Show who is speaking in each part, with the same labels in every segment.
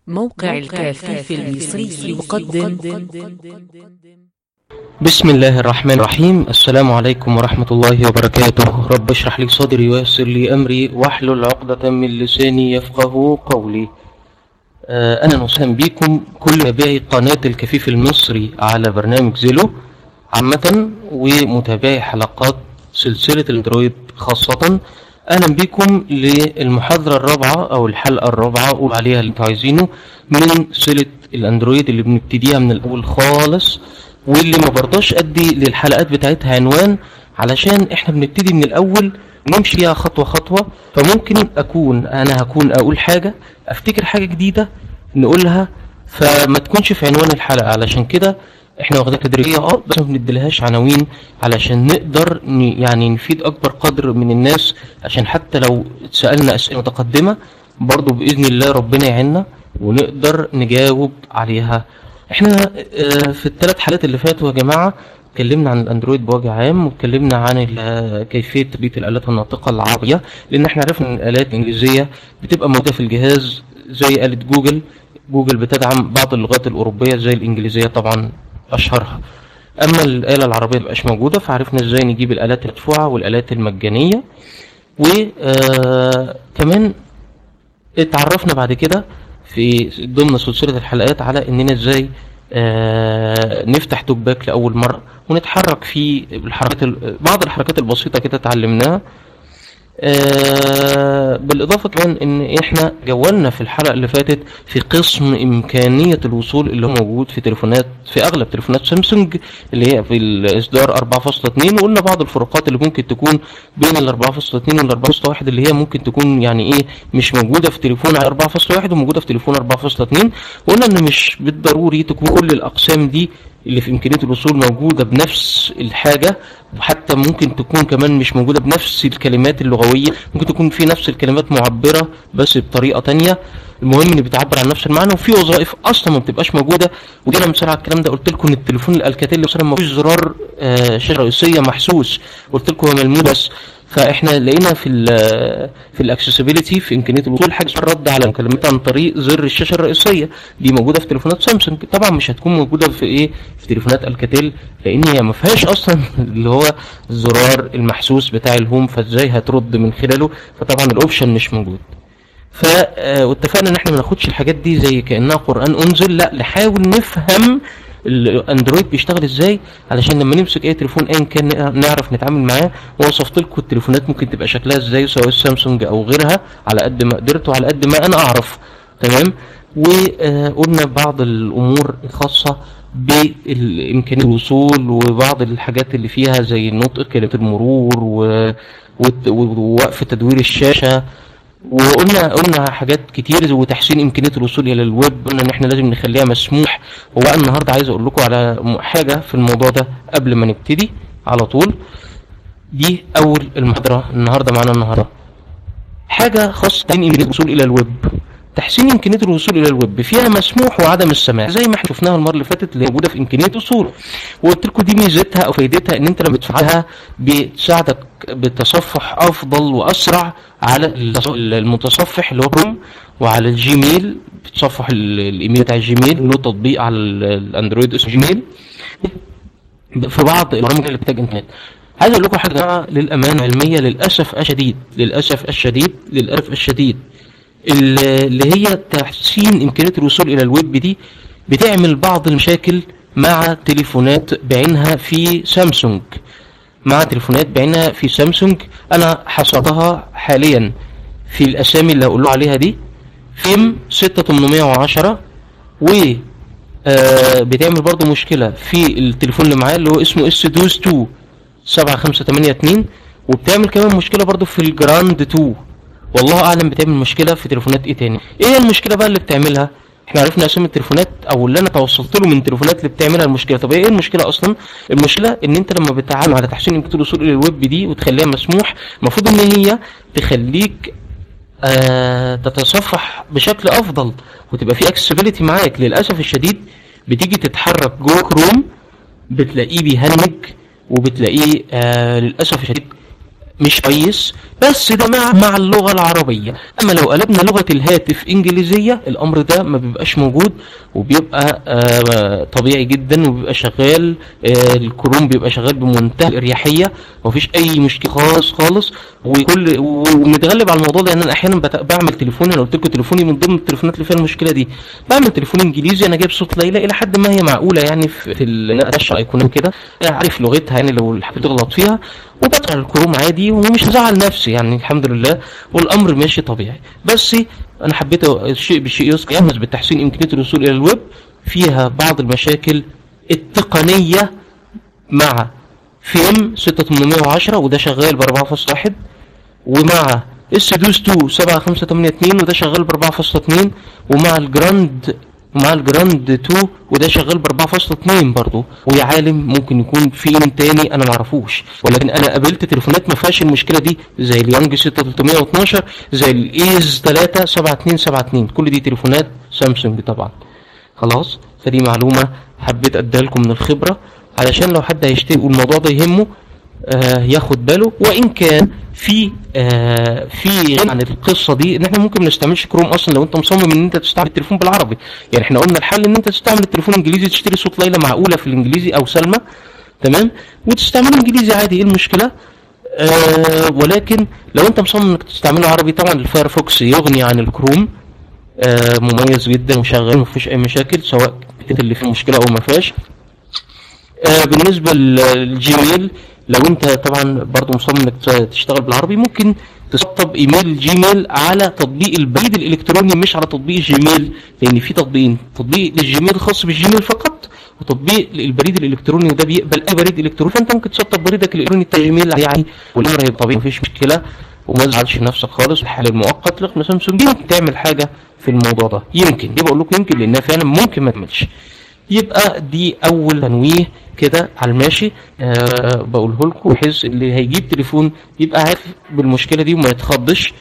Speaker 1: موقع الكافي المصري يقدم
Speaker 2: بسم الله الرحمن الرحيم السلام عليكم ورحمة الله وبركاته رب اشرح لي صدري ويسر لي أمري واحلل عقدة من لساني يفقه قولي آه، أهلا وسهلا بكم كل متابعي قناة الكفيف المصري على برنامج زيلو عامة ومتابعي حلقات سلسلة الاندرويد خاصة أهلا بكم للمحاضرة الرابعة أو الحلقة الرابعة قول عليها اللي انتوا عايزينه من سلسلة الاندرويد اللي بنبتديها من الأول خالص واللي ما برضاش أدي للحلقات بتاعتها عنوان علشان احنا بنبتدي من الأول نمشي فيها خطوة خطوة فممكن أكون أنا هكون أقول حاجة أفتكر حاجة جديدة نقولها فما تكونش في عنوان الحلقة علشان كده احنا واخدين تدريبية اه بس ما بنديلهاش عناوين علشان نقدر ن- يعني نفيد اكبر قدر من الناس عشان حتى لو سألنا اسئلة متقدمة برضو باذن الله ربنا يعيننا ونقدر نجاوب عليها احنا اه، في الثلاث حالات اللي فاتوا يا جماعة اتكلمنا عن الاندرويد بوجه عام واتكلمنا عن ال- كيفيه تربيه الالات الناطقه العربيه لان احنا عرفنا ان الالات الانجليزيه بتبقى موجوده في الجهاز زي آلة جوجل جوجل بتدعم بعض اللغات الأوروبية زي الإنجليزية طبعا أشهرها أما الآلة العربية مبقاش موجودة فعرفنا إزاي نجيب الآلات المدفوعة والآلات المجانية وكمان اتعرفنا بعد كده في ضمن سلسلة الحلقات على إننا إزاي آه، نفتح توك باك لأول مرة ونتحرك في الحركات ال- بعض الحركات البسيطة كده اتعلمناها آه، بالإضافة كمان إن إحنا جولنا في الحلقة اللي فاتت في قسم إمكانية الوصول اللي هو موجود في تليفونات في أغلب تليفونات سامسونج اللي هي في الإصدار 4.2 وقلنا بعض الفروقات اللي ممكن تكون بين ال 4.2 وال 4.1 اللي هي ممكن تكون يعني إيه مش موجودة في تليفون على 4.1 وموجودة في تليفون 4.2 وقلنا إن مش بالضروري تكون كل الأقسام دي اللي في إمكانية الوصول موجودة بنفس الحاجة وحتى ممكن تكون كمان مش موجودة بنفس الكلمات اللغوية ممكن تكون في نفس الكلمات معبرة بس بطريقة تانية المهم ان بتعبر عن نفس المعنى وفي وظائف اصلا ما بتبقاش موجوده ودي انا مثال على الكلام ده قلت لكم ان التليفون الالكاتيل مثلا ما فيش زرار آه، شاشه رئيسيه محسوس قلت لكم هو ملموس بس فاحنا لقينا في ال في الاكسسبيلتي في امكانيه الوصول حاجه اسمها الرد على المكالمات عن طريق زر الشاشه الرئيسيه دي موجوده في تليفونات سامسونج طبعا مش هتكون موجوده في ايه في تليفونات الكاتيل لان هي ما فيهاش اصلا اللي هو الزرار المحسوس بتاع الهوم فازاي هترد من خلاله فطبعا الاوبشن مش موجود ف آه، واتفقنا ان احنا ما ناخدش الحاجات دي زي كانها قران انزل لا نحاول نفهم الاندرويد بيشتغل ازاي علشان لما نمسك اي تليفون ايا كان نع- نعرف نتعامل معاه ووصفت لكم التليفونات ممكن تبقى شكلها ازاي سواء السامسونج او غيرها على قد ما قدرت وعلى قد ما انا اعرف تمام وقلنا بعض الامور الخاصه بامكانيه الوصول وبعض الحاجات اللي فيها زي النطق كلمه المرور و- وت- ووقف تدوير الشاشه وقلنا قلنا حاجات كتير وتحسين امكانيه الوصول الى الويب قلنا ان احنا لازم نخليها مسموح هو أنا النهارده عايز اقول لكم على م- حاجه في الموضوع ده قبل ما نبتدي على طول دي اول المحاضره النهارده معانا النهارده حاجه خاصه بامكانيه الوصول الى الويب تحسين امكانيه الوصول الى الويب فيها مسموح وعدم السماح زي ما احنا شفناها المره اللي فاتت اللي موجوده في امكانيه الوصول وقلت لكم دي ميزتها او فايدتها ان انت لما تفعلها بتساعدك بتصفح افضل واسرع على التص- المتصفح اللي هو كروم وعلى الجيميل بتصفح ال- الايميل بتاع الجيميل له تطبيق على ال- الاندرويد اسمه جيميل في بعض البرامج اللي بتحتاج انترنت عايز اقول لكم حاجه يا جماعة للامانه العلميه للاسف الشديد للاسف الشديد للاسف الشديد ال- اللي هي تحسين امكانيه الوصول الى الويب دي بتعمل بعض المشاكل مع تليفونات بعينها في سامسونج مع تليفونات بعينها في سامسونج انا حصرتها حاليا في الاسامي اللي هقول عليها دي فيم 6810 و آه بتعمل برضو مشكله في التليفون اللي معاه اللي هو اسمه اس دوز 2 7582 وبتعمل كمان مشكله برضو في الجراند 2 والله اعلم بتعمل مشكله في تليفونات ايه تاني ايه المشكله بقى اللي بتعملها احنا عرفنا اسامي التليفونات او اللي انا توصلت له من التليفونات اللي بتعملها المشكله طب ايه المشكله اصلا المشكله ان انت لما بتتعامل على تحسين امكانيه الوصول الى الويب دي وتخليها مسموح المفروض ان هي تخليك آه تتصفح بشكل افضل وتبقى في اكسسبيليتي معاك للاسف الشديد بتيجي تتحرك جوه كروم بتلاقيه بيهنج وبتلاقيه آه للاسف الشديد مش كويس بس ده مع مع اللغه العربيه اما لو قلبنا لغه الهاتف انجليزيه الامر ده ما بيبقاش موجود وبيبقى آه طبيعي جدا وبيبقى شغال آه الكروم بيبقى شغال بمنتهى الاريحيه ومفيش اي مشكله خالص خالص وكل ومتغلب على الموضوع ده يعني انا احيانا بت- بعمل تليفوني انا قلت لكم تليفوني من ضمن التليفونات اللي فيها المشكله دي بعمل تليفون انجليزي انا جايب صوت ليلى الى حد ما هي معقوله يعني في في ال- ان انا ادش ايقونات كده عارف لغتها يعني لو حبيت اغلط فيها وبطلع الكروم عادي ومش هزعل نفسي يعني الحمد لله والامر ماشي طبيعي بس انا حبيت الشيء بالشيء يذكر يهمس بالتحسين امكانيه الوصول الى الويب فيها بعض المشاكل التقنيه مع فيم 6810 وده شغال ب 4.1 ومع السدوس 2 7582 وده شغال ب 4.2 ومع الجراند ومع الجراند 2 وده شغال ب 4.2 برضه ويا عالم ممكن يكون في ايم تاني انا معرفوش ولكن انا قابلت تليفونات ما فيهاش المشكله دي زي اليانج 6312 زي الايز 3 7272 كل دي تليفونات سامسونج طبعا خلاص فدي معلومه حبيت اديها لكم من الخبره علشان لو حد هيشتري والموضوع ده يهمه آه ياخد باله وان كان في آه في غنى عن القصه دي ان احنا ممكن ما نستعملش كروم اصلا لو انت مصمم ان انت تستعمل التليفون بالعربي يعني احنا قلنا الحل ان انت تستعمل التليفون انجليزي تشتري صوت ليلى معقوله في الانجليزي او سلمى تمام وتستعمله انجليزي عادي ايه المشكله آه ولكن لو انت مصمم انك تستعمله عربي طبعا الفايرفوكس يغني عن الكروم آه مميز جدا وشغال مفيش اي مشاكل سواء اللي فيه مشكله او ما فيهاش آه بالنسبه للجيميل لو انت طبعا برضو مصمم انك تشتغل بالعربي ممكن تسطب ايميل جيميل على تطبيق البريد الالكتروني مش على تطبيق جيميل لان في تطبيقين تطبيق للجيميل خاص بالجيميل فقط وتطبيق البريد الالكتروني وده بيقبل اي بريد الكتروني فانت ممكن تسطب بريدك الالكتروني بتاع جيميل يعني والامر هيبقى طبيعي مفيش مشكله وما تزعلش نفسك خالص الحل المؤقت لقنا سامسونج ممكن تعمل حاجه في الموضوع ده يمكن دي بقول لكم يمكن لانها فعلا ممكن ما تعملش يبقى دي اول تنويه كده على الماشي أه بقوله لكم بحيث اللي هيجيب تليفون يبقى عارف بالمشكله دي وما يتخضش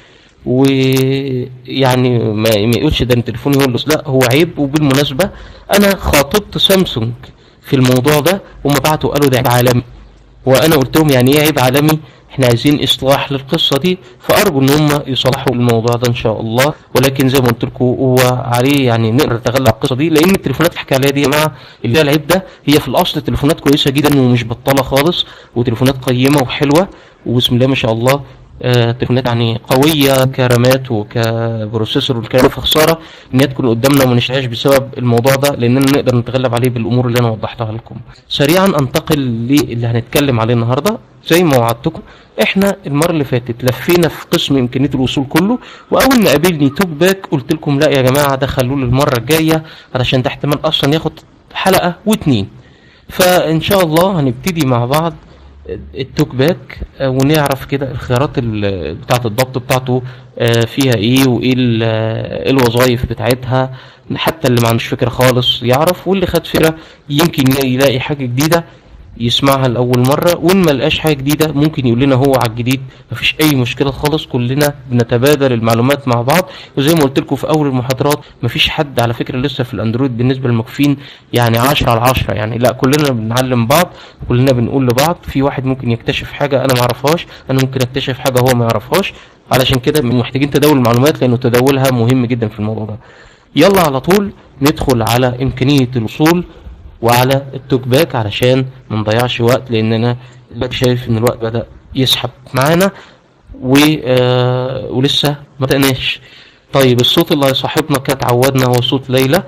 Speaker 2: ويعني ما ما يقولش ده تليفوني هو اللي لا هو عيب وبالمناسبه انا خاطبت سامسونج في الموضوع ده وما بعتوا قالوا ده عيب عالمي وانا قلت لهم يعني ايه عيب عالمي احنا عايزين اصلاح للقصه دي فارجو ان هم يصلحوا الموضوع ده ان شاء الله ولكن زي ما قلت لكم هو عليه يعني نقدر نتغلب على القصه دي لان التليفونات اللي حكى عليها دي يا جماعه اللي فيها العيب ده هي في الاصل تليفونات كويسه جدا ومش بطاله خالص وتليفونات قيمه وحلوه وبسم الله ما شاء الله آه تليفونات يعني قويه كرامات وكبروسيسور والكلام فخساره ان هي تكون قدامنا وما نشتريهاش بسبب الموضوع ده لاننا نقدر نتغلب عليه بالامور اللي انا وضحتها لكم. سريعا انتقل للي هنتكلم عليه النهارده زي ما وعدتكم احنا المره اللي فاتت لفينا في قسم امكانيه الوصول كله واول ما قابلني توك باك قلت لكم لا يا جماعه ده خلوه للمره الجايه علشان ده احتمال اصلا ياخد حلقه واتنين. فان شاء الله هنبتدي مع بعض التوك باك ونعرف كده الخيارات بتاعه الضبط بتاعته فيها ايه وايه الوظائف بتاعتها حتى اللي ما عندوش فكره خالص يعرف واللي خد فكره يمكن يلاقي حاجه جديده يسمعها لاول مره وان ما لقاش حاجه جديده ممكن يقول لنا هو على الجديد مفيش اي مشكله خالص كلنا بنتبادل المعلومات مع بعض وزي ما قلت لكم في اول المحاضرات مفيش حد على فكره لسه في الاندرويد بالنسبه للمكفين يعني 10 على 10 يعني لا كلنا بنعلم بعض كلنا بنقول لبعض في واحد ممكن يكتشف حاجه انا ما اعرفهاش انا ممكن اكتشف حاجه هو ما يعرفهاش علشان كده محتاجين تداول المعلومات لانه تداولها مهم جدا في الموضوع ده يلا على طول ندخل على امكانيه الوصول وعلى التوك باك علشان ما نضيعش وقت لان انا دلوقتي شايف ان الوقت بدا يسحب معانا و آه ولسه ما بدأناش طيب الصوت اللي هيصاحبنا كانت عودنا هو صوت ليلى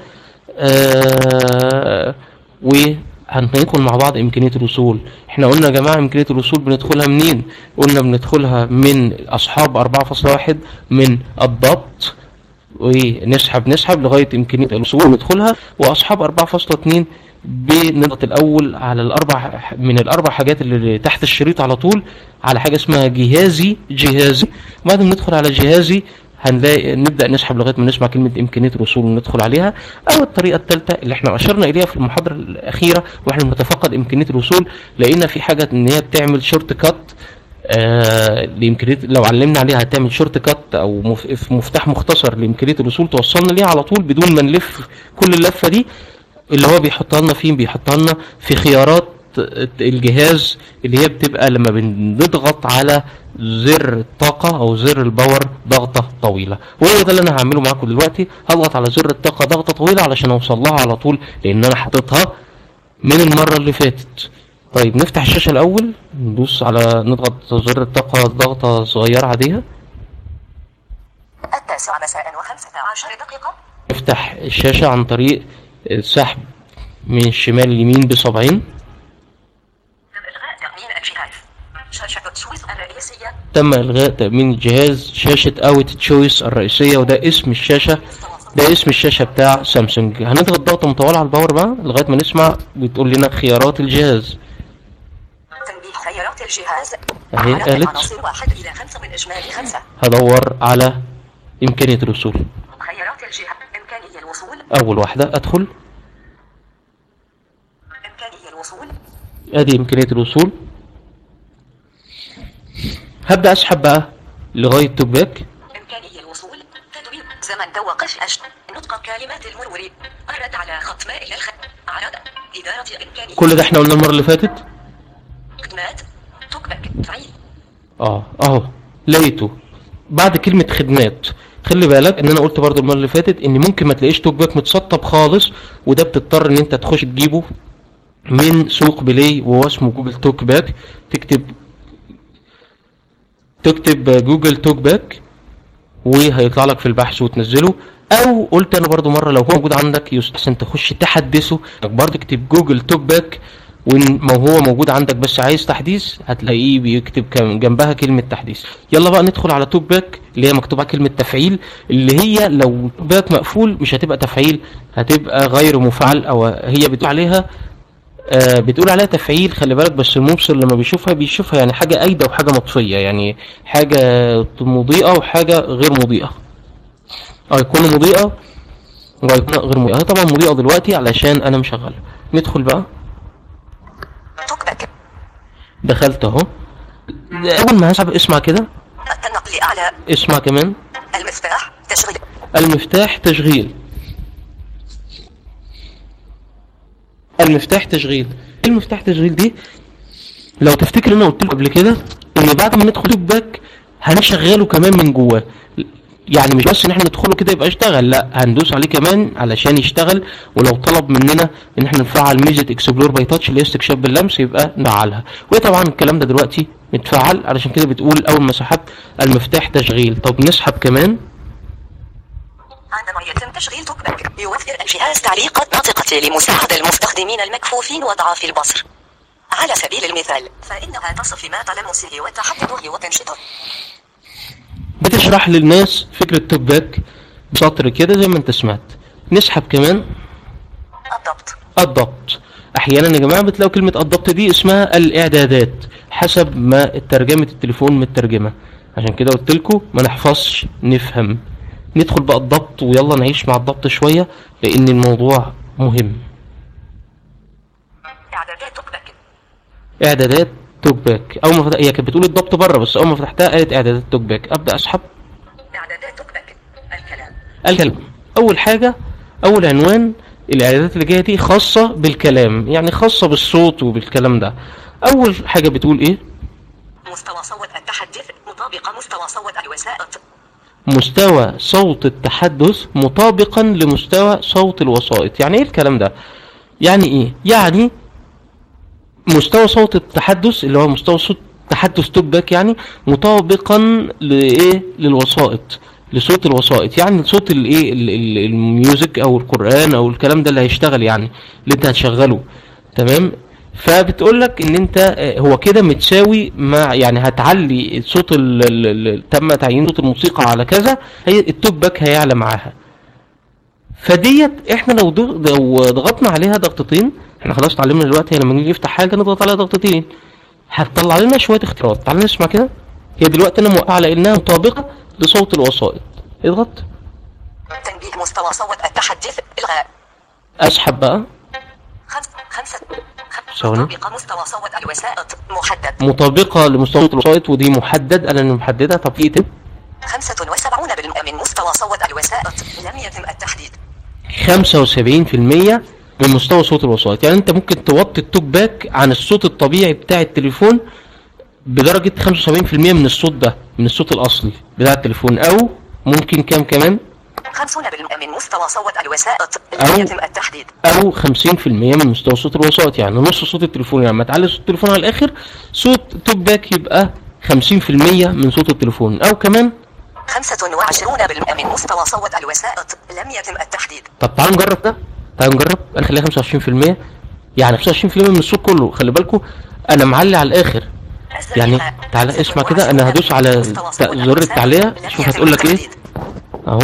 Speaker 2: آه وهندخل مع بعض امكانيه الوصول احنا قلنا يا جماعه امكانيه الوصول بندخلها منين قلنا بندخلها من اصحاب 4.1 من الضبط ونسحب نسحب لغايه امكانيه الوصول ندخلها واصحاب 4.2 بنضغط الاول على الاربع من الاربع حاجات اللي تحت الشريط على طول على حاجه اسمها جهازي جهازي وبعد ما ندخل على جهازي هنلاقي نبدا نسحب لغايه ما نسمع كلمه امكانيه الوصول وندخل عليها او الطريقه الثالثه اللي احنا اشرنا اليها في المحاضره الاخيره واحنا بنتفقد امكانيه الوصول لقينا في حاجه ان هي بتعمل شورت كات آه لامكانيه لو علمنا عليها هتعمل شورت كات او مف... مفتاح مختصر لامكانيه الوصول توصلنا ليها على طول بدون ما نلف كل اللفه دي اللي هو بيحطها لنا فين بيحطها لنا في خيارات الجهاز اللي هي بتبقى لما بنضغط على زر الطاقة او زر الباور ضغطة طويلة وهو ده اللي انا هعمله معاكم دلوقتي هضغط على زر الطاقة ضغطة طويلة علشان اوصل لها على طول لان انا حاططها من المرة اللي فاتت طيب نفتح الشاشة الاول ندوس على نضغط زر الطاقة ضغطة صغيرة عادية
Speaker 3: التاسعة مساء وخمسة عشر دقيقة
Speaker 2: نفتح الشاشة عن طريق السحب من الشمال اليمين بصبعين
Speaker 3: تم إلغاء تأمين الجهاز شاشة تشويس الرئيسية
Speaker 2: تم الغاء تأمين الجهاز شاشة اوت تشويس الرئيسية وده اسم الشاشة ده اسم الشاشة بتاع سامسونج هنضغط ضغطة مطولة على الباور بقى لغاية ما نسمع بتقول لنا خيارات الجهاز
Speaker 3: تنبيه خيارات الجهاز
Speaker 2: أهي
Speaker 3: عدد
Speaker 2: قالت.
Speaker 3: عناصر واحد إلى خمسة من إجمالي خمسة
Speaker 2: هدور على إمكانية الوصول
Speaker 3: خيارات الجهة إمكانية الوصول
Speaker 2: أول واحدة أدخل
Speaker 3: إمكانية الوصول
Speaker 2: ادي امكانيه الوصول هبدا اسحب بقى لغايه توك باك
Speaker 3: إمكانية الوصول تدوين زمن توقف أش نطق كلمات المرور الرد على خط مائل الخط عرض إدارة إمكانية
Speaker 2: كل ده احنا قلنا المره اللي فاتت
Speaker 3: خدمات توكبك فعيل
Speaker 2: اه اهو لقيته بعد كلمه خدمات خلي بالك ان انا قلت برضو المره اللي فاتت ان ممكن ما تلاقيش توك باك متسطب خالص وده بتضطر ان انت تخش تجيبه من سوق بلاي وهو اسمه جوجل توك باك تكتب تكتب جوجل توك باك وهيطلع لك في البحث وتنزله او قلت انا برضو مره لو هو موجود عندك يستحسن تخش تحدثه انك برضو اكتب جوجل توك باك وان ما هو موجود عندك بس عايز تحديث هتلاقيه بيكتب كم- جنبها كلمه تحديث يلا بقى ندخل على توك باك اللي هي مكتوب عليها كلمه تفعيل اللي هي لو توك باك مقفول مش هتبقى تفعيل هتبقى غير مفعل او هي بتقول عليها آه بتقول عليها تفعيل خلي بالك بس المبصر لما بيشوفها بيشوفها يعني حاجه قايده وحاجه مطفيه يعني حاجه مضيئه وحاجه غير مضيئه ايقونه مضيئه وايقونه غير مضيئه هي طبعا مضيئه دلوقتي علشان انا مشغلها ندخل بقى
Speaker 3: توكبك
Speaker 2: دخلت اهو اول ما هسحب اسمع كده
Speaker 3: النقل أعلى
Speaker 2: اسمع كمان
Speaker 3: المفتاح تشغيل
Speaker 2: المفتاح تشغيل المفتاح تشغيل ايه المفتاح تشغيل دي لو تفتكر انا قلت لكم قبل كده ان بعد ما ندخل توك باك هنشغله كمان من جواه يعني مش بس ان احنا ندخله كده يبقى اشتغل لا هندوس عليه كمان علشان يشتغل ولو طلب مننا ان احنا نفعل ميزه اكسبلور باي تاتش اللي هي استكشاف باللمس يبقى نفعلها وطبعا الكلام ده دلوقتي متفعل علشان كده بتقول اول ما سحبت المفتاح تشغيل طب نسحب كمان
Speaker 3: عندما يتم تشغيل توكبك يوفر الجهاز تعليقات ناطقة لمساعدة المستخدمين المكفوفين وضعاف البصر على سبيل المثال فإنها تصف ما تلمسه وتحدده وتنشطه
Speaker 2: بتشرح للناس فكرة توك باك بسطر كده زي ما انت سمعت نسحب كمان
Speaker 3: الضبط
Speaker 2: الضبط احيانا يا جماعه بتلاقوا كلمه الضبط دي اسمها الاعدادات حسب ما ترجمه التليفون مترجمه عشان كده قلت لكم ما نحفظش نفهم ندخل بقى الضبط ويلا نعيش مع الضبط شويه لان الموضوع مهم
Speaker 3: إعدادات توكبك
Speaker 2: اعدادات توك باك اول ما فتح... هي كانت بتقول الضبط بره بس اول ما فتحتها قالت اعدادات توك باك ابدا اسحب
Speaker 3: إعدادات توكبك الكلام
Speaker 2: الكلام اول حاجه اول عنوان الاعدادات اللي جايه دي خاصه بالكلام يعني خاصه بالصوت وبالكلام ده اول حاجه بتقول ايه
Speaker 3: مستوى صوت التحدث مطابق مستوى صوت الوسائط
Speaker 2: مستوى صوت التحدث مطابقا لمستوى صوت الوسائط يعني ايه الكلام ده يعني ايه يعني مستوى صوت التحدث اللي هو مستوى صوت تحدث توك باك يعني مطابقا لايه للوسائط لصوت الوسائط يعني صوت الايه ال- ال- الميوزك او القران او الكلام ده اللي هيشتغل يعني اللي انت هتشغله تمام فبتقول لك ان انت آه، هو كده متساوي مع يعني هتعلي صوت ال- ال- ال- تم تعيين صوت الموسيقى على كذا هي التوك باك هيعلى معاها فديت احنا لو ضغ- لو ضغطنا عليها ضغطتين احنا خلاص اتعلمنا دلوقتي لما نيجي نفتح حاجه نضغط عليها ضغطتين هتطلع لنا شويه اختيارات تعال نسمع كده هي دلوقتي انا موقعه على انها مطابقه لصوت الوسائط اضغط
Speaker 3: تنبيه مستوى صوت التحدث إلغاء
Speaker 2: اسحب بقى
Speaker 3: خمس خمسة خ-
Speaker 2: ثواني.
Speaker 3: مطابق مستوى صوت الوسائط محدد
Speaker 2: مطابقه لمستوى صوت الوسائط ودي محدد انا اللي محددها طب في ايه
Speaker 3: خمسة وسبعون بالمئة من مستوى صوت الوسائط لم يتم التحديد
Speaker 2: 75% من مستوى صوت الوسائط يعني انت ممكن توطي التوك باك عن الصوت الطبيعي بتاع التليفون بدرجة 75% من الصوت ده من الصوت الأصلي بتاع التليفون أو ممكن كام كمان
Speaker 3: 50% من مستوى صوت الوسائط
Speaker 2: أو-
Speaker 3: لم يتم التحديد
Speaker 2: أو 50% من مستوى صوت الوسائط يعني نص صوت التليفون يعني لما تعلي صوت التليفون على الآخر صوت توك باك يبقى 50% من صوت التليفون أو كمان
Speaker 3: 25% من مستوى صوت الوسائط لم يتم التحديد
Speaker 2: طب تعالوا نجرب ده تعالوا نجرب انا خليها 25% يعني 25% من الصوت كله خلي بالكم انا معلي على الاخر يعني تعالى اسمع كده انا هدوس على
Speaker 3: مستوى
Speaker 2: ت-
Speaker 3: صوت
Speaker 2: زر
Speaker 3: الوسائط
Speaker 2: التعليق
Speaker 3: لم
Speaker 2: شوف
Speaker 3: يتم
Speaker 2: هتقول لك ايه
Speaker 3: التحديد.
Speaker 2: اهو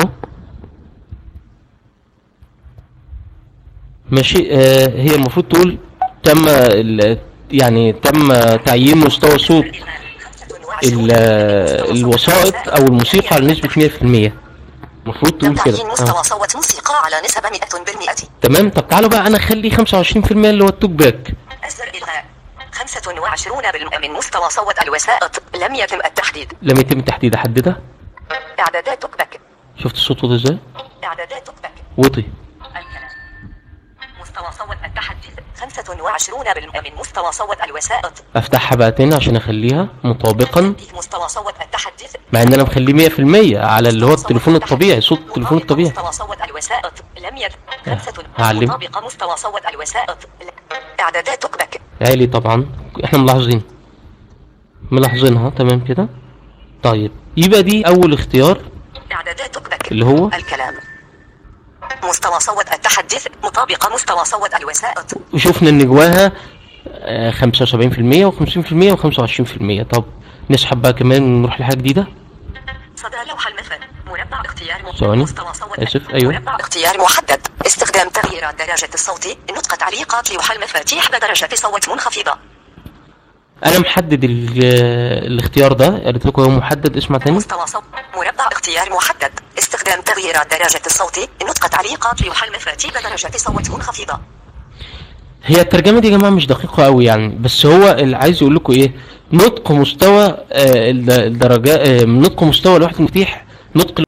Speaker 2: ماشي آه هي المفروض تقول تم ال- يعني تم تعيين مستوى صوت ال- الوسائط او الموسيقى على نسبة 100% المفروض
Speaker 3: تم
Speaker 2: تقول كده
Speaker 3: تعيين
Speaker 2: آه.
Speaker 3: مستوى صوت موسيقى على نسبة 100%
Speaker 2: تمام طب تعالوا بقى انا اخلي 25% اللي هو التوك باك
Speaker 3: أزر إلغاء 25% من مستوى صوت الوسائط لم يتم التحديد
Speaker 2: لم يتم تحديد احددها
Speaker 3: إعدادات توكباك
Speaker 2: شفت الصوت وضع ازاي
Speaker 3: إعدادات توكباك
Speaker 2: وطي
Speaker 3: الكلام مستوى صوت التحديث 25% من مستوى صوت الوسائط
Speaker 2: افتحها بقى تاني عشان اخليها مطابقا
Speaker 3: تنبيه مستوى صوت التحديث
Speaker 2: مع ان انا مخليه 100% على اللي هو التليفون الطبيعي صوت التليفون
Speaker 3: مطابق
Speaker 2: الطبيعي
Speaker 3: مستوى صوت الوسائط لم يتم خمسة
Speaker 2: هعلم.
Speaker 3: مطابق مستوى صوت الوسائط ل- إعدادات توكباك
Speaker 2: عالي طبعا احنا ملاحظين ملاحظينها تمام كده طيب يبقى دي اول اختيار
Speaker 3: إعدادات توكباك
Speaker 2: اللي هو
Speaker 3: الكلام مستوى صوت التحدث مطابق مستوى صوت الوسائط
Speaker 2: وشفنا ان جواها آه، 75% و50% و25% طب نسحب بقى كمان نروح لحاجه جديده
Speaker 3: صدى لوح المثل مربع اختيار م-
Speaker 2: ثواني.
Speaker 3: مستوى صوت
Speaker 2: آسف، أيوه.
Speaker 3: مربع اختيار محدد استخدام تغييرات درجة الصوت نطق تعليقات لوح المفاتيح بدرجة صوت منخفضة
Speaker 2: انا محدد ال- الاختيار ده قلت لكم هو محدد اسمع تاني
Speaker 3: مستوى صوت مربع اختيار محدد استخدام تغييرات درجة الصوت نطق تعليقات لوح المفاتيح بدرجة صوت منخفضة
Speaker 2: هي الترجمه دي يا جماعه مش دقيقه قوي يعني بس هو اللي عايز يقول لكم ايه نطق مستوى آه، الد- الدرجه آه، نطق مستوى لوحه المفاتيح نطق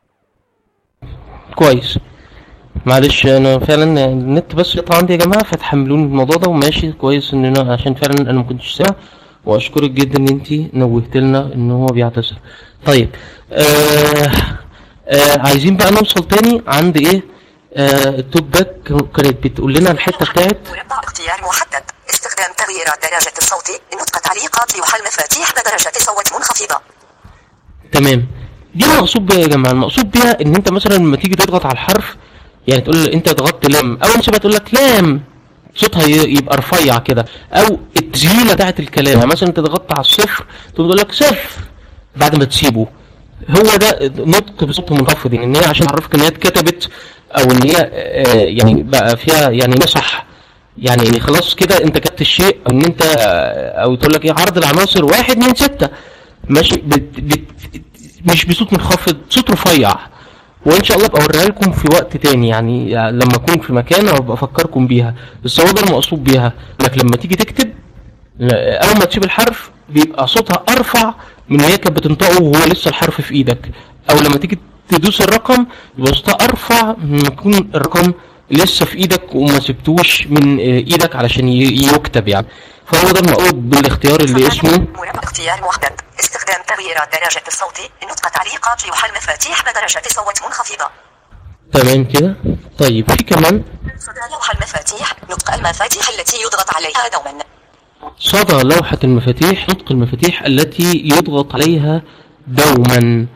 Speaker 2: كويس معلش انا فعلا النت بس يقطع عندي يا جماعه فتحملوني الموضوع ده وماشي كويس ان انا عشان فعلا انا ما كنتش سامع واشكرك جدا ان انت نوهت لنا ان هو بيعتذر طيب آه آه عايزين بقى نوصل تاني عند ايه آه التوب باك كانت بتقول لنا الحته بتاعت
Speaker 3: مربع اختيار محدد استخدام تغييرات درجة الصوت نطق تعليقات لوح المفاتيح بدرجة صوت منخفضة
Speaker 2: تمام دي المقصود بيها يا جماعه المقصود بيها ان انت مثلا لما تيجي تضغط على الحرف يعني تقول انت ضغطت لام اول ما تسيبها تقول لك لام صوتها ي- يبقى رفيع كده او التزيينه بتاعت الكلام يعني مثلا انت ضغطت على الصفر تقول لك صفر بعد ما تسيبه هو ده نطق بصوت منخفض يعني ان هي عشان اعرفك ان هي اتكتبت او ان هي آه، يعني بقى فيها يعني مسح يعني خلاص كده انت كتبت الشيء او ان انت آه، او تقول لك ايه عرض العناصر واحد من ستة ماشي بت بت مش بصوت منخفض صوت رفيع وان شاء الله ابقى اوريها لكم في وقت تاني يعني, يعني لما اكون في مكان ابقى افكركم بيها بس هو ده المقصود بيها انك لما تيجي تكتب لا، اول ما تسيب الحرف بيبقى صوتها ارفع من اللي هي كانت بتنطقه وهو لسه الحرف في ايدك او لما تيجي تدوس الرقم يبقى صوتها ارفع من ما يكون الرقم لسه في ايدك وما سبتوش من آه، ايدك علشان ي- يكتب يعني فهو ده المقصود بالاختيار اللي اسمه
Speaker 3: مربع اختيار محدد استخدام تغييرات درجة الصوت نطق تعليقات لوح المفاتيح بدرجة صوت منخفضة
Speaker 2: تمام كده طيب في كمان
Speaker 3: صدى لوح المفاتيح نطق المفاتيح التي يضغط عليها دوما
Speaker 2: صدى لوحة المفاتيح نطق المفاتيح التي يضغط عليها دوما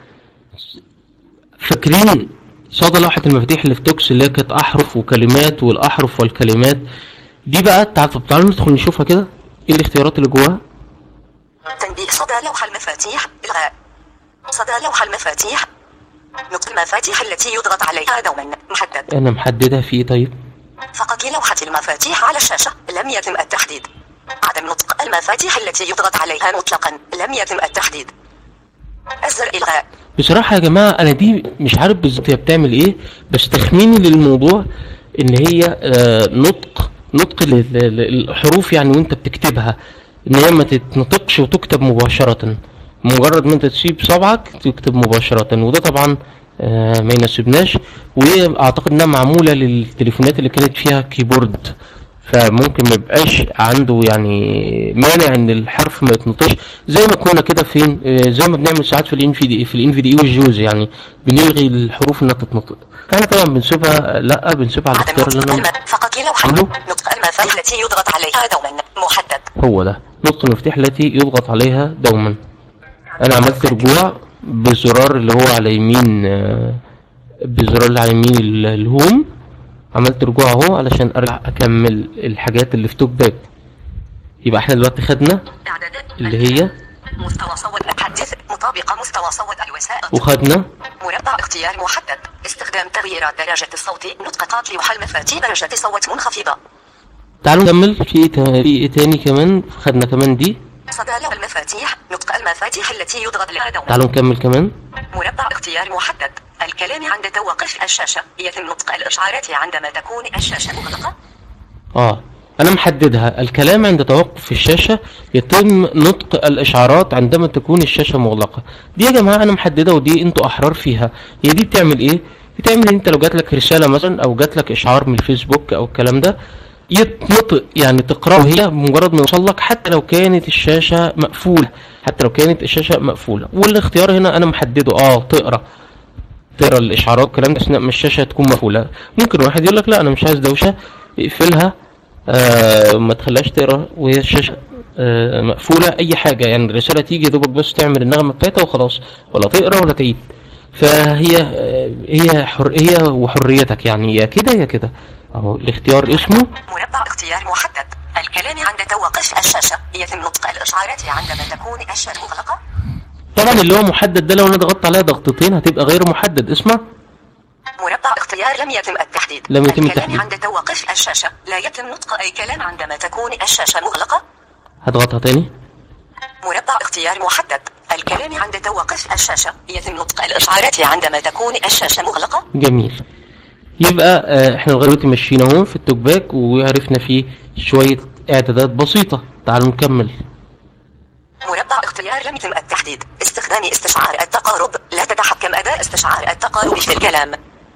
Speaker 2: فاكرين صدى لوحة المفاتيح اللي في توكس اللي هي كانت أحرف وكلمات والأحرف والكلمات دي بقى تعال طب تعالوا ندخل نشوفها كده ايه الاختيارات اللي جواها
Speaker 3: تنبيه صدى لوح المفاتيح إلغاء صدى لوح المفاتيح نطق المفاتيح التي يضغط عليها دوما محدد
Speaker 2: انا محددها في ايه طيب
Speaker 3: فقط لوحة المفاتيح على الشاشة لم يتم التحديد عدم نطق المفاتيح التي يضغط عليها مطلقا لم يتم التحديد أزر إلغاء
Speaker 2: بصراحة يا جماعة أنا دي مش عارف بالظبط هي بتعمل إيه بس تخميني للموضوع إن هي آه، نطق نطق لل- لل- الحروف يعني وأنت بتكتبها إن هي ما تتنطقش وتكتب مباشرة مجرد ما أنت تسيب صبعك تكتب مباشرة وده طبعا آه، ما يناسبناش واعتقد انها معموله للتليفونات اللي كانت فيها كيبورد فممكن ما يبقاش عنده يعني مانع ان الحرف ما يتنطقش زي ما كنا كده فين آه، زي ما بنعمل ساعات في الان في دي في الان في دي والجوز يعني بنلغي الحروف انها تتنطق فاحنا طبعا بنسيبها لا بنسيبها على
Speaker 3: عدم
Speaker 2: الاختيار اللي
Speaker 3: نطق
Speaker 2: انا
Speaker 3: الم... فقط لو
Speaker 2: عملوا؟
Speaker 3: حد نطق المفاهيم التي يضغط عليها دوما محدد
Speaker 2: هو ده نقطة المفتاح التي يضغط عليها دوما انا عملت رجوع بالزرار اللي هو على يمين آه، بالزرار اللي على يمين ال- الهوم عملت رجوع اهو علشان ارجع اكمل الحاجات اللي في توك باك يبقى احنا دلوقتي خدنا
Speaker 3: اعدادات
Speaker 2: اللي هي
Speaker 3: مستوى صوت الحديث مطابقة مستوى صوت الوسائط
Speaker 2: وخدنا
Speaker 3: مربع اختيار محدد استخدام تغييرات درجة الصوت نطق قاطع وحل مفاتيح درجة صوت منخفضة
Speaker 2: تعالوا نكمل في ايه تا- في ايه تاني كمان خدنا كمان دي
Speaker 3: صدى المفاتيح نطق المفاتيح التي يضغط لها دوما
Speaker 2: تعالوا نكمل كمان
Speaker 3: مربع اختيار محدد الكلام عند توقف الشاشة يتم نطق الإشعارات عندما تكون الشاشة مغلقة
Speaker 2: اه انا محددها الكلام عند توقف الشاشة يتم نطق الاشعارات عندما تكون الشاشة مغلقة دي يا جماعة انا محددة ودي انتوا احرار فيها هي دي بتعمل ايه بتعمل إن انت لو جات لك رسالة مثلا او جات لك اشعار من الفيسبوك او الكلام ده يتنطق يعني تقرأه هي بمجرد ما يوصل لك حتى لو كانت الشاشة مقفولة حتى لو كانت الشاشة مقفولة والاختيار هنا انا محدده اه تقرأ تقرا الاشعارات والكلام ده اثناء ما الشاشه تكون مقفوله ممكن واحد يقول لك لا انا مش عايز دوشه اقفلها آه ما تخليهاش تقرا وهي الشاشه آه مقفوله اي حاجه يعني الرساله تيجي يا دوبك بس تعمل النغمه بتاعتها وخلاص ولا تقرا ولا تعيد فهي آه هي حر هي وحريتك يعني يا كده يا كده اهو الاختيار اسمه
Speaker 3: مربع اختيار محدد الكلام عند توقف الشاشة يتم نطق الإشعارات عندما تكون الشاشة مغلقة
Speaker 2: طبعا اللي هو محدد ده لو انا ضغطت عليها ضغطتين هتبقى غير محدد اسمع
Speaker 3: مربع اختيار لم يتم التحديد
Speaker 2: لم يتم
Speaker 3: الكلام
Speaker 2: التحديد.
Speaker 3: عند توقف الشاشة لا يتم نطق أي كلام عندما تكون الشاشة مغلقة
Speaker 2: هضغطها تاني
Speaker 3: مربع اختيار محدد الكلام عند توقف الشاشة يتم نطق الإشعارات عندما تكون الشاشة مغلقة
Speaker 2: جميل يبقى آه، احنا لغايه دلوقتي ماشيين اهو في التوك باك وعرفنا فيه شويه اعدادات بسيطه تعالوا نكمل
Speaker 3: مربع اختيار لم يتم التحديد استخدام استشعار التقارب لا تتحكم أداة استشعار التقارب في الكلام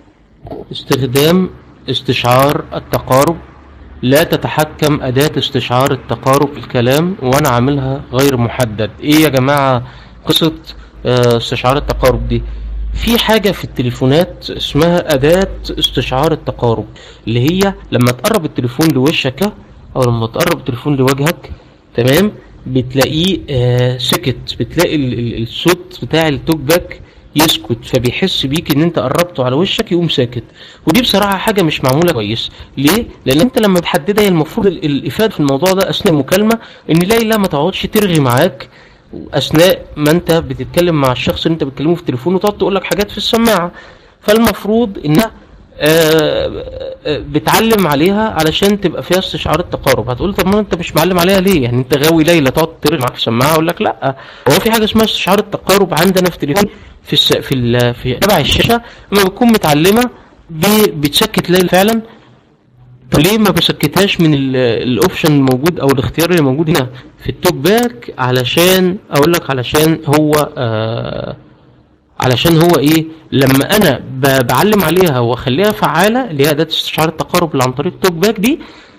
Speaker 2: استخدام استشعار التقارب لا تتحكم أداة استشعار التقارب في الكلام وأنا عاملها غير محدد إيه يا جماعة قصة آه، استشعار التقارب دي في حاجة في التليفونات اسمها أداة استشعار التقارب اللي هي لما تقرب التليفون لوشك أو لما تقرب التليفون لوجهك تمام بتلاقيه آه سكت بتلاقي ال- ال- الصوت بتاع التوك باك يسكت فبيحس بيك ان انت قربته على وشك يقوم ساكت ودي بصراحه حاجه مش معموله كويس ليه لان انت لما بتحددها هي المفروض ال- الافاده في الموضوع ده اثناء مكالمه ان ليلى ما تقعدش ترغي معاك اثناء ما انت بتتكلم مع الشخص اللي انت بتكلمه في التليفون وتقعد تقول لك حاجات في السماعه فالمفروض انها آه، آه، بتعلم عليها علشان تبقى فيها استشعار التقارب هتقول طب ما انت مش معلم عليها ليه يعني انت غاوي ليلى تقعد ترغي معاك في السماعه اقول لك لا هو في حاجه اسمها استشعار التقارب عندنا في التليفون في الس... في ال... في تبع الشاشه لما بتكون متعلمه ب... بتسكت ليلى فعلا طب ليه ما بسكتهاش من ال- الاوبشن الموجود او الاختيار اللي موجود هنا في التوك باك علشان اقول لك علشان هو آه علشان هو ايه لما انا ب- بعلم عليها واخليها فعاله اللي هي اداه استشعار التقارب اللي عن طريق التوك باك دي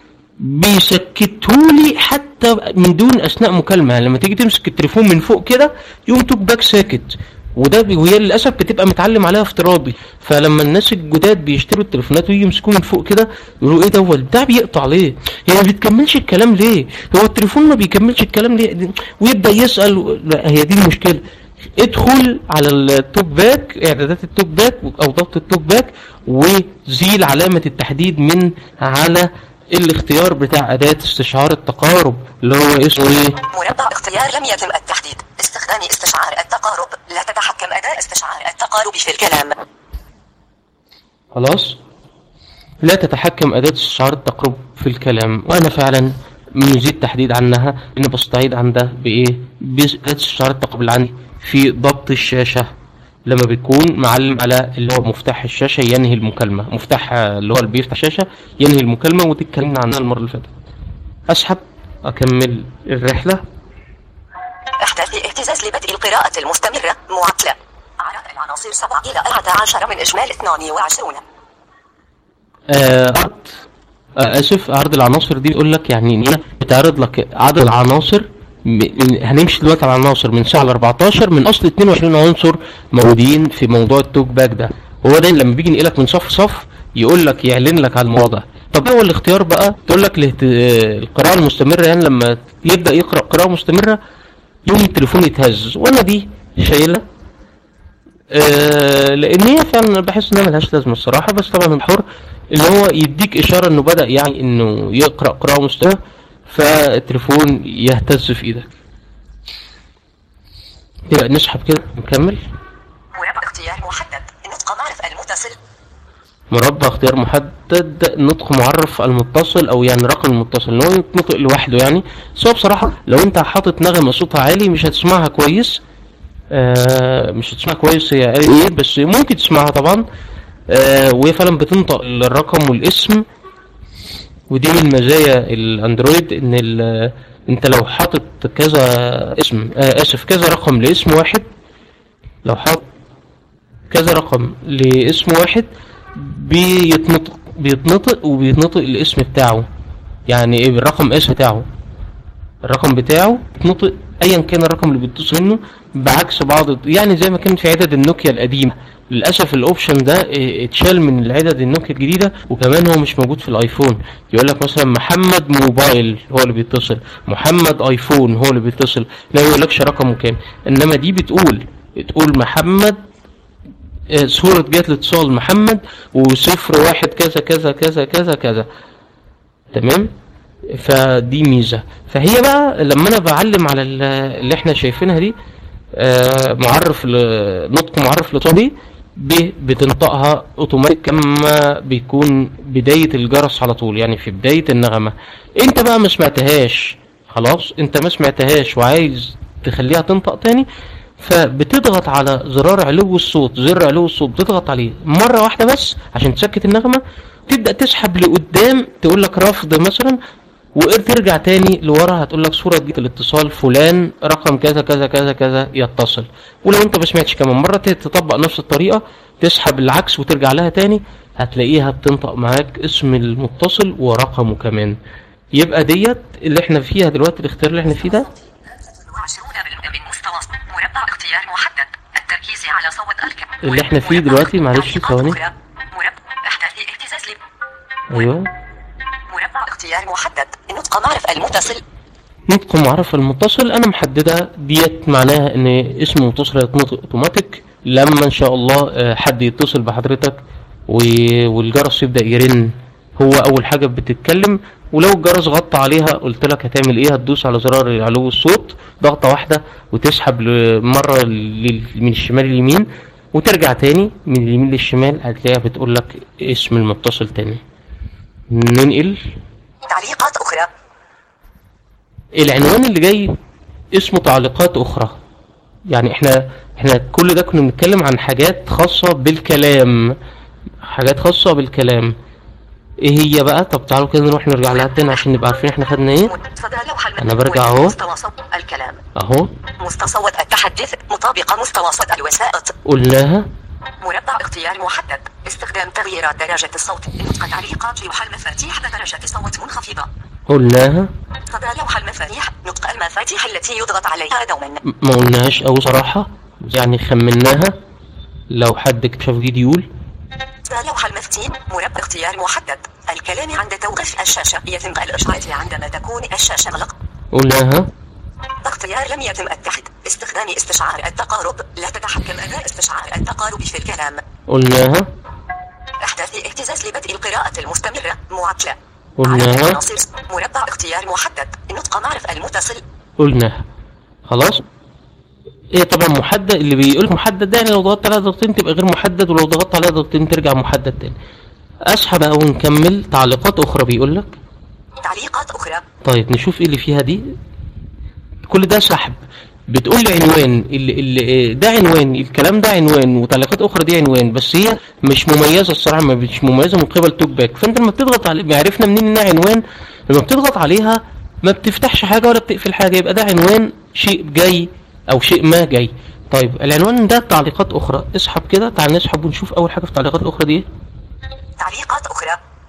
Speaker 2: بيسكتهولي حتى من دون اثناء مكالمه يعني لما تيجي تمسك التليفون من فوق كده يقوم توك باك ساكت وده بي- وهي للاسف بتبقى متعلم عليها افتراضي فلما الناس الجداد بيشتروا التليفونات ويجي يمسكوه من فوق كده يقولوا ايه ده هو البتاع بيقطع ليه؟ هي ما بتكملش الكلام ليه؟ هو التليفون ما بيكملش الكلام ليه؟ ويبدا يسال لا هي دي المشكله ادخل على التوك باك اعدادات التوك باك او ضغط التوك باك وزيل علامه التحديد من على الاختيار بتاع اداه استشعار التقارب اللي هو اسمه ايه؟
Speaker 3: مربع اختيار لم يتم التحديد استخدام استشعار التقارب لا تتحكم أداة استشعار التقارب في الكلام
Speaker 2: خلاص لا تتحكم أداة استشعار التقرب في الكلام وأنا فعلا نزيد تحديد عنها إن بستعيد عن ده بإيه؟ بأداة استشعار التقرب اللي عندي في ضبط الشاشة لما بيكون معلم على اللي هو مفتاح الشاشة ينهي المكالمة مفتاح آه، اللي هو اللي بيفتح الشاشة ينهي المكالمة ودي اتكلمنا عنها المرة اللي فاتت أسحب أكمل الرحلة
Speaker 3: احداث اهتزاز لبدء القراءة المستمرة معطلة أعراض العناصر 7 إلى 14 من إجمال 22
Speaker 2: آه عرض آه اسف عرض العناصر دي بيقول لك يعني ان هي بتعرض لك عدد العناصر م- هنمشي دلوقتي على العناصر من 9 ل 14 من اصل 22 عنصر موجودين في موضوع التوك باك ده هو ده لما بيجي ينقلك من صف صف يقول لك يعلن لك على الموضوع ده طب هو الاختيار بقى تقول لك الاهت- القراءه المستمره يعني لما يبدا يقرا قراءه مستمره يوم التليفون يتهز وانا دي شايلها آه، لان هي فعلا بحس انها ملهاش لازمه الصراحه بس طبعا الحر اللي هو يديك اشاره انه بدا يعني انه يقرا قراءه مستوى فالتليفون يهتز في ايدك كده نسحب كده نكمل
Speaker 3: مربع اختيار محدد نطق معرف المتصل
Speaker 2: مربع اختيار محدد نطق معرف المتصل او يعني رقم المتصل ان هو يتنطق لوحده يعني بس هو بصراحه لو انت حاطط نغمه صوتها عالي مش هتسمعها كويس آه مش هتسمعها كويس هي قالت ايه بس ممكن تسمعها طبعا آه وهي فعلا بتنطق الرقم والاسم ودي من مزايا الاندرويد ان ال- انت لو حاطط كذا اسم آه اسف كذا رقم لاسم واحد لو حاطط كذا رقم لاسم واحد بيتنطق بيتنطق وبيتنطق الاسم بتاعه يعني ايه الرقم اس بتاعه الرقم بتاعه بيتنطق ايا كان الرقم اللي بيتصل منه بعكس بعض يعني زي ما كان في عدد النوكيا القديمه للاسف الاوبشن ده اه، اتشال من العدد النوكيا الجديده وكمان هو مش موجود في الايفون يقول لك مثلا محمد موبايل هو اللي بيتصل محمد ايفون هو اللي بيتصل لا يقولكش رقمه كام انما دي بتقول بتقول محمد آه، صورة جهة الاتصال محمد وصفر واحد كذا كذا كذا كذا كذا تمام فدي ميزة فهي بقى لما انا بعلم على ال- اللي احنا شايفينها دي آه، معرف ل- نطق معرف لطبي ب بتنطقها اوتوماتيك كما بيكون بداية الجرس على طول يعني في بداية النغمة انت بقى ما سمعتهاش خلاص انت ما سمعتهاش وعايز تخليها تنطق تاني فبتضغط على زرار علو الصوت زر علو الصوت بتضغط عليه مرة واحدة بس عشان تسكت النغمة تبدأ تسحب لقدام تقول لك رفض مثلا وترجع تاني لورا هتقول لك صورة جهة الاتصال فلان رقم كذا كذا كذا كذا يتصل ولو انت ما سمعتش كمان مرة تطبق نفس الطريقة تسحب العكس وترجع لها تاني هتلاقيها بتنطق معاك اسم المتصل ورقمه كمان يبقى ديت اللي احنا فيها دلوقتي الاختيار اللي احنا فيه ده
Speaker 3: 20 من مستوى مربع اختيار محدد التركيز على صوت الكلمة
Speaker 2: اللي احنا فيه دلوقتي معلش ثواني
Speaker 3: مربع احداث اهتزاز لب
Speaker 2: ايوه
Speaker 3: مربع اختيار محدد نطق معرف المتصل
Speaker 2: نطق معرف المتصل انا محددها ديت معناها ان اسم المتصل هيتنطق اوتوماتيك لما ان شاء الله آه، حد يتصل بحضرتك و- والجرس يبدا يرن هو اول حاجه بتتكلم ولو الجرس غطى عليها قلت لك هتعمل ايه هتدوس على زرار علو الصوت ضغطه واحده وتسحب ل- مره لل- من الشمال لليمين وترجع تاني من اليمين للشمال هتلاقيها بتقول لك اسم المتصل تاني ننقل
Speaker 3: تعليقات أخرى
Speaker 2: العنوان اللي جاي اسمه تعليقات اخرى يعني احنا احنا كل ده كنا بنتكلم عن حاجات خاصة بالكلام حاجات خاصة بالكلام ايه هي بقى طب تعالوا كده نروح نرجع لها تاني عشان نبقى عارفين احنا خدنا ايه
Speaker 3: منتدى لوحة المتن
Speaker 2: أنا برجع أهو.
Speaker 3: مستوى صوت الكلام
Speaker 2: اهو
Speaker 3: مستوى التحدث مطابقة مستوى صوت الوسائط
Speaker 2: قلناها
Speaker 3: مربع اختيار محدد استخدام تغييرات درجة الصوت نطق تعليقات لوحة المفاتيح بدرجة صوت منخفضة
Speaker 2: قلناها
Speaker 3: صدى لوحة المفاتيح نطق المفاتيح التي يضغط عليها دوما
Speaker 2: م- ما قلناهاش او صراحة يعني خمناها لو حد شاف فيديو يقول
Speaker 3: صدى لوحة المفتين مربع اختيار محدد الكلام عند توقف الشاشة يتم الإشعار عندما تكون الشاشة مغلقة
Speaker 2: قلناها
Speaker 3: اختيار لم يتم التحد استخدام استشعار التقارب لا تتحكم أداء استشعار التقارب في الكلام
Speaker 2: قلناها
Speaker 3: احداث اهتزاز لبدء القراءة المستمرة معطلة
Speaker 2: قلناها.
Speaker 3: عدد العناصر مربع اختيار محدد نطق معرف المتصل
Speaker 2: قلناها خلاص ايه طبعا محدد اللي بيقول محدد ده يعني لو ضغطت عليها ضغطتين تبقى غير محدد ولو ضغطت عليها ضغطتين ترجع محدد تاني اسحب او نكمل تعليقات اخرى بيقول لك
Speaker 3: تعليقات أخرى
Speaker 2: طيب نشوف ايه اللي فيها دي كل ده سحب بتقول لي عنوان اللي اللي ده عنوان الكلام ده عنوان وتعليقات اخرى دي عنوان بس هي مش مميزه الصراحه ما مش مميزه من قبل توك باك فانت لما بتضغط عليه عرفنا منين انها عنوان لما بتضغط عليها ما بتفتحش حاجه ولا بتقفل حاجه يبقى ده عنوان شيء جاي او شيء ما جاي طيب العنوان ده تعليقات اخرى اسحب كده تعال نسحب ونشوف اول حاجه في التعليقات الاخرى دي إيه؟
Speaker 3: تعليقات أخرى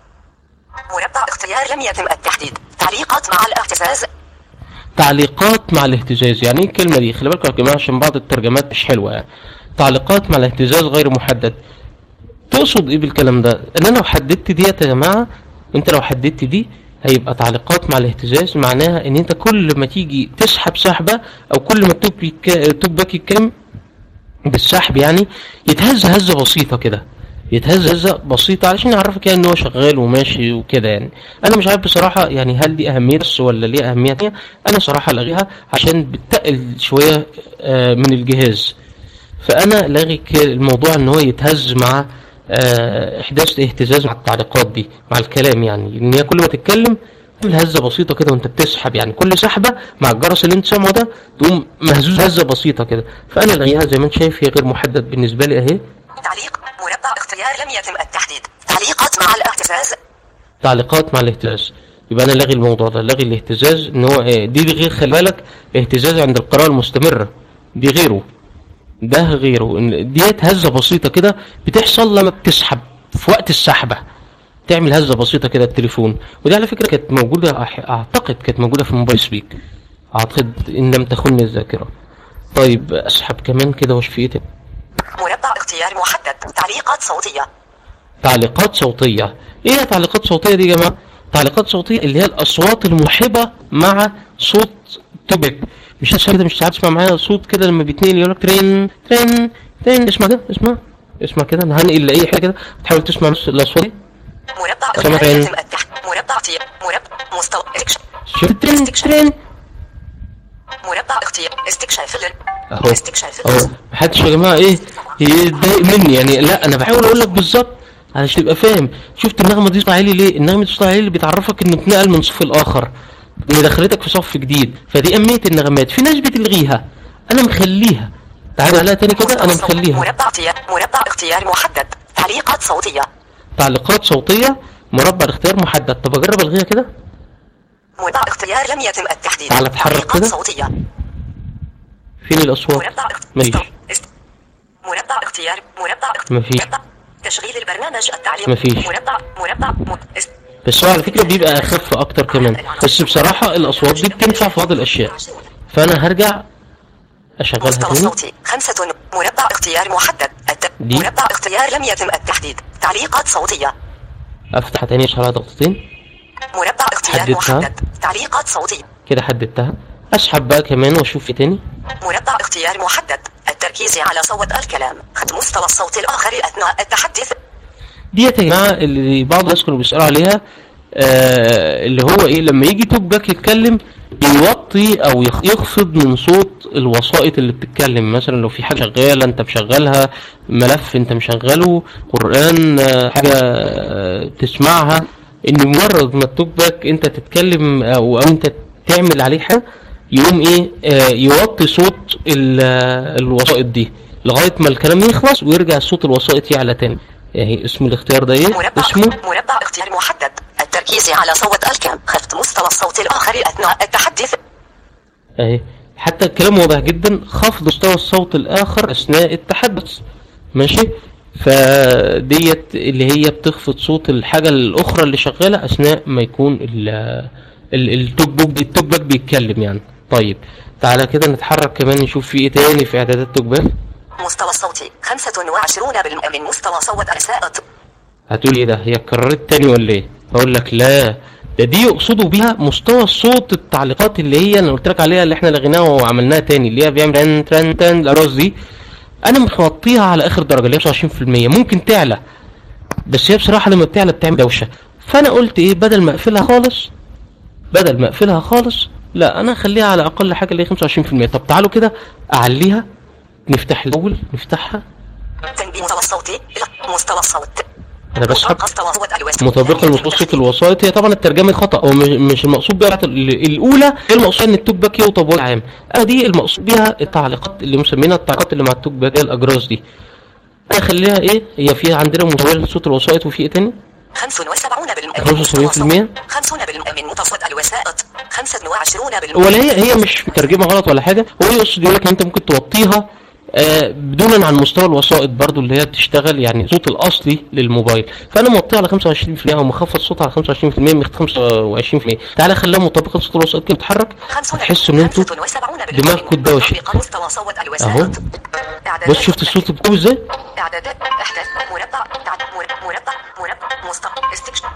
Speaker 3: مربع اختيار لم يتم التحديد تعليقات مع الاهتزاز
Speaker 2: تعليقات مع الاهتزاز يعني ايه الكلمه دي خلي بالكم يا جماعه عشان بعض الترجمات مش حلوه يعني تعليقات مع الاهتزاز غير محدد تقصد ايه بالكلام ده ان انا لو حددت ديت يا جماعه انت لو حددت دي هيبقى تعليقات مع الاهتزاز معناها ان انت كل ما تيجي تسحب سحبه او كل ما التوب يك- التوب باك يتكلم بالسحب يعني يتهز هزه بسيطه كده يتهز هزه بسيطه علشان يعرفك يعني ان هو شغال وماشي وكده يعني انا مش عارف بصراحه يعني هل دي اهميه بس ولا ليه اهميه تانية انا صراحه لاغيها عشان بتقل شويه آه، من الجهاز فانا لاغي ك- الموضوع ان هو يتهز مع آه، احداث اهتزاز مع التعليقات دي مع الكلام يعني ان هي كل ما تتكلم تعمل هزه بسيطه كده وانت بتسحب يعني كل سحبه مع الجرس اللي انت سامعه ده تقوم مهزوز هزه بسيطه كده فانا لاغيها زي ما انت شايف هي غير محدد بالنسبه لي اهي
Speaker 3: تعليق مربع اختيار لم يتم التحديد تعليقات مع الاهتزاز
Speaker 2: تعليقات مع الاهتزاز يبقى انا لاغي الموضوع ده لاغي الاهتزاز ان هو آه، دي غير خلي بالك اهتزاز عند القراءه المستمره دي غيره ده غيره إن ديت هزه بسيطه كده بتحصل لما بتسحب في وقت السحبه تعمل هزه بسيطه كده التليفون ودي على فكره كانت موجوده أح- اعتقد كانت موجوده في موبايل سبيك اعتقد ان لم تخن الذاكره طيب اسحب كمان كده واشوف ايه تاني
Speaker 3: مربع اختيار محدد تعليقات صوتية
Speaker 2: تعليقات صوتية ايه هي تعليقات صوتية دي يا جماعة تعليقات صوتية اللي هي الاصوات المحبة مع صوت توبك مش هتسمع كده مش ساعات تسمع معايا صوت كده لما بيتنقل يقول لك ترين ترين ترين اسمع كده اسمع اسمع كده انا هنقل لاي حاجه كده تحاول تسمع نص الاصوات دي
Speaker 3: مربع
Speaker 2: سمع
Speaker 3: اختيار
Speaker 2: تاني.
Speaker 3: يتم التحديد مربع تي مربع مستوى استكشاف
Speaker 2: شوف ترين ترين
Speaker 3: مربع اختيار استكشاف ال-
Speaker 2: اهو
Speaker 3: استكشاف
Speaker 2: اهو
Speaker 3: الاسم
Speaker 2: محدش يا جماعه ايه يتضايق مني يعني لا انا بحاول اقول لك بالظبط علشان تبقى فاهم شفت النغمه دي صوتها عالي ليه النغمه دي صوتها عالي اللي بتعرفك انه اتنقل من صف الاخر ان دخلتك في صف جديد فدي اهميه النغمات في ناس بتلغيها انا مخليها تعالى عليها تاني كده انا
Speaker 3: مستوى صوت.
Speaker 2: مخليها
Speaker 3: مربع تي مربع اختيار محدد تعليقات صوتية
Speaker 2: تعليقات صوتيه مربع الاختيار محدد طب اجرب الغيها كده
Speaker 3: مربع اختيار لم يتم التحديد
Speaker 2: تعال اتحرك
Speaker 3: تعليقات
Speaker 2: كده.
Speaker 3: صوتية
Speaker 2: فين الاصوات
Speaker 3: مربع اخت-
Speaker 2: ماشي
Speaker 3: استو- است- مربع اختيار مربع اخت-
Speaker 2: مفيش.
Speaker 3: مربع تشغيل البرنامج التعليق
Speaker 2: مفيش.
Speaker 3: مربع مربع م- است-
Speaker 2: بس هو على فكره بيبقى اخف اكتر كمان بس بصراحه الاصوات دي بتنفع في بعض الاشياء فانا هرجع اشغلها
Speaker 3: مستوى
Speaker 2: تاني
Speaker 3: صوتي خمسة مربع اختيار محدد الت...
Speaker 2: دي؟
Speaker 3: مربع اختيار لم يتم التحديد تعليقات صوتية
Speaker 2: افتح تاني اشغلها ضغطتين
Speaker 3: مربع اختيار
Speaker 2: حددتها؟
Speaker 3: محدد تعليقات صوتية
Speaker 2: كده حددتها اسحب بقى كمان واشوف ايه تاني
Speaker 3: مربع اختيار محدد التركيز على صوت الكلام خد مستوى الصوت الآخر أثناء التحدث
Speaker 2: ديت يا جماعه اللي بعض الناس كانوا بيسالوا عليها آه اللي هو ايه لما يجي توك باك يتكلم يوطي او يخ- يخفض من صوت الوسائط اللي بتتكلم مثلا لو في حاجه شغاله انت مشغلها ملف انت مشغله قران آه، حاجه آه، تسمعها ان مجرد ما التوك باك انت تتكلم او او انت تعمل عليه حاجه يقوم ايه آه يوطي صوت ال- آه، الوسائط دي لغايه ما الكلام يخلص ويرجع صوت الوسائط يعلى تاني يعني اسم الاختيار ده ايه
Speaker 3: مربع
Speaker 2: اسمه
Speaker 3: مربع اختيار محدد التركيز على صوت الكلام خفض مستوى الصوت الآخر أثناء التحدث
Speaker 2: اهي حتى الكلام واضح جدا خفض مستوى الصوت الاخر اثناء التحدث ماشي فديت اللي هي بتخفض صوت الحاجه الاخرى اللي شغاله اثناء ما يكون ال ال- التوك بوك التوك باك بيتكلم يعني طيب تعالى كده نتحرك كمان نشوف في ايه تاني في اعدادات توك باك
Speaker 3: مستوى الصوت 25% من مستوى صوت السائط
Speaker 2: هتقول ايه ده هي اتكررت تاني ولا ايه اقول لك لا ده دي يقصدوا بيها مستوى الصوت التعليقات اللي هي انا قلت لك عليها اللي احنا لغيناها وعملناها تاني اللي هي بيعمل تن تن تن الاراس دي انا مش موطيها على اخر درجه اللي هي 25% ممكن تعلى بس هي بصراحه لما بتعلى بتعمل دوشه فانا قلت ايه بدل ما اقفلها خالص بدل ما اقفلها خالص لا انا اخليها على اقل حاجه اللي هي 25% طب تعالوا كده اعليها نفتح الاول نفتحها
Speaker 3: تنبيه مستوى الصوت إلى مستوى الصوت
Speaker 2: انا بسحب
Speaker 3: مستوى صوت الوسط
Speaker 2: مطابقة لمتوسط الوسائط هي طبعا الترجمة خطأ هو مش- مش المقصود بيها ال- الأولى هي المقصود إن التوك باك يوطى بوجه عام أنا دي المقصود بيها التعليقات اللي مسمينها التعليقات اللي مع التوك باك هي الأجراس دي أنا أخليها إيه هي فيها عندنا مطابقة لصوت الوسائط وفي إيه تاني
Speaker 3: 75%
Speaker 2: 75%
Speaker 3: 50% من متوسط الوسائط 25%
Speaker 2: ولا هي هي مش مترجمة غلط ولا حاجة هو يقصد يقول لك إن أنت ممكن توطيها آه بدونا عن مستوى الوسائط برضو اللي هي بتشتغل يعني الصوت الاصلي للموبايل فانا موطيه على 25% او مخفض صوت على 25% مخفض 25% تعالى خليها مطابقه صوت الوسائط كده بتتحرك هتحسوا ان انتوا دماغكم دوشه
Speaker 3: مستوى صوت
Speaker 2: اهو
Speaker 3: الوسائط
Speaker 2: بص شفت الصوت بتقوي ازاي
Speaker 3: اعدادات احداث مربع تعد مر- مربع مربع مستقبل استكشاف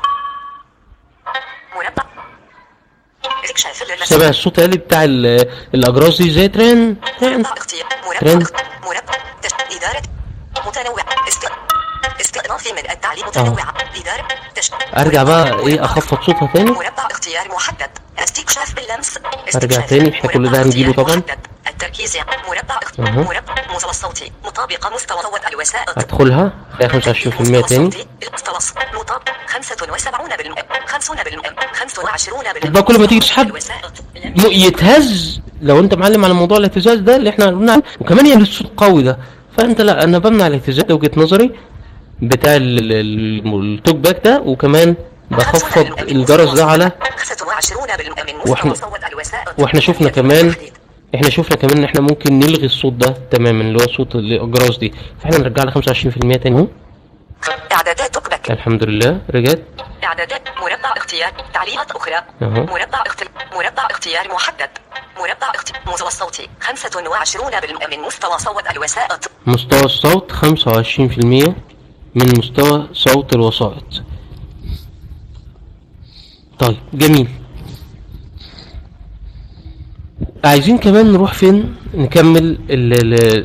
Speaker 3: مربع استكشاف للمسافة
Speaker 2: سامع الصوت عالي بتاع ال- الاجراس دي زي ترن ترن
Speaker 3: مربع اختيار
Speaker 2: ترند.
Speaker 3: مربع اخت- مربع تش... إدارة متنوع است... استئناف من التعليم متنوعة إدارة تش...
Speaker 2: ارجع بقى
Speaker 3: مربع-
Speaker 2: ايه اخفض صوتها تاني
Speaker 3: مربع اختيار محدد استكشاف باللمس
Speaker 2: أرجع
Speaker 3: استكشاف.
Speaker 2: تاني، إحنا كل ده
Speaker 3: مربع
Speaker 2: هنجيبه
Speaker 3: اختيار
Speaker 2: طبعاً.
Speaker 3: محدد. التركيز مربع اخت...
Speaker 2: أها.
Speaker 3: مربع مستوى الصوتي مطابق مستوى صوت الوسائط
Speaker 2: ادخلها خليها 25% تاني
Speaker 3: المستوى الصوتي مطابق 75 بالمئة 50 بالمئة 25 بالمئة
Speaker 2: يبقى كل ما تيجي تسحب
Speaker 3: الوسائط.
Speaker 2: م- يتهز لو انت معلم على موضوع الاهتزاز ده اللي احنا قلنا عنه وكمان يعني الصوت القوي ده فانت لا انا بمنع الاهتزاز ده وجهه نظري بتاع ال- ال- ال- التوك باك ده وكمان بخفض الجرس ده على
Speaker 3: 25 بالمئة من
Speaker 2: وإحنا-
Speaker 3: مستوى صوت الوسائط
Speaker 2: واحنا شفنا كمان احنا شفنا كمان ان احنا ممكن نلغي الصوت ده تماما اللي هو صوت الاجراس دي فاحنا نرجع ل 25% تاني اهو
Speaker 3: اعدادات توكباك
Speaker 2: الحمد لله رجعت
Speaker 3: اعدادات مربع اختيار تعليقات اخرى
Speaker 2: أها.
Speaker 3: مربع اختيار مربع اختيار محدد مربع اختيار مستوى الصوتي 25 بالمئة من مستوى صوت الوسائط
Speaker 2: مستوى الصوت 25% من مستوى صوت الوسائط طيب جميل عايزين كمان نروح فين نكمل ال ال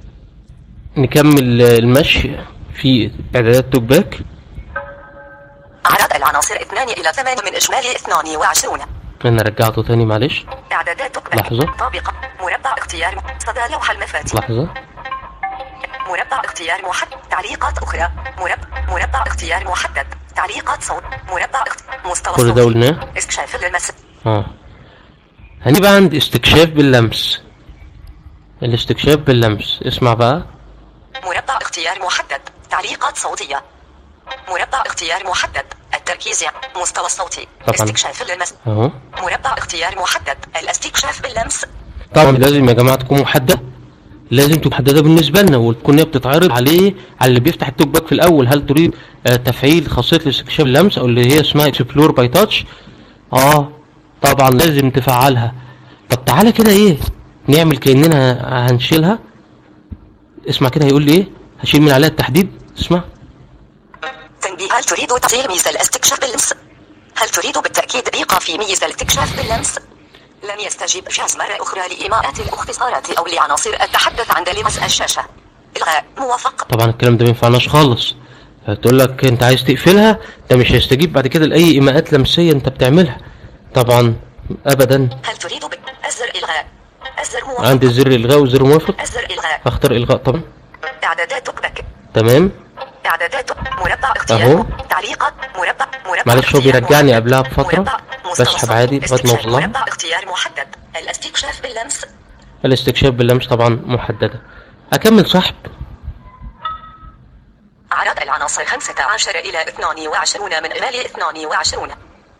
Speaker 2: نكمل المشي في اعدادات توك باك
Speaker 3: عدد العناصر 2 الى 8 من اجمالي 22
Speaker 2: انا رجعته تاني معلش
Speaker 3: اعدادات توكباك
Speaker 2: لحظة.
Speaker 3: طابقة مربع اختيار صدى لوحة المفاتيح
Speaker 2: لحظة
Speaker 3: مربع اختيار محدد تعليقات اخرى مربع مربع اختيار محدد تعليقات صوت مربع اخت... مستوى
Speaker 2: كل ده
Speaker 3: صوتي.
Speaker 2: قلناه
Speaker 3: استكشاف للمس
Speaker 2: اه هنبقى عند استكشاف باللمس الاستكشاف باللمس اسمع بقى
Speaker 3: مربع اختيار محدد تعليقات صوتية مربع اختيار محدد التركيز مستوى الصوتي
Speaker 2: طبعاً.
Speaker 3: استكشاف للمس
Speaker 2: اهو
Speaker 3: مربع اختيار محدد الاستكشاف باللمس
Speaker 2: طبعا لازم يا جماعه تكون محدده لازم تكون محدده بالنسبه لنا وتكون هي بتتعرض عليه على اللي بيفتح التوك باك في الاول هل تريد آه تفعيل خاصيه الاستكشاف اللمس او اللي هي اسمها اكسبلور باي تاتش اه طبعا لازم تفعلها طب تعالى كده ايه نعمل كاننا هنشيلها اسمع كده هيقول لي ايه هشيل من عليها التحديد اسمع
Speaker 3: تنبيه هل تريد تعطيل ميزة الاستكشاف باللمس هل تريد بالتأكيد إيقاف ميزة الاستكشاف باللمس لن يستجيب جهاز مرة أخرى لإيماءات الاختصارات أو لعناصر التحدث عند لمس الشاشة إلغاء موافق
Speaker 2: طبعا الكلام ده ما ينفعناش خالص هتقول لك انت عايز تقفلها ده مش هيستجيب بعد كده لاي ايماءات لمسيه انت بتعملها طبعا ابدا
Speaker 3: هل تريد ب... أزر إلغاء أزر موافق
Speaker 2: عندي زر الغاء وزر موافق
Speaker 3: أزر إلغاء
Speaker 2: اختار الغاء طبعا
Speaker 3: إعدادات توكباك
Speaker 2: تمام
Speaker 3: إعدادات مربع اختيار
Speaker 2: أهو.
Speaker 3: تعليقات مربع مربع
Speaker 2: معلش هو
Speaker 3: اختيار
Speaker 2: بيرجعني
Speaker 3: محدد.
Speaker 2: قبلها بفترة.
Speaker 3: مربع مستوى
Speaker 2: بسحب
Speaker 3: الصوت.
Speaker 2: عادي لغاية ما
Speaker 3: استكشاف
Speaker 2: أوصل لها.
Speaker 3: مربع اختيار محدد الاستكشاف باللمس
Speaker 2: الاستكشاف باللمس طبعا محدده اكمل سحب
Speaker 3: عدد العناصر 15 إلى 22 من إجمالي 22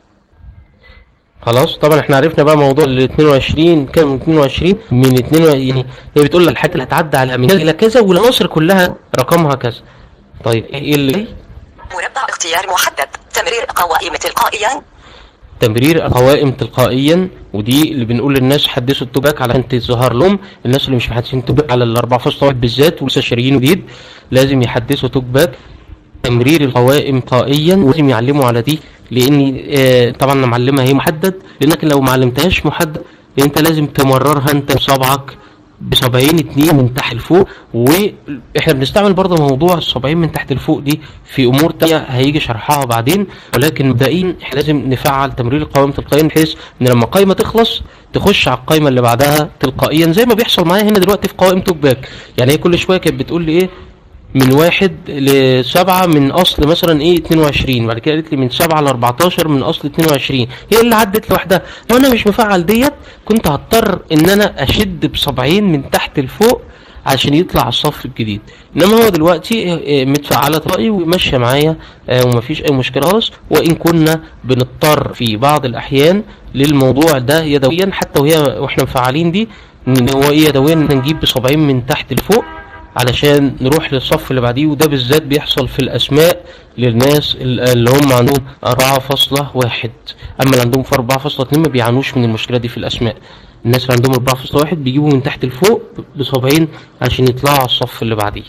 Speaker 2: خلاص طبعا احنا عرفنا بقى موضوع ال 22 كام 22 من 22 يعني هي بتقول لك الحاجات اللي هتعدى على من كذا الى كذا والعناصر كلها رقمها كذا طيب ايه اللي جاي؟
Speaker 3: مربع اختيار محدد تمرير قوائم تلقائيا
Speaker 2: تمرير قوائم تلقائيا ودي اللي بنقول للناس حدثوا التوباك على انت تظهر لهم الناس اللي مش محدثين توباك على الاربع فاصل واحد بالذات ولسه شاريين جديد لازم يحدثوا توباك تمرير القوائم تلقائيا ولازم يعلموا على دي لان آه طبعا انا معلمها هي محدد لانك لو ما علمتهاش محدد انت لازم تمررها انت بصبعك بصبعين اتنين من تحت لفوق واحنا بنستعمل برضه موضوع الصبعين من تحت لفوق دي في امور تانية هيجي شرحها بعدين ولكن مبدئيا احنا لازم نفعل تمرير القوائم تلقائيا بحيث ان لما قائمه تخلص تخش على القائمه اللي بعدها تلقائيا زي ما بيحصل معايا هنا دلوقتي في قوائم توك باك يعني هي كل شويه كانت بتقول لي ايه من واحد لسبعة من أصل مثلا إيه 22 بعد كده قالت لي من سبعة ل 14 من أصل 22 هي اللي عدت لوحدها لو أنا مش مفعل ديت كنت هضطر إن أنا أشد بصبعين من تحت لفوق عشان يطلع الصف الجديد انما هو دلوقتي آه، متفعله تلقائي وماشيه معايا آه، ومفيش اي مشكله خالص وان كنا بنضطر في بعض الاحيان للموضوع ده يدويا حتى وهي واحنا مفعلين دي ان هو ايه يدويا إن نجيب بصبعين من تحت لفوق علشان نروح للصف اللي بعديه وده بالذات بيحصل في الاسماء للناس ال- اللي هم عندهم 4.1 اما اللي عندهم في 4.2 ما بيعانوش من المشكله دي في الاسماء الناس اللي عندهم 4.1 بيجيبوا من تحت لفوق بصبعين عشان يطلعوا على الصف اللي بعديه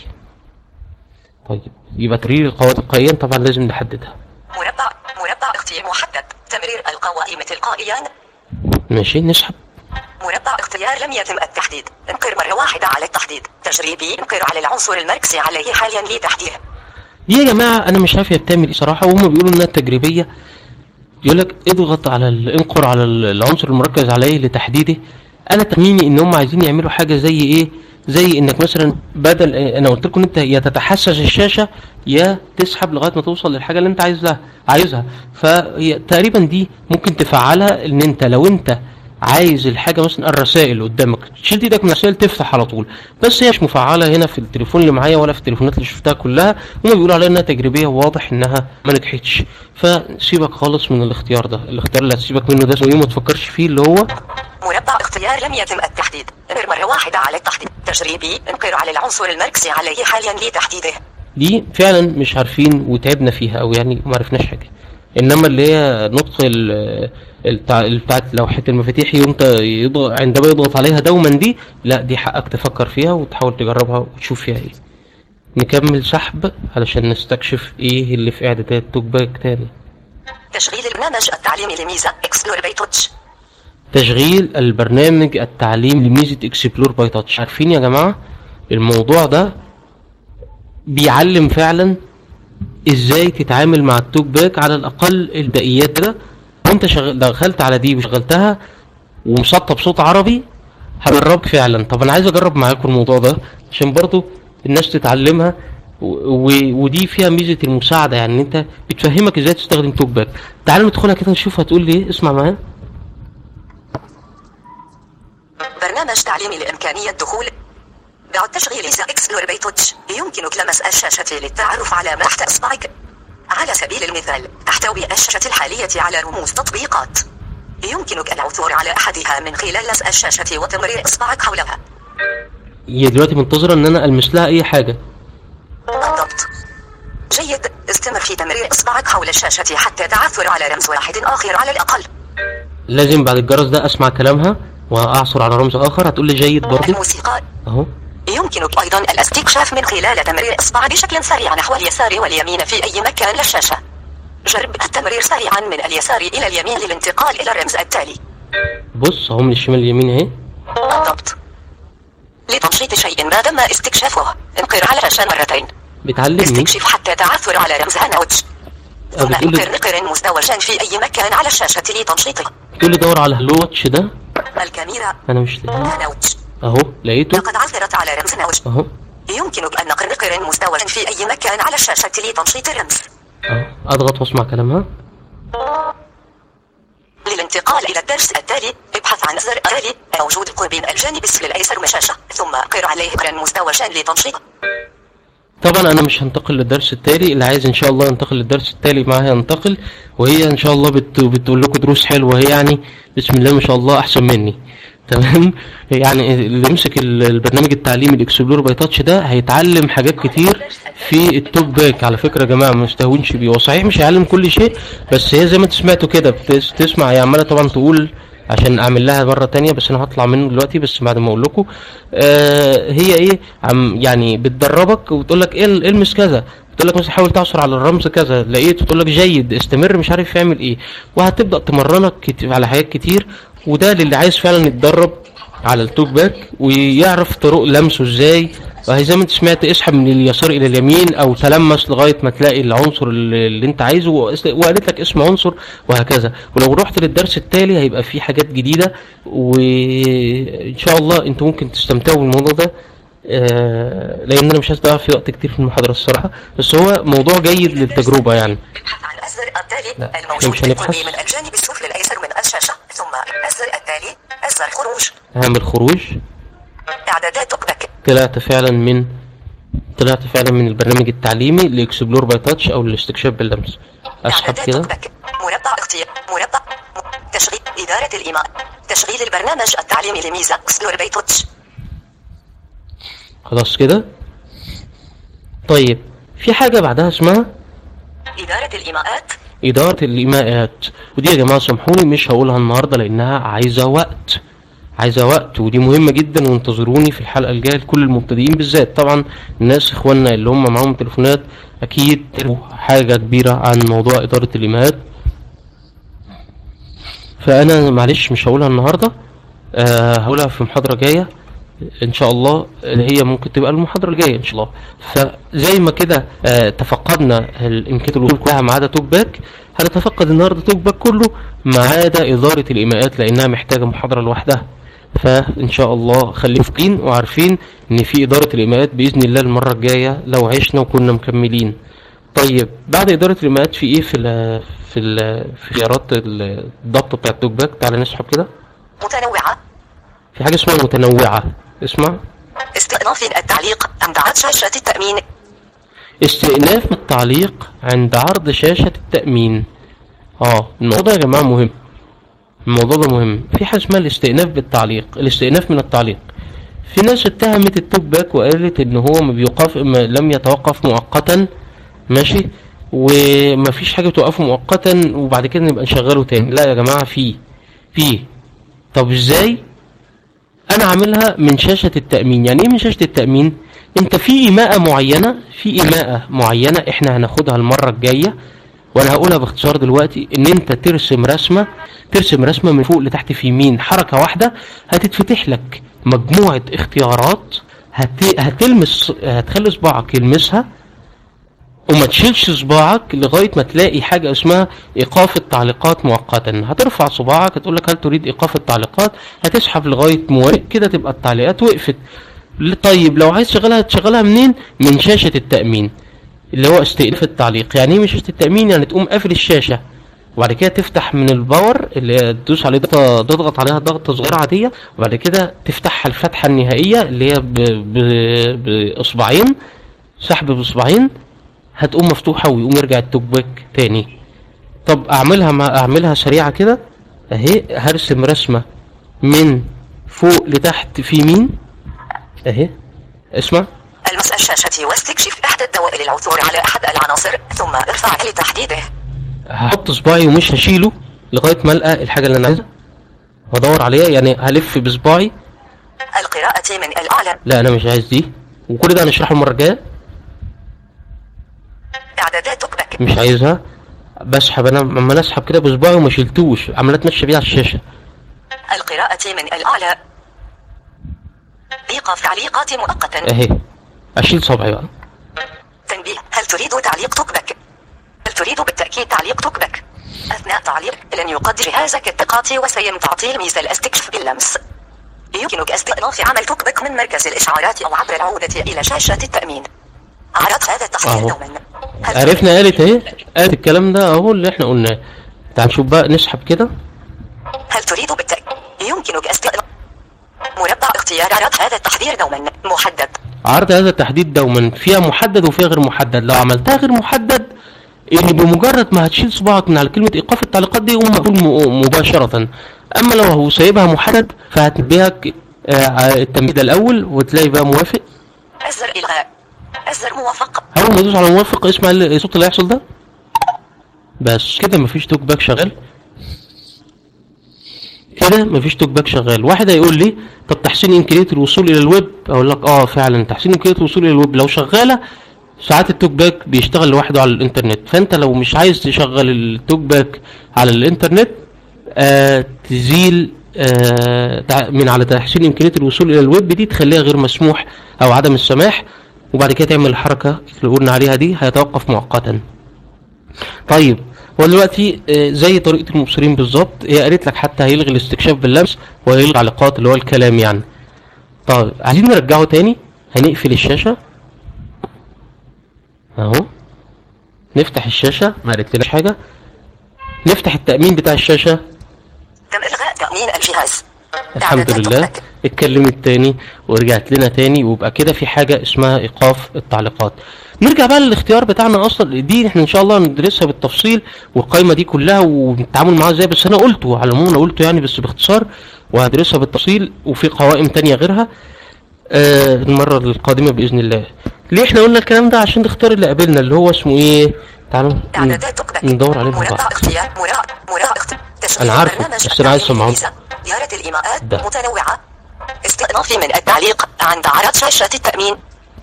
Speaker 2: طيب يبقى تمرير القواعد القائيا طبعا لازم نحددها
Speaker 3: مربع مربع اختيار محدد تمرير القوائم تلقائيا
Speaker 2: ماشي نسحب
Speaker 3: مربع اختيار لم يتم التحديد انقر مرة واحدة على التحديد تجريبي انقر على العنصر المركزي عليه حاليا لتحديده
Speaker 2: دي يا جماعه انا مش عارف هي بتعمل ايه صراحه وهم بيقولوا انها تجريبيه يقول لك اضغط على ال- انقر على ال- العنصر المركز عليه لتحديده انا تخميني ان هم عايزين يعملوا حاجه زي ايه زي انك مثلا بدل انا قلت لكم انت يا تتحسس الشاشه يا تسحب لغايه ما توصل للحاجه اللي انت عايز لها عايزها فهي تقريبا دي ممكن تفعلها ان انت لو انت عايز الحاجه مثلا الرسائل اللي قدامك شلت ايدك من الرسائل تفتح على طول بس هي مش مفعله هنا في التليفون اللي معايا ولا في التليفونات اللي شفتها كلها هم بيقولوا عليها انها تجريبيه وواضح انها ما نجحتش فسيبك خالص من الاختيار ده الاختيار اللي هتسيبك منه ده اسمه ايه ما تفكرش فيه اللي هو
Speaker 3: مربع اختيار لم يتم التحديد انقر مرة واحدة على التحديد تجريبي انقر على العنصر المركزي عليه حاليا لتحديده
Speaker 2: دي فعلا مش عارفين وتعبنا فيها او يعني ما عرفناش حاجه انما اللي هي نطق ال- التع- بتاعت لوحه المفاتيح يوم ت- يضغ- عندما يضغط عليها دوما دي لا دي حقك تفكر فيها وتحاول تجربها وتشوف فيها ايه نكمل سحب علشان نستكشف ايه اللي في اعدادات توك باك تاني
Speaker 3: تشغيل البرنامج التعليمي لميزة اكسبلور باي توتش
Speaker 2: تشغيل البرنامج التعليم لميزة اكسبلور باي تاتش عارفين يا جماعة الموضوع ده بيعلم فعلا ازاي تتعامل مع التوك باك على الاقل البدائيات كده وانت شغل دخلت على دي وشغلتها ومسطب صوت عربي هجربك فعلا طب انا عايز اجرب معاكم الموضوع ده عشان برضو الناس تتعلمها و... و... ودي فيها ميزه المساعده يعني إن انت بتفهمك ازاي تستخدم توك باك تعالوا ندخلها كده نشوف هتقول لي ايه اسمع معايا
Speaker 3: برنامج تعليمي لإمكانية دخول بعد تشغيل اكسبلور باي توتش يمكنك لمس الشاشة للتعرف على ما تحت إصبعك على سبيل المثال تحتوي الشاشة الحالية على رموز تطبيقات يمكنك العثور على أحدها من خلال لمس الشاشة وتمرير إصبعك حولها
Speaker 2: هي دلوقتي منتظره ان انا المس لها اي حاجه
Speaker 3: بالضبط جيد استمر في تمرير إصبعك حول الشاشة حتى تعثر على رمز واحد آخر على الأقل
Speaker 2: لازم بعد الجرس ده اسمع كلامها واعثر على رمز اخر هتقول لي جيد برضه
Speaker 3: الموسيقى
Speaker 2: اهو
Speaker 3: يمكنك أيضا الاستكشاف من خلال تمرير إصبع بشكل سريع نحو اليسار واليمين في أي مكان للشاشة جرب التمرير سريعا من اليسار إلى اليمين للانتقال إلى الرمز التالي
Speaker 2: بص اهو من الشمال اليمين اهي
Speaker 3: بالضبط لتنشيط شيء ما تم استكشافه انقر على الشاشة مرتين
Speaker 2: بتعلمني
Speaker 3: استكشف حتى تعثر على رمز هانوتش ثم
Speaker 2: بتقول لي-
Speaker 3: انقر نقر مزدوجا في أي مكان على الشاشة لتنشيطه
Speaker 2: تقول لي دور على هلو واتش ده
Speaker 3: الكاميرا
Speaker 2: انا مش لاقي
Speaker 3: هانوتش
Speaker 2: اهو لقيته
Speaker 3: لقد عثرت على رمز هانوتش
Speaker 2: اهو
Speaker 3: يمكنك أن نقر نقر مزدوجا في أي مكان على الشاشة لتنشيط الرمز
Speaker 2: اهو اضغط واسمع كلامها
Speaker 3: للانتقال إلى الدرس التالي ابحث عن زر التالي موجود قرب الجانب السفلي الأيسر من الشاشة ثم قر عليه قرا مزدوجا لتنشيطه
Speaker 2: طبعا انا مش هنتقل للدرس التالي اللي عايز ان شاء الله ينتقل للدرس التالي معاها ينتقل وهي ان شاء الله بت... بتقول لكم دروس حلوه هي يعني بسم الله ما شاء الله احسن مني تمام يعني اللي يمسك ال- البرنامج التعليمي الاكسبلور باي تاتش ده هيتعلم حاجات كتير في التوك باك على فكره يا جماعه ما تستهونش بيه هو صحيح مش هيعلم كل شيء بس هي زي ما انت سمعتوا كده بتس... تسمع هي عماله طبعا تقول عشان اعمل لها مره تانية بس انا هطلع منه دلوقتي بس بعد ما اقول لكم آه هي ايه عم يعني بتدربك وتقول لك ايه ال- المس كذا تقول لك مثلا حاول تعثر على الرمز كذا لقيت تقول لك جيد استمر مش عارف يعمل ايه وهتبدا تمرنك كت- على حاجات كتير وده للي عايز فعلا يتدرب على التوك باك ويعرف طرق لمسه ازاي وهي زي ما انت سمعت اسحب من اليسار الى اليمين او تلمس لغايه ما تلاقي العنصر اللي اللي انت عايزه وقس- وقالت لك اسم عنصر وهكذا ولو رحت للدرس التالي هيبقى فيه حاجات جديده وان شاء الله انتوا ممكن تستمتعوا بالموضوع ده آه، لان انا مش هستضيع في وقت كتير في المحاضره الصراحه بس هو موضوع جيد للتجربه يعني
Speaker 3: ابحث عن الزر التالي
Speaker 2: لا،
Speaker 3: الموجود
Speaker 2: مش هنبحث.
Speaker 3: بالقرب من الجانب السفلي الأيسر من الشاشة ثم الزر التالي الزر خروج
Speaker 2: هعمل خروج
Speaker 3: إعدادات توكباك
Speaker 2: طلعت فعلا من طلعت فعلا من البرنامج التعليمي لاكسبلور باي تاتش او الاستكشاف باللمس اسحب
Speaker 3: إعدادات
Speaker 2: كده
Speaker 3: توكباك مربع اختيار مربع م- تشغيل إدارة الإيماء تشغيل البرنامج التعليمي لميزة اكسبلور بيتوتش
Speaker 2: خلاص كده طيب في حاجة بعدها اسمها
Speaker 3: إدارة الإيماءات
Speaker 2: إدارة الإيماءات ودي يا جماعة سامحوني مش هقولها النهاردة لأنها عايزة وقت عايزة وقت ودي مهمة جدا وانتظروني في الحلقة الجاية لكل المبتدئين بالذات طبعا الناس إخواننا اللي هم معاهم تليفونات أكيد حاجة كبيرة عن موضوع إدارة الإيماءات فأنا معلش مش هقولها النهاردة أه هقولها في محاضرة جاية ان شاء الله اللي هي ممكن تبقى المحاضره الجايه ان شاء الله فزي ما كده آه تفقدنا الامكانيات الوصول كلها ما عدا توك باك هنتفقد النهارده توك باك كله ما عدا اداره الايماءات لانها محتاجه محاضره لوحدها فان شاء الله خليكم فاكرين وعارفين ان في اداره الايماءات باذن الله المره الجايه لو عشنا وكنا مكملين طيب بعد اداره الايماءات في ايه في ال في ال في خيارات الضبط بتاع التوك باك تعالى نسحب كده
Speaker 3: متنوعة
Speaker 2: في حاجه اسمها متنوعه اسمع
Speaker 3: استئناف التعليق عند عرض شاشة التأمين
Speaker 2: استئناف من التعليق عند عرض شاشة التأمين اه الموضوع ده يا جماعة مهم الموضوع ده مهم في حاجة اسمها الاستئناف بالتعليق الاستئناف من التعليق في ناس اتهمت التوك باك وقالت ان هو ما بيوقف ما لم يتوقف مؤقتا ماشي ومفيش حاجة توقفه مؤقتا وبعد كده نبقى نشغله تاني لا يا جماعة في في طب ازاي انا عاملها من شاشة التأمين يعني ايه من شاشة التأمين انت في ايماءة معينة في ايماءة معينة احنا هناخدها المرة الجاية وانا هقولها باختصار دلوقتي ان انت ترسم رسمة ترسم رسمة من فوق لتحت في يمين حركة واحدة هتتفتح لك مجموعة اختيارات هت... هتلمس هتخلي صباعك يلمسها وما تشيلش صباعك لغاية ما تلاقي حاجة اسمها إيقاف التعليقات مؤقتا هترفع صباعك هتقول لك هل تريد إيقاف التعليقات هتسحب لغاية موافق كده تبقى التعليقات وقفت طيب لو عايز تشغلها تشغلها منين من شاشة التأمين اللي هو استئناف التعليق يعني ايه من شاشة التأمين يعني تقوم قافل الشاشة وبعد كده تفتح من الباور اللي هي تدوس عليه ضغطة تضغط عليها ضغطة صغيرة عادية وبعد كده تفتحها الفتحة النهائية اللي هي ب... ب... بإصبعين سحب بإصبعين هتقوم مفتوحة ويقوم يرجع التوك باك تاني طب اعملها ما اعملها سريعة كده اهي هرسم رسمة من فوق لتحت في يمين اهي اسمع
Speaker 3: المس الشاشة واستكشف إحدى الدوائر العثور على أحد العناصر ثم ارفع لتحديده
Speaker 2: هحط صباعي ومش هشيله لغاية ما القى الحاجة اللي انا عايزها وادور عليها يعني هلف بصباعي
Speaker 3: القراءة من الأعلى
Speaker 2: لا انا مش عايز دي وكل ده هنشرحه المرة الجاية
Speaker 3: إعدادات توك باك
Speaker 2: مش عايزها بسحب انا لما اسحب كده بصباعي وما شلتوش عمال اتمشى بيه على الشاشة
Speaker 3: القراءة من الأعلى إيقاف تعليقات مؤقتا
Speaker 2: اهي اشيل صبعي بقى
Speaker 3: تنبيه هل تريد تعليق توك باك هل تريد بالتأكيد تعليق توك باك أثناء تعليق لن يقدر جهازك الثقات وسيم تعطيل ميزة الاستكشاف باللمس يمكنك استئناف عمل توك باك من مركز الإشعارات أو عبر العودة إلى شاشة التأمين عرض هذا التحذير
Speaker 2: أهو.
Speaker 3: دوما هل
Speaker 2: عرفنا قالت اهي قالت الكلام ده اهو اللي احنا قلناه تعال نشوف بقى نسحب كده
Speaker 3: هل تريد بالتأكيد يمكنك استئناف مربع اختيار عرض هذا التحذير دوما محدد
Speaker 2: عرض هذا التحديد دوما فيها محدد وفيها غير محدد لو عملتها غير محدد ان بمجرد ما هتشيل صباعك من على كلمة ايقاف التعليقات دي يقوم مقفول م- مباشرة اما لو هو سايبها محدد فهتنبهك آه، على التنبيه ده الاول وتلاقي بقى موافق
Speaker 3: أزر إلغاء أزر موافق
Speaker 2: اول ما تدوس على موافق اسمع ال- الصوت اللي هيحصل ده بس كده مفيش توك باك شغال كده مفيش توك باك شغال واحد هيقول لي طب تحسين امكانيه الوصول الى الويب اقول لك اه فعلا تحسين امكانيه الوصول الى الويب لو شغاله ساعات التوك باك بيشتغل لوحده على الانترنت فانت لو مش عايز تشغل التوك باك على الانترنت آه تزيل آه تع- من على تحسين امكانيه الوصول الى الويب دي تخليها غير مسموح او عدم السماح وبعد كده تعمل الحركه اللي قلنا عليها دي هيتوقف مؤقتا طيب هو دلوقتي آه، زي طريقه المبصرين بالظبط هي قالت لك حتى هيلغي الاستكشاف باللمس وهيلغي التعليقات اللي هو الكلام يعني طيب عايزين نرجعه تاني هنقفل الشاشه اهو نفتح الشاشه ما قالت لناش حاجه نفتح التامين بتاع الشاشه
Speaker 3: تم إلغاء تأمين الجهاز
Speaker 2: الحمد
Speaker 3: إعدادات توك
Speaker 2: لله
Speaker 3: باك.
Speaker 2: اتكلمت تاني ورجعت لنا تاني ويبقى كده في حاجة اسمها ايقاف التعليقات نرجع بقى للاختيار بتاعنا اصلا دي احنا ان شاء الله ندرسها بالتفصيل والقائمه دي كلها ونتعامل معاها ازاي بس انا قلته على العموم انا قلته يعني بس باختصار وهدرسها بالتفصيل وفي قوائم تانية غيرها آه المره القادمه باذن الله ليه احنا قلنا الكلام ده عشان نختار اللي قابلنا اللي هو اسمه ايه تعالوا ن-
Speaker 3: اعدادات تقبل
Speaker 2: ندور عليه مع
Speaker 3: مربع
Speaker 2: بعض
Speaker 3: اختيار مربع مربع اختيار تشغيل
Speaker 2: أنا عارفه،
Speaker 3: برنامج
Speaker 2: بس أنا عايز
Speaker 3: التعليم
Speaker 2: أسمعه.
Speaker 3: الميزة. زيارة الإيماءات
Speaker 2: ده.
Speaker 3: متنوعة استئناف من التعليق عند عرض شاشة التأمين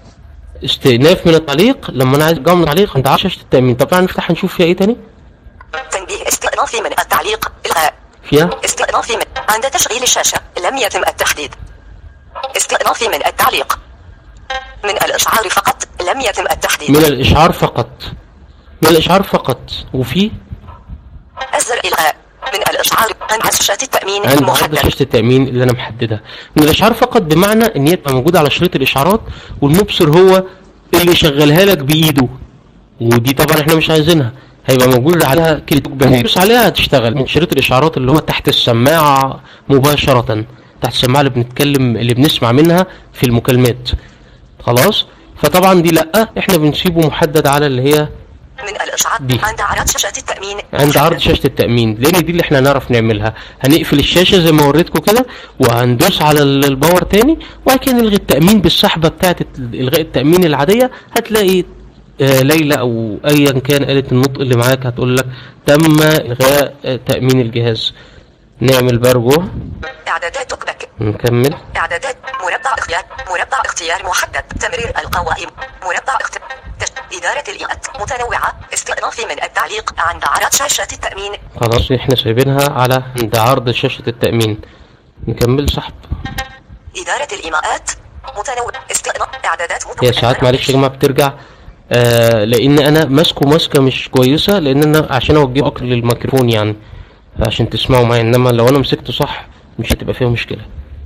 Speaker 2: استئناف من التعليق لما انا عايز جمله تعليق عند شاشه التامين طبعا نفتح نشوف فيها ايه تاني
Speaker 3: تنبيه استئناف من التعليق إلغاء
Speaker 2: فيها
Speaker 3: استئناف من عند تشغيل الشاشة لم يتم التحديد استئناف من التعليق من الإشعار فقط لم يتم التحديد
Speaker 2: من الاشعار فقط من الاشعار فقط وفي
Speaker 3: أزر إلغاء من الإشعار عند شاشة التأمين
Speaker 2: عند عرض
Speaker 3: محدد
Speaker 2: شاشه التامين اللي انا محددها من الاشعار فقط بمعنى ان هي تبقى موجوده على شريط الاشعارات والمبصر هو اللي يشغلها لك بايده ودي طبعا احنا مش عايزينها هيبقى موجود عليها كلمه بهي بس عليها هتشتغل من شريط الاشعارات اللي هو تحت السماعه مباشره تحت السماعه اللي بنتكلم اللي بنسمع منها في المكالمات خلاص فطبعا دي لا احنا بنسيبه محدد على اللي هي
Speaker 3: من الإشعار
Speaker 2: دي.
Speaker 3: عند عرض شاشة التأمين
Speaker 2: عند عرض شاشة التأمين لأن دي اللي احنا هنعرف نعملها هنقفل الشاشة زي ما وريتكم كده وهندوس على ال- الباور تاني وبعد كده نلغي التأمين بالسحبة بتاعت الت- إلغاء التأمين العادية هتلاقي آه، ليلى أو أيا كان آلة النطق اللي معاك هتقول لك تم إلغاء آه، تأمين الجهاز نعمل بقى رجوع
Speaker 3: إعدادات تكبك
Speaker 2: نكمل
Speaker 3: إعدادات مربع اختيار مربع اختيار محدد تمرير القوائم مربع اختيار تش- إدارة الإيماءات متنوعة استئناف من التعليق عند عرض شاشة التأمين
Speaker 2: خلاص احنا سايبينها على عند عرض شاشة التأمين نكمل سحب
Speaker 3: إدارة الإيماءات متنوع استئناف إعدادات
Speaker 2: هي
Speaker 3: متنوعة
Speaker 2: ساعات معلش يا جماعه بترجع آه لان انا ماسكه ماسكه مش كويسه لان انا عشان اوجهه اكتر للميكروفون يعني عشان تسمعوا معايا انما لو انا مسكته صح مش هتبقى فيها مشكله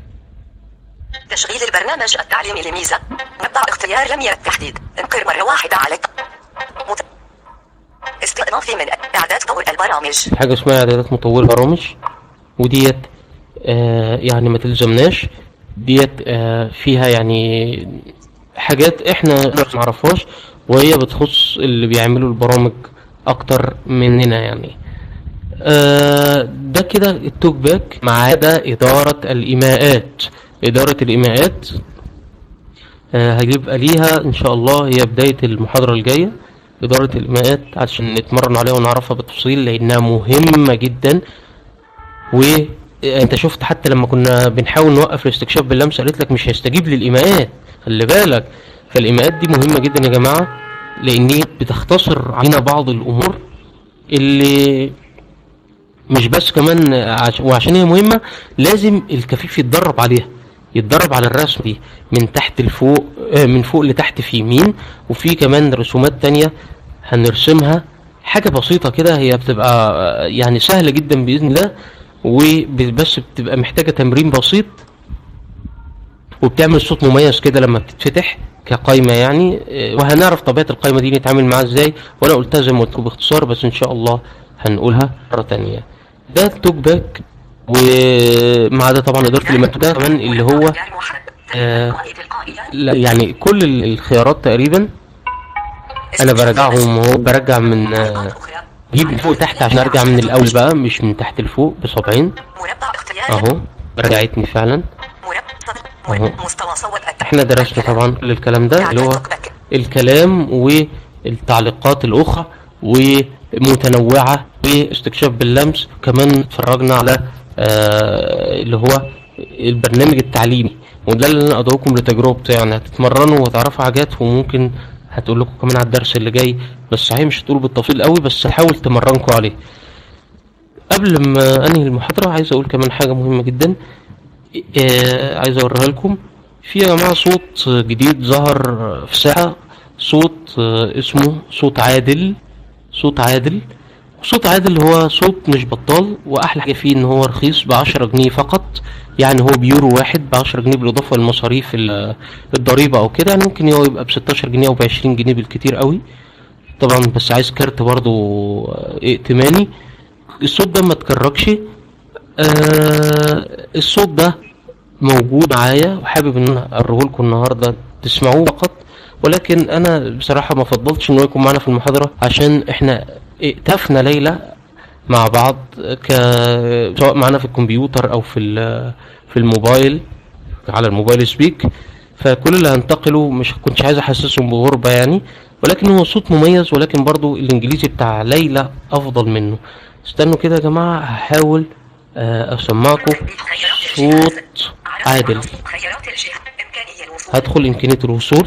Speaker 3: تشغيل البرنامج التعليمي لميزة مربع اختيار لم يرد تحديد انقر مرة واحدة عليك مت... استئناف من إعداد طور البرامج
Speaker 2: في حاجه اسمها اعدادات مطور برامج وديت آه يعني ما تلزمناش ديت آه فيها يعني حاجات احنا ما نعرفهاش وهي بتخص اللي بيعملوا البرامج اكتر مننا يعني آه، ده كده التوك باك ما عدا إدارة الإيماءات إدارة الإيماءات آه، هيبقى ليها إن شاء الله هي بداية المحاضرة الجاية إدارة الإيماءات عشان نتمرن عليها ونعرفها بالتفصيل لأنها مهمة جدا وأنت شفت حتى لما كنا بنحاول نوقف الاستكشاف باللمس قالت لك مش هيستجيب للإيماءات خلي بالك فالإيماءات دي مهمة جدا يا جماعة لأن هي بتختصر علينا بعض الأمور اللي مش بس كمان عش... وعشان هي مهمة لازم الكفيف يتدرب عليها يتدرب على الرسم دي من تحت لفوق آه، من فوق لتحت في يمين وفي كمان رسومات تانية هنرسمها حاجة بسيطة كده هي بتبقى آه، يعني سهلة جدا بإذن الله وبس بتبقى محتاجة تمرين بسيط وبتعمل صوت مميز كده لما بتتفتح كقايمة يعني آه، وهنعرف طبيعة القايمة دي نتعامل معاها ازاي وانا قلتها زي ما قلت لكم باختصار بس ان شاء الله هنقولها مرة تانية ده التوك باك ومع ده طبعا ادارة الايماء ده كمان اللي هو آه، لا يعني كل ال- الخيارات تقريبا انا برجعهم اهو برجع من آه، جيب من فوق تحت عشان ارجع من الاول بقى مش من تحت لفوق بصبعين
Speaker 3: مربع اختيار
Speaker 2: اهو رجعتني فعلا
Speaker 3: مربع
Speaker 2: أهو.
Speaker 3: مستوى صوت التعليق.
Speaker 2: احنا درسنا طبعا كل الكلام ده اللي هو
Speaker 3: إعداد تكبك.
Speaker 2: الكلام والتعليقات الاخرى ومتنوعه واستكشاف باللمس كمان اتفرجنا على آه اللي هو البرنامج التعليمي وده اللي انا ادعوكم لتجربته يعني هتتمرنوا وتعرفوا حاجات وممكن هتقول لكم كمان على الدرس اللي جاي بس صحيح مش هتقول بالتفصيل قوي بس حاول تمرنكم عليه قبل ما انهي المحاضره عايز اقول كمان حاجه مهمه جدا آه، عايز اوريها لكم في يا جماعه صوت جديد ظهر في ساعه صوت آه، اسمه صوت عادل صوت عادل صوت عادل هو صوت مش بطال واحلى حاجه فيه ان هو رخيص ب 10 جنيه فقط يعني هو بيورو واحد ب 10 جنيه بالاضافه للمصاريف ال- الضريبه او كده يعني ممكن هو يبقى ب 16 جنيه او ب 20 جنيه بالكتير قوي طبعا بس عايز كارت برضو آه، ائتماني الصوت ده ما تكركش آه الصوت ده موجود معايا وحابب ان انا اوريه لكم النهارده تسمعوه فقط ولكن انا بصراحه ما فضلتش ان هو يكون معانا في المحاضره عشان احنا ائتفنا ليلى مع بعض ك سواء معانا في الكمبيوتر او في ال- في الموبايل على الموبايل سبيك فكل اللي هنتقله مش كنتش عايز احسسهم بغربه يعني ولكن هو صوت مميز ولكن برضو الانجليزي بتاع ليلى افضل منه استنوا كده يا جماعه هحاول آه، اسمعكم صوت عادل
Speaker 3: خيارات الجهة إمكانية الوصول
Speaker 2: هدخل امكانيه الوصول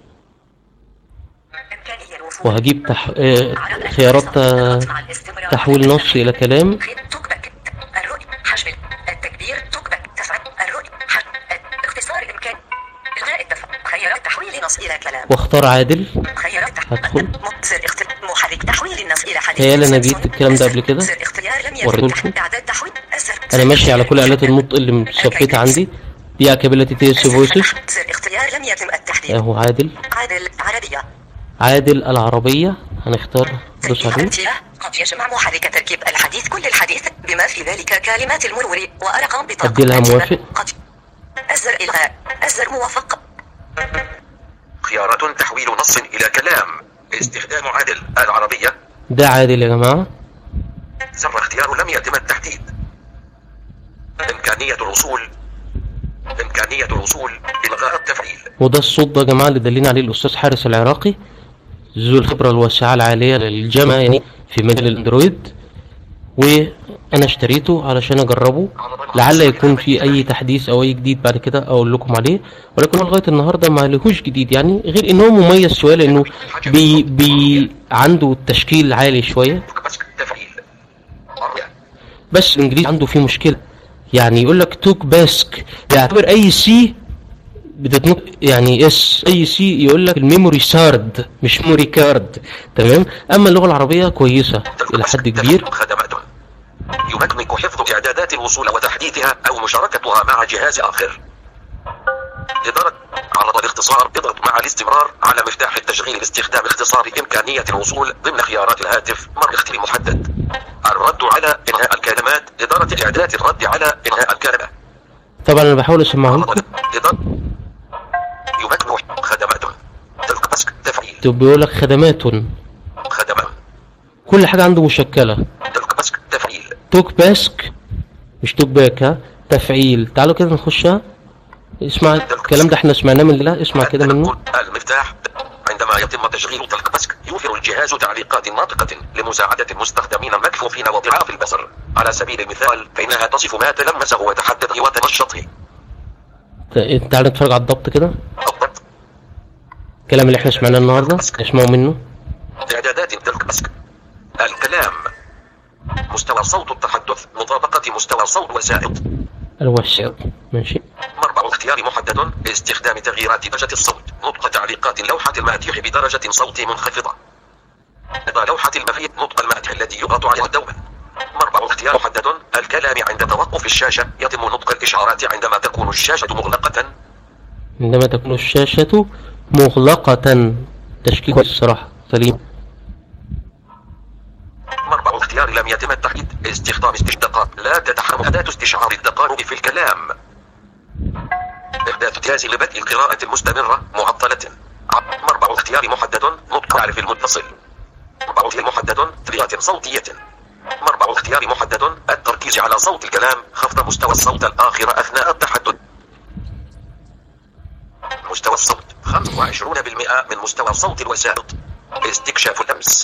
Speaker 3: إمكانية الوصول
Speaker 2: وهجيب تح... آه، خيارات آه، تحويل نص الى كلام
Speaker 3: توكبك الرؤية حجم التكبير توكبك تفعل الرؤية حجم اختصار الإمكان إلغاء التف... خيارات تحويل نص إلى كلام
Speaker 2: واختار عادل
Speaker 3: خيارات تح...
Speaker 2: هدخل.
Speaker 3: م- زر اخت... محرك تحويل النص إلى حديث
Speaker 2: هيالي أنا
Speaker 3: سامسونج.
Speaker 2: جبت الكلام ده قبل كده.
Speaker 3: زر اختيار لم يتم
Speaker 2: وريتهولكم.
Speaker 3: إعداد تحويل الزر
Speaker 2: انا ماشي على كل الات النطق اللي مثبته عندي دي كابيلتي تيست فويسز
Speaker 3: زر اختيار لم يتم التحديد
Speaker 2: اهو عادل
Speaker 3: عادل عربية
Speaker 2: عادل العربيه هنختار دوس عليه
Speaker 3: تنبيه. قد يجمع محرك تركيب الحديث كل الحديث بما في ذلك كلمات المرور وأرقام بطاقة
Speaker 2: أدي لها
Speaker 3: الترجمة.
Speaker 2: موافق.
Speaker 3: قد الزر إلغاء الزر موافق
Speaker 4: خيارات تحويل نص إلى كلام استخدام عادل العربية
Speaker 2: ده عادل يا جماعه
Speaker 4: زر اختيار لم يتم التحديد إمكانية الوصول إمكانية الوصول إلغاء التفعيل
Speaker 2: وده الصوت ده يا جماعه اللي دلنا عليه الاستاذ حارس العراقي ذو الخبره الواسعه العاليه للجامعه يعني في مجال الاندرويد وانا اشتريته علشان اجربه لعل يكون في اي تحديث او اي جديد بعد كده اقول لكم عليه ولكن هو لغايه النهارده ما لهوش جديد يعني غير ان هو مميز شويه لانه بي بي عنده تشكيل عالي شويه
Speaker 4: بس تفعيل مرة.
Speaker 2: بس الانجليزي عنده فيه مشكله يعني يقول لك توك باسك يعتبر اي سي بتتنطق يعني اس اي سي يقول لك الميموري سارد مش ميموري كارد تمام اما اللغه العربيه كويسه الى حد كبير
Speaker 4: خدمات يمكنك حفظ إعدادات الوصول وتحديثها أو مشاركتها مع جهاز آخر إدارة عرض الاختصار اضغط مع الاستمرار على مفتاح التشغيل باستخدام اختصار إمكانية الوصول ضمن خيارات الهاتف مر اختيار محدد الرد على إنهاء الكلمات إدارة إعداد الرد على إنهاء الكلمة
Speaker 2: طبعا انا بحاول اسمعه لكم
Speaker 4: إدارة يمكن خدمات تلك بس تفعيل
Speaker 2: طب بيقول لك خدمات
Speaker 4: خدمات
Speaker 2: كل حاجه عنده مشكله
Speaker 4: تلك بس تفعيل
Speaker 2: توك باسك مش توك باك ها تفعيل تعالوا كده نخشها اسمع الكلام ده احنا سمعناه من الله اسمع كده منه
Speaker 4: المفتاح عندما يتم تشغيل تلك بسك يوفر الجهاز تعليقات ناطقة لمساعدة المستخدمين المكفوفين وضعاف البصر على سبيل المثال فإنها تصف ما تلمسه وتحدده وتنشطه
Speaker 2: ت- تعالوا نتفرج على الضبط كده
Speaker 4: الضبط
Speaker 2: الكلام اللي احنا سمعناه النهارده اسمعوا منه
Speaker 4: إعدادات تلك بسك الكلام مستوى صوت التحدث مطابقة مستوى صوت وسائط
Speaker 2: الوسع ماشي
Speaker 4: مربع اختيار محدد لاستخدام تغييرات درجة الصوت نطق تعليقات لوحة المادح بدرجة صوت منخفضة رضا لوحة المفيد نطق المادح الذي يضغط عليها دوما مربع اختيار محدد الكلام عند توقف الشاشة يتم نطق الإشعارات عندما تكون الشاشة مغلقة
Speaker 2: عندما تكون الشاشة مغلقة تشكيل كويس الصراحة سليم
Speaker 4: مربع اختيار لم يتم التحديد استخدام استشداقات لا تتحرك أداة استشعار التقارب في الكلام إحداث جهاز لبدء القراءة المستمرة معطلة ع- مربع اختيار محدد نطق عارف المتصل مربع اختيار محدد طريقة صوتية مربع اختيار محدد التركيز على صوت الكلام خفض مستوى الصوت الآخر أثناء التحدث مستوى الصوت 25% من مستوى صوت الوسائط استكشاف اللمس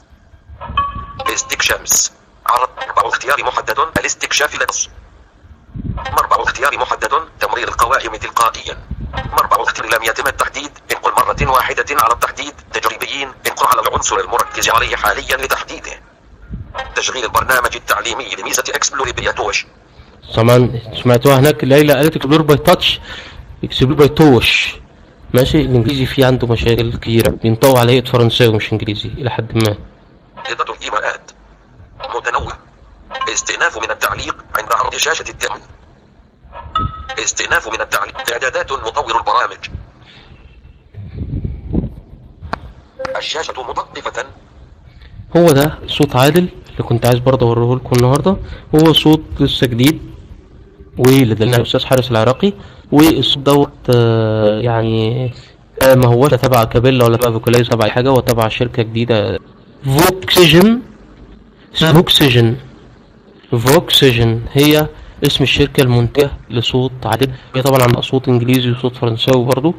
Speaker 4: استكشامس عرض مربع اختيار محدد الاستكشاف لنص مربع اختيار محدد تمرير القوائم تلقائيا مربع اختيار لم يتم التحديد انقل مرة واحدة على التحديد تجريبيين انقل على العنصر المركز عليه حاليا لتحديده تشغيل البرنامج التعليمي لميزة اكسبلور بياتوش
Speaker 2: طبعا سمعتوها هناك ليلى قالت اكسبلور باي تاتش اكسبلور باي توش ماشي الانجليزي فيه عنده مشاكل كتيرة بينطوي على هيئة فرنساوي مش انجليزي الى حد ما
Speaker 4: إضافة الإيماءات متنوع استئناف من التعليق عند عرض شاشة التأمين استئناف من التعليق إعدادات مطور البرامج الشاشة متوقفة
Speaker 2: هو ده صوت عادل اللي كنت عايز برضه اوريه لكم النهارده هو صوت لسه جديد واللي دلنا الاستاذ حارس العراقي والصوت دوت آه، يعني آه، ما هوش تبع كابيلا ولا تبع فوكاليز تبع اي حاجه هو تبع شركه جديده فوكسيجن اسمها فوكسيجن فوكسيجن هي اسم الشركه المنتجه لصوت عدد هي طبعا عندها صوت انجليزي وصوت فرنساوي برضو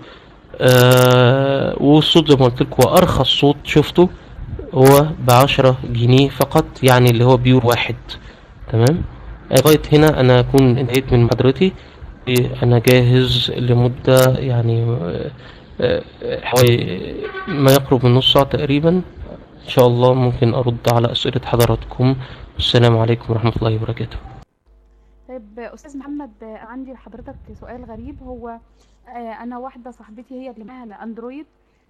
Speaker 2: آه والصوت زي ما قلت لكم هو ارخص صوت شفته هو بعشرة جنيه فقط يعني اللي هو بيور واحد تمام لغاية هنا أنا أكون انتهيت من محاضرتي إيه، أنا جاهز لمدة يعني آه، آه، حوالي ما يقرب من نص ساعة تقريبا إن شاء الله ممكن أرد على أسئلة حضراتكم السلام عليكم ورحمة الله وبركاته
Speaker 5: طيب استاذ محمد آه، عندي لحضرتك سؤال غريب هو آه، انا واحده صاحبتي هي اللي معاها الاندرويد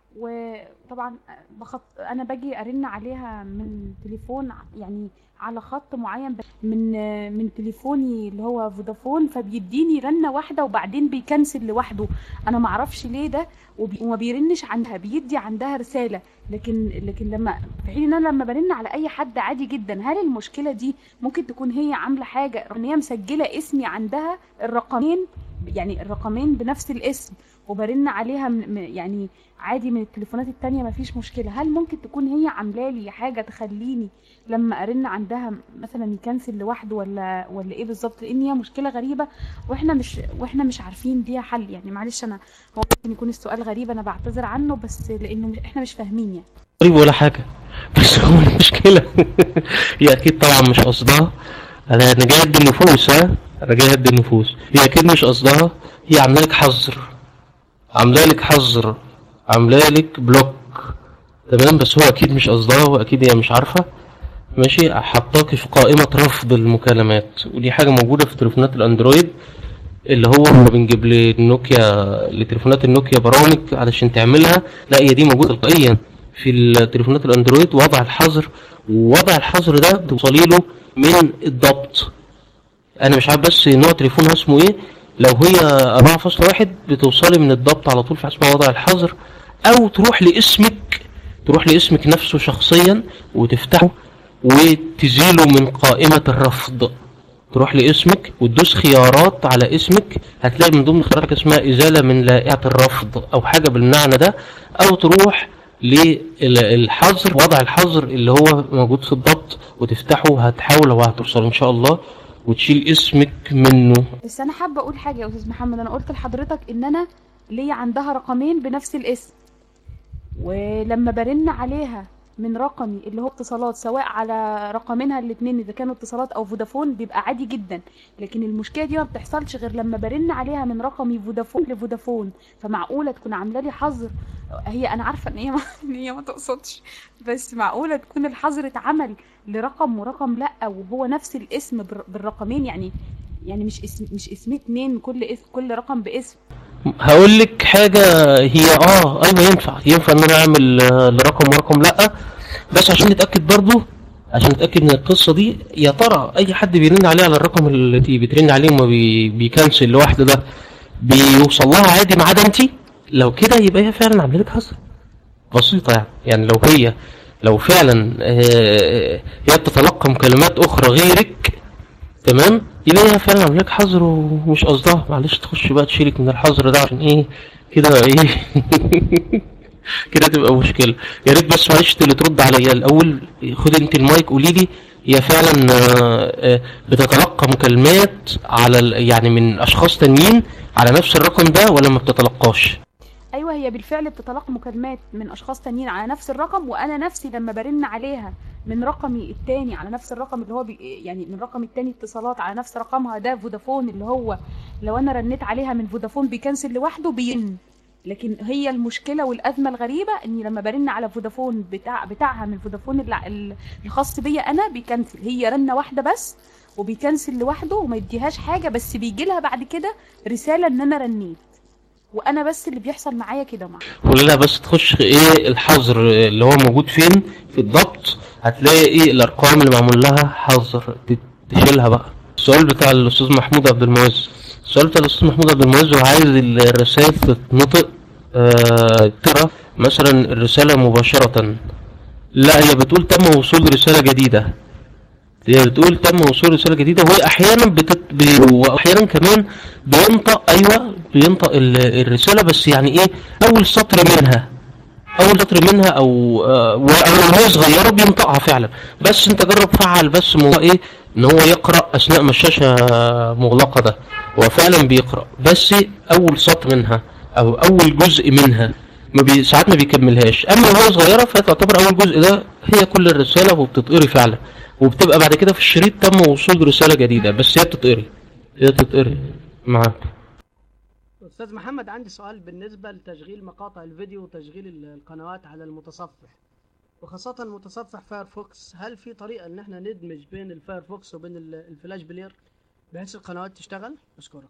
Speaker 5: وطبعا بخط انا باجي ارن عليها من تليفون ع- يعني على خط معين ب- من آه، من تليفوني اللي هو فودافون فبيديني رنه واحده وبعدين بيكنسل لوحده انا ما اعرفش ليه ده وبي- وما بيرنش عندها بيدي عندها رساله لكن لكن لما في حين ان انا لما برن على اي حد عادي جدا هل المشكله دي ممكن تكون هي عامله حاجه ان هي مسجله اسمي عندها الرقمين يعني الرقمين بنفس الاسم وبرن عليها من م- يعني عادي من التليفونات التانية مفيش مشكلة هل ممكن تكون هي عاملة لي حاجة تخليني لما ارن عندها مثلا يكنسل لوحده ولا ولا ايه بالظبط لان هي مشكلة غريبة واحنا مش واحنا مش عارفين ليها حل يعني معلش انا هو ممكن يكون السؤال غريب انا بعتذر عنه بس لانه مش- احنا مش فاهمين يعني
Speaker 2: قريب ولا حاجة بس هو المشكلة هي أكيد طبعا مش قصدها أنا أنا جاي أدي النفوس ها أنا جاي أدي النفوس هي أكيد مش قصدها هي عاملة لك حظر عاملة لك حظر عاملة لك بلوك تمام بس هو أكيد مش قصدها وأكيد هي مش عارفة ماشي حطاكي في قائمة رفض المكالمات ودي حاجة موجودة في تليفونات الأندرويد اللي هو لما بنجيب للنوكيا لتليفونات النوكيا برامج علشان تعملها لا هي دي موجوده تلقائيا في التليفونات الاندرويد وضع الحظر ووضع الحظر ده بتوصلي له من الضبط انا مش عارف بس نوع تليفونها اسمه ايه لو هي 4.1 بتوصلي من الضبط على طول في حاجه اسمها وضع الحظر او تروح لاسمك تروح لاسمك نفسه شخصيا وتفتحه وتزيله من قائمه الرفض تروح لاسمك وتدوس خيارات على اسمك هتلاقي من ضمن خياراتك اسمها ازاله من لائحه الرفض او حاجه بالمعنى ده او تروح للحظر وضع الحظر اللي هو موجود في الضبط وتفتحه هتحاول وهتوصل ان شاء الله وتشيل اسمك منه
Speaker 5: بس انا حابه اقول حاجه يا استاذ محمد انا قلت لحضرتك ان انا ليا عندها رقمين بنفس الاسم ولما برن عليها من رقمي اللي هو اتصالات سواء على رقمينها الاثنين اذا كانوا اتصالات او فودافون بيبقى عادي جدا لكن المشكله دي ما بتحصلش غير لما برن عليها من رقمي فودافون لفودافون فمعقوله تكون عامله لي حظر هي انا عارفه ان هي ما ان هي ما تقصدش بس معقوله تكون الحظر اتعمل لرقم ورقم لا وهو نفس الاسم بال- بالرقمين يعني يعني مش اسم مش اسمي اتنين كل اسم كل رقم باسم
Speaker 2: هقول لك حاجه هي اه ايوه ينفع ينفع ان انا اعمل آه، لرقم ورقم لا بس عشان نتاكد برضو عشان نتاكد من القصه دي يا ترى اي حد بيرن عليه على الرقم اللي انت بترن عليه وما بي بيكنسل لوحده ده بيوصل لها عادي ما عدا انت لو كده يبقى هي فعلا عامله لك حظر بسيطه يعني يعني لو هي لو فعلا آه، هي بتتلقى مكالمات اخرى غيرك تمام يبقى هي فعلا عامله لك حظر ومش قصدها معلش تخش بقى تشيلك من الحظر ده عشان ايه كده ايه كده تبقى مشكله يا ريت بس معلش اللي ترد عليا الاول خد انت المايك قولي لي هي فعلا آه، آه، بتتلقى مكالمات على ال- يعني من اشخاص تانيين على نفس الرقم ده ولا ما بتتلقاش
Speaker 5: ايوه هي بالفعل بتتلقى مكالمات من اشخاص تانيين على نفس الرقم وانا نفسي لما برن عليها من رقمي التاني على نفس الرقم اللي هو بي يعني من رقمي التاني اتصالات على نفس رقمها ده فودافون اللي هو لو انا رنيت عليها من فودافون بيكنسل لوحده بيرن لكن هي المشكله والازمه الغريبه اني لما برن على فودافون بتاع بتاعها من فودافون الع- ال- الخاص بيا انا بيكنسل هي رنه واحده بس وبيكنسل لوحده وما يديهاش حاجه بس بيجي لها بعد كده رساله ان انا رنيت وانا بس اللي بيحصل معايا كده مع
Speaker 2: قول لها بس تخش ايه الحظر اللي هو موجود فين في الضبط هتلاقي ايه الارقام اللي معمول لها حظر ت- تشيلها بقى السؤال بتاع الاستاذ محمود عبد المعز السؤال بتاع الاستاذ محمود عبد المعز هو عايز الرسائل تتنطق آه ترى مثلا الرسالة مباشرة لا هي بتقول تم وصول رسالة جديدة هي بتقول تم وصول رسالة جديدة وهي أحيانا بتت... بي... وأحيانا كمان بينطق أيوه بينطق ال- الرساله بس يعني ايه اول سطر منها اول سطر منها او آه، و- او وهي صغيره بينطقها فعلا بس انت جرب فعل بس موضوع ايه ان هو يقرا اثناء ما الشاشه مغلقه ده هو فعلا بيقرا بس اول سطر منها او اول جزء منها ما بي... ساعات ما بيكملهاش اما وهي صغيره فتعتبر اول جزء ده هي كل الرساله وبتتقري فعلا وبتبقى بعد كده في الشريط تم وصول رساله جديده بس هي بتتقري هي بتتقري معاك
Speaker 6: استاذ محمد عندي سؤال بالنسبه لتشغيل مقاطع الفيديو وتشغيل ال- القنوات على المتصفح وخاصة متصفح فايرفوكس هل في طريقة ان احنا ندمج بين الفايرفوكس وبين ال- الفلاش بلاير بحيث القنوات تشتغل؟ اشكرك.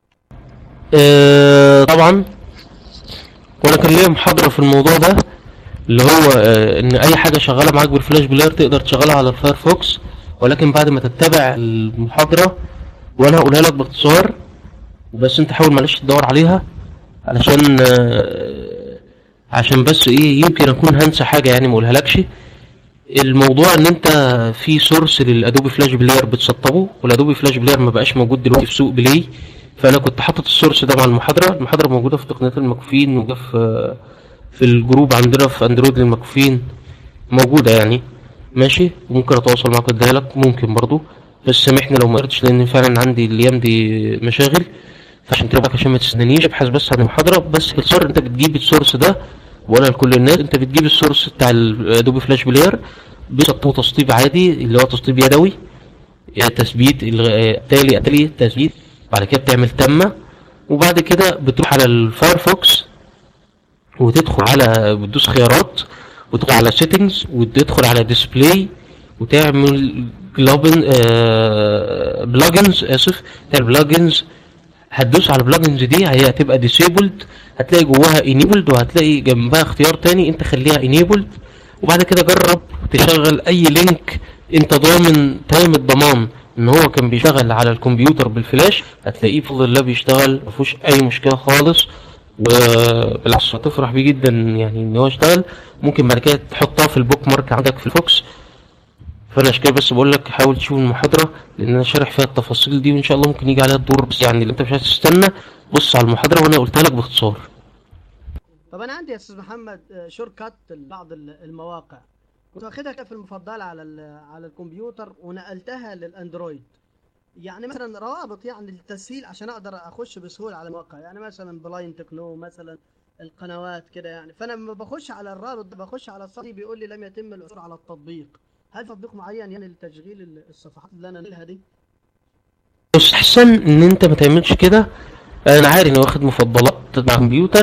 Speaker 2: آه طبعا وانا كان ليا محاضره في الموضوع ده اللي هو آه ان اي حاجه شغاله معاك بالفلاش بلاير تقدر تشغلها على الفايرفوكس ولكن بعد ما تتبع المحاضره وانا هقولها لك باختصار وبس انت حاول معلش تدور عليها علشان آه عشان بس ايه يمكن اكون هنسى حاجه يعني ما اقولها لكش الموضوع ان انت في سورس للادوبي فلاش بلاير بتسطبه والادوبي فلاش بلاير ما بقاش موجود دلوقتي في سوق بلاي فانا كنت حاطط السورس ده مع المحاضره المحاضره موجوده في تقنيات المكفين وجا في في الجروب عندنا في اندرويد للمكفين موجوده يعني ماشي ممكن اتواصل معاك اديها لك ممكن برضو بس سامحني لو ما قدرتش لان فعلا عندي الايام دي مشاغل فعشان كده بقى عشان ما تستنانيش ابحث بس عن المحاضره بس باختصار انت بتجيب السورس ده وانا لكل الناس انت بتجيب السورس بتاع الادوبي فلاش بلاير بيسطبه تسطيب عادي اللي هو تسطيب يدوي يعني تثبيت الغ- تالي اتلي تثبيت بعد كده بتعمل تمه وبعد كده بتروح على الفايرفوكس وتدخل على بتدوس خيارات وتدخل على سيتنجز وتدخل على ديسبلاي وتعمل جلوبن بلجنز اسف تعمل بلجنز هتدوس على البلجنز دي هي هتبقى ديسيبلد هتلاقي جواها انيبلد وهتلاقي جنبها اختيار تاني انت خليها انيبلد وبعد كده جرب تشغل اي لينك انت ضامن تام الضمان ان هو كان بيشتغل على الكمبيوتر بالفلاش هتلاقيه بفضل الله بيشتغل مفيهوش اي مشكله خالص وبالعكس هتفرح بيه جدا يعني ان هو اشتغل ممكن بعد كده تحطها في البوك مارك عندك في الفوكس فانا عشان كده بس بقول لك حاول تشوف المحاضره لان انا شارح فيها التفاصيل دي وان شاء الله ممكن يجي عليها الدور بس يعني لو انت مش عايز تستنى بص على المحاضره وانا قلتها لك باختصار
Speaker 6: طب انا عندي يا استاذ محمد شور كات لبعض ال- المواقع كنت واخدها كده في المفضله على ال- على الكمبيوتر ونقلتها للاندرويد يعني مثلا روابط يعني للتسهيل عشان اقدر اخش بسهوله على المواقع يعني مثلا بلاين تكنو مثلا القنوات كده يعني فانا لما بخش على الرابط ده بخش على الصفحه دي بيقول لي لم يتم العثور على التطبيق هل في تطبيق معين يعني لتشغيل ال- الصفحات اللي انا نقلها دي
Speaker 2: يستحسن ان انت ما تعملش كده انا عارف اني واخد مفضلات مع الكمبيوتر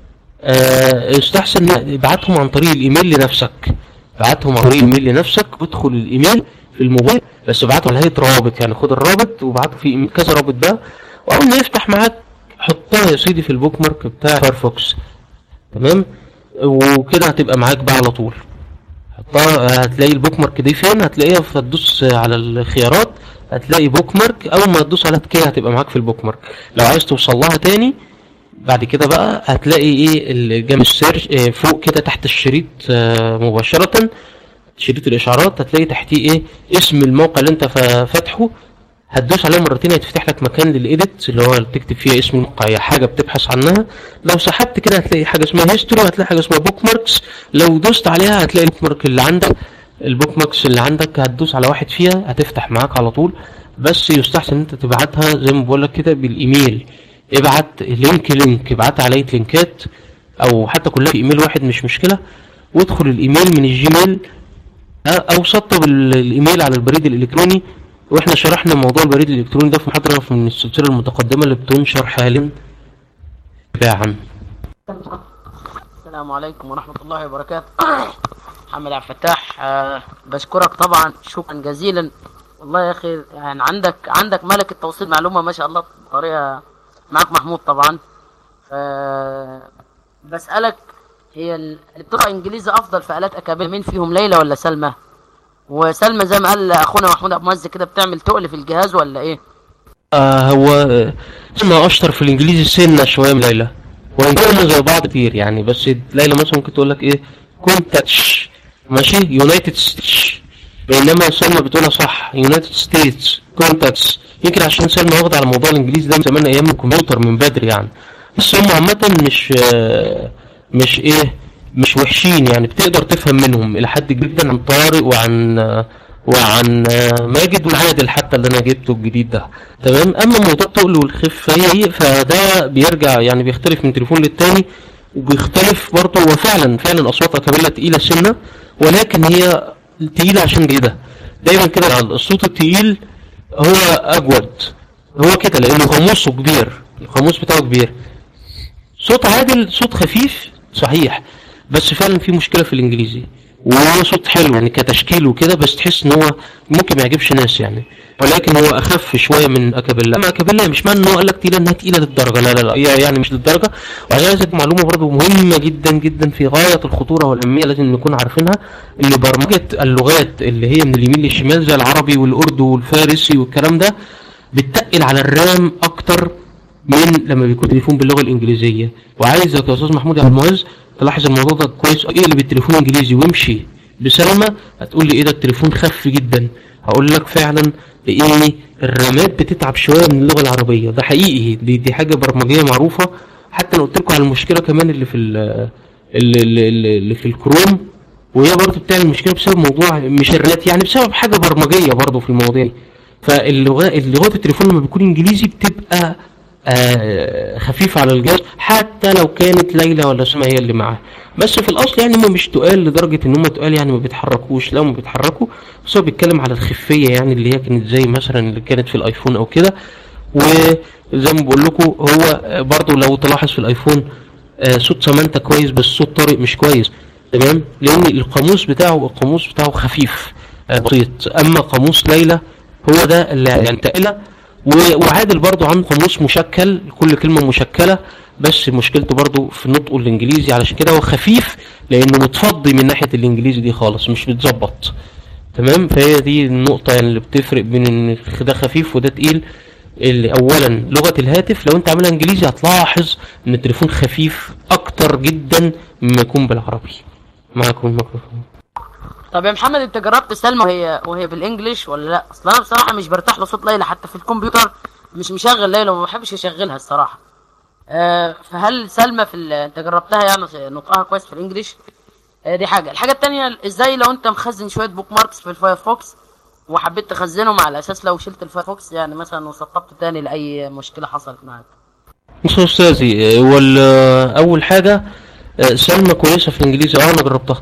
Speaker 2: آه، يستحسن إن ابعتهم عن طريق الايميل لنفسك ابعتهم عن طريق الايميل لنفسك وادخل الايميل في الموبايل بس ابعته على هيئه روابط يعني خد الرابط وابعته في إيميل كذا رابط بقى واول ما يفتح معاك حطها يا سيدي في البوك مارك بتاع فايرفوكس تمام وكده هتبقى معاك بقى على طول حطها هتلاقي البوك مارك دي فين هتلاقيها فتدوس على الخيارات هتلاقي بوك مارك اول ما تدوس عليها كده هتبقى معاك في البوك مارك لو عايز توصل لها تاني بعد كده بقى هتلاقي ايه ال- جنب السيرش آه، فوق كده تحت الشريط آه، مباشرة شريط الاشعارات هتلاقي تحتيه ايه اسم الموقع اللي انت فا- فاتحه هتدوس عليه مرتين هيتفتح لك مكان للايديت اللي هو اللي تكتب فيها اسم الموقع هي حاجه بتبحث عنها لو سحبت كده هتلاقي حاجه اسمها هيستوري وهتلاقي حاجه اسمها بوك ماركس لو دوست عليها هتلاقي البوك مارك اللي عندك البوك ماركس اللي عندك هتدوس على واحد فيها هتفتح معاك على طول بس يستحسن ان انت تبعتها زي ما بقول لك كده بالايميل ابعت لينك لينك ابعتها على اي لينكات او حتى كلها في ايميل واحد مش مشكله وادخل الايميل من الجيميل او سطب ال- الايميل على البريد الالكتروني واحنا شرحنا موضوع البريد الالكتروني ده في محاضره من السلسله المتقدمه اللي بتنشر حاليا تباعا
Speaker 7: السلام عليكم ورحمة الله وبركاته محمد عبد الفتاح آه، بشكرك طبعا شكرا جزيلا والله يا أخي يعني عندك عندك ملكة توصيل معلومة ما شاء الله بطريقة معك محمود طبعا آه، بسألك هي ال- اللي بتقرأ إنجليزي أفضل في آلات أكابيل مين فيهم ليلى ولا سلمى؟ وسلمى زي ما قال أخونا محمود أبو مزة كده بتعمل تقل في الجهاز ولا إيه؟
Speaker 2: آه هو آه، اسمها اشطر في الانجليزي سنه شويه من ليلى وان كانوا زي بعض كتير يعني بس ليلى مثلا ممكن تقول لك ايه كونتاتش ماشي يونايتد ستيتش بينما سلمى بتقولها صح يونايتد ستيتس كونتاكتس يمكن عشان سلمى واخده على موضوع الانجليزي ده من زمان ايام الكمبيوتر من بدري يعني بس هم عامه مش آه، مش ايه مش وحشين يعني بتقدر تفهم منهم الى حد كبير جدا عن طارق وعن آه، وعن آه، ماجد وعادل حتى اللي انا جبته الجديد ده تمام اما موضوع التقل والخفه دي فده بيرجع يعني بيختلف من تليفون للتاني وبيختلف برضه هو فعلا فعلا اصوات اكابيلا تقيله سنه ولكن هي تقيله عشان كده دايما كده الصوت التقيل هو اجود هو كده لانه قاموسه كبير القاموس بتاعه كبير صوت عادل صوت خفيف صحيح بس فعلا في مشكله في الانجليزي وهو صوت حلو يعني كتشكيل وكده بس تحس ان هو ممكن ما يعجبش ناس يعني ولكن هو اخف شويه من اكابيلا اما اكابيلا مش معنى ان هو قال لك تقيله انها تقيله للدرجه لا لا لا هي يعني مش للدرجه وعشان عايز أديك معلومه برضه مهمه جدا جدا في غايه الخطوره والاهميه لازم نكون عارفينها ان برمجه اللغات اللي هي من اليمين للشمال زي العربي والاردو والفارسي والكلام ده بتتقل على الرام اكتر من لما بيكون تليفون باللغه الانجليزيه وعايزك يا استاذ محمود يا عبد المعز تلاحظ الموضوع ده كويس اقلب التليفون انجليزي وامشي بسلامه هتقول لي ايه ده التليفون خف جدا هقول لك فعلا لان الرامات بتتعب شويه من اللغه العربيه ده حقيقي دي, دي حاجه برمجيه معروفه حتى انا قلت لكم على المشكله كمان اللي في ال- اللي, اللي, اللي في الكروم وهي برضه بتعمل مشكله بسبب موضوع مش الرامات يعني بسبب حاجه برمجيه برضه في المواضيع دي فاللغات اللغات التليفون لما بيكون انجليزي بتبقى آه خفيفة على الجهاز حتى لو كانت ليلى ولا سما هي اللي معاها بس في الاصل يعني هم مش تقال لدرجة ان هم تقال يعني ما بيتحركوش لا هم بيتحركوا بس هو بيتكلم على الخفية يعني اللي هي كانت زي مثلا اللي كانت في الايفون او كده وزي ما بقول لكم هو برضو لو تلاحظ في الايفون آه صوت سامانتا كويس بس صوت طارق مش كويس تمام لان القاموس بتاعه القاموس بتاعه خفيف آه بسيط اما قاموس ليلى هو ده اللي يعني تقيلة و- وعادل برضو عنده قاموس مشكل كل كلمة مشكلة بس مشكلته برضو في نطقه الانجليزي علشان كده هو خفيف لانه متفضي من ناحية الانجليزي دي خالص مش متظبط تمام فهي دي النقطة يعني اللي بتفرق بين ان ده خفيف وده تقيل اللي اولا لغة الهاتف لو انت عاملها انجليزي هتلاحظ ان التليفون خفيف اكتر جدا مما يكون بالعربي معاكم الميكروفون
Speaker 7: طب يا محمد انت جربت سلمى وهي وهي بالانجلش ولا لا اصل انا بصراحه مش برتاح لصوت ليلى حتى في الكمبيوتر مش مشغل ليلى وما بحبش اشغلها الصراحه آه فهل سلمى في ال- انت جربتها يعني نطقها كويس في الانجليش آه دي حاجه الحاجه التانية ازاي لو انت مخزن شويه بوك ماركس في الفايرفوكس وحبيت تخزنهم على اساس لو شلت الفايرفوكس يعني مثلا وسطبته تاني لاي مشكله حصلت معاك
Speaker 2: بص يا استاذي هو ال- اول حاجه آه، سلمى كويسه في الانجليزي اه انا جربتها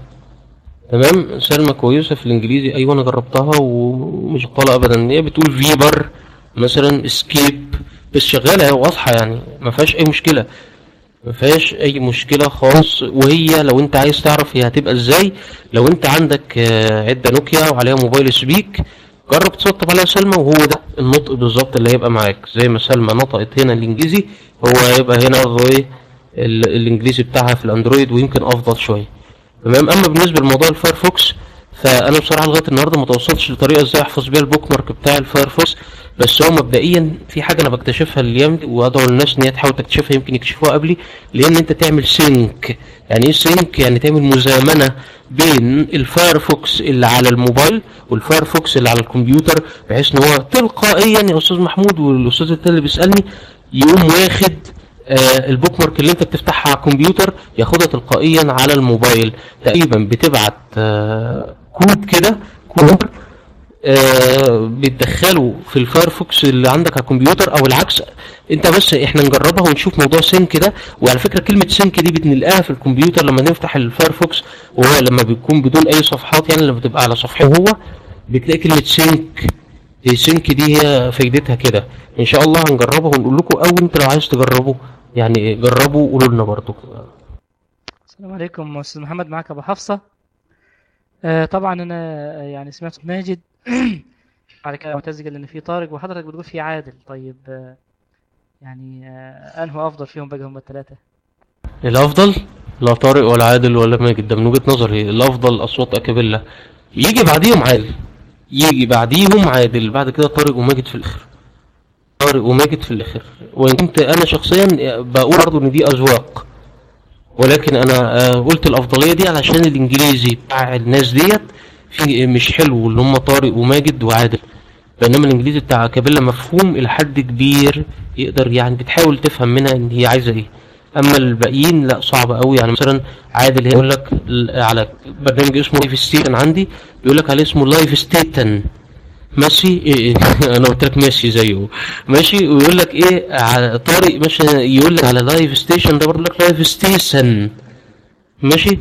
Speaker 2: تمام سلمى كويسه في الانجليزي ايوه انا جربتها ومش بطاله ابدا هي بتقول فيبر مثلا اسكيب بس شغاله هي واضحه يعني ما فيهاش اي مشكله ما فيهاش اي مشكله خالص وهي لو انت عايز تعرف هي هتبقى ازاي لو انت عندك آه، عده نوكيا وعليها موبايل سبيك جرب تسطب عليها سلمى وهو ده النطق بالظبط اللي هيبقى معاك زي ما سلمى نطقت هنا الانجليزي هو هيبقى هنا برضه ايه ال- الانجليزي بتاعها في الاندرويد ويمكن افضل شويه تمام اما بالنسبه لموضوع الفايرفوكس فانا بصراحه لغايه النهارده ما توصلتش لطريقه ازاي احفظ بيها البوك مارك بتاع الفايرفوكس بس هو مبدئيا في حاجه انا بكتشفها الايام دي وادعو الناس ان هي تحاول تكتشفها يمكن يكتشفوها قبلي لان انت تعمل سينك يعني ايه سينك يعني تعمل مزامنه بين الفايرفوكس اللي على الموبايل والفايرفوكس اللي على الكمبيوتر بحيث ان هو تلقائيا يا استاذ محمود والاستاذ التاني اللي بيسالني يقوم واخد آه، البوك مارك اللي انت بتفتحها على الكمبيوتر ياخدها تلقائيا على الموبايل تقريبا بتبعت آه، كود كده كود آه، بتدخله في الفايرفوكس اللي عندك على الكمبيوتر او العكس انت بس احنا نجربها ونشوف موضوع سينك ده وعلى فكره كلمه سينك دي بنلاقيها في الكمبيوتر لما نفتح الفايرفوكس وهو لما بيكون بدون اي صفحات يعني لما بتبقى على صفحه هو بتلاقي كلمه سينك السينك دي هي فايدتها كده ان شاء الله هنجربها ونقول لكم او انت لو عايز تجربوا يعني جربوا وقولوا لنا برضه
Speaker 8: السلام عليكم استاذ محمد معك ابو حفصه آه طبعا انا آه، يعني سمعت صوت ماجد بعد كده معتز قال ان في طارق وحضرتك بتقول في عادل طيب آه يعني آه انه افضل فيهم بقى هم الثلاثه
Speaker 2: الافضل لا طارق ولا عادل ولا ماجد ده من وجهة نظري الافضل اصوات اكابيلا يجي بعديهم عادل يجي بعديهم عادل بعد كده طارق وماجد في الاخر طارق وماجد في الاخر وان كنت انا شخصيا بقول برضه ان دي اذواق ولكن انا آه، قلت الافضليه دي علشان الانجليزي بتاع الناس ديت في مش حلو اللي هم طارق وماجد وعادل بينما الانجليزي بتاع اكابيلا مفهوم الى حد كبير يقدر يعني بتحاول تفهم منها ان هي عايزه ايه اما الباقيين لا صعب قوي يعني مثلا عادل يقول لك ال- على برنامج اسمه لايف ستيشن عندي بيقول لك عليه اسمه لايف ستيتن ماشي إيه انا قلت لك ماشي زيه ماشي ويقول لك ايه على طارق ماشي يقول لك على لايف ستيشن ده برضه لك لايف ستيشن ماشي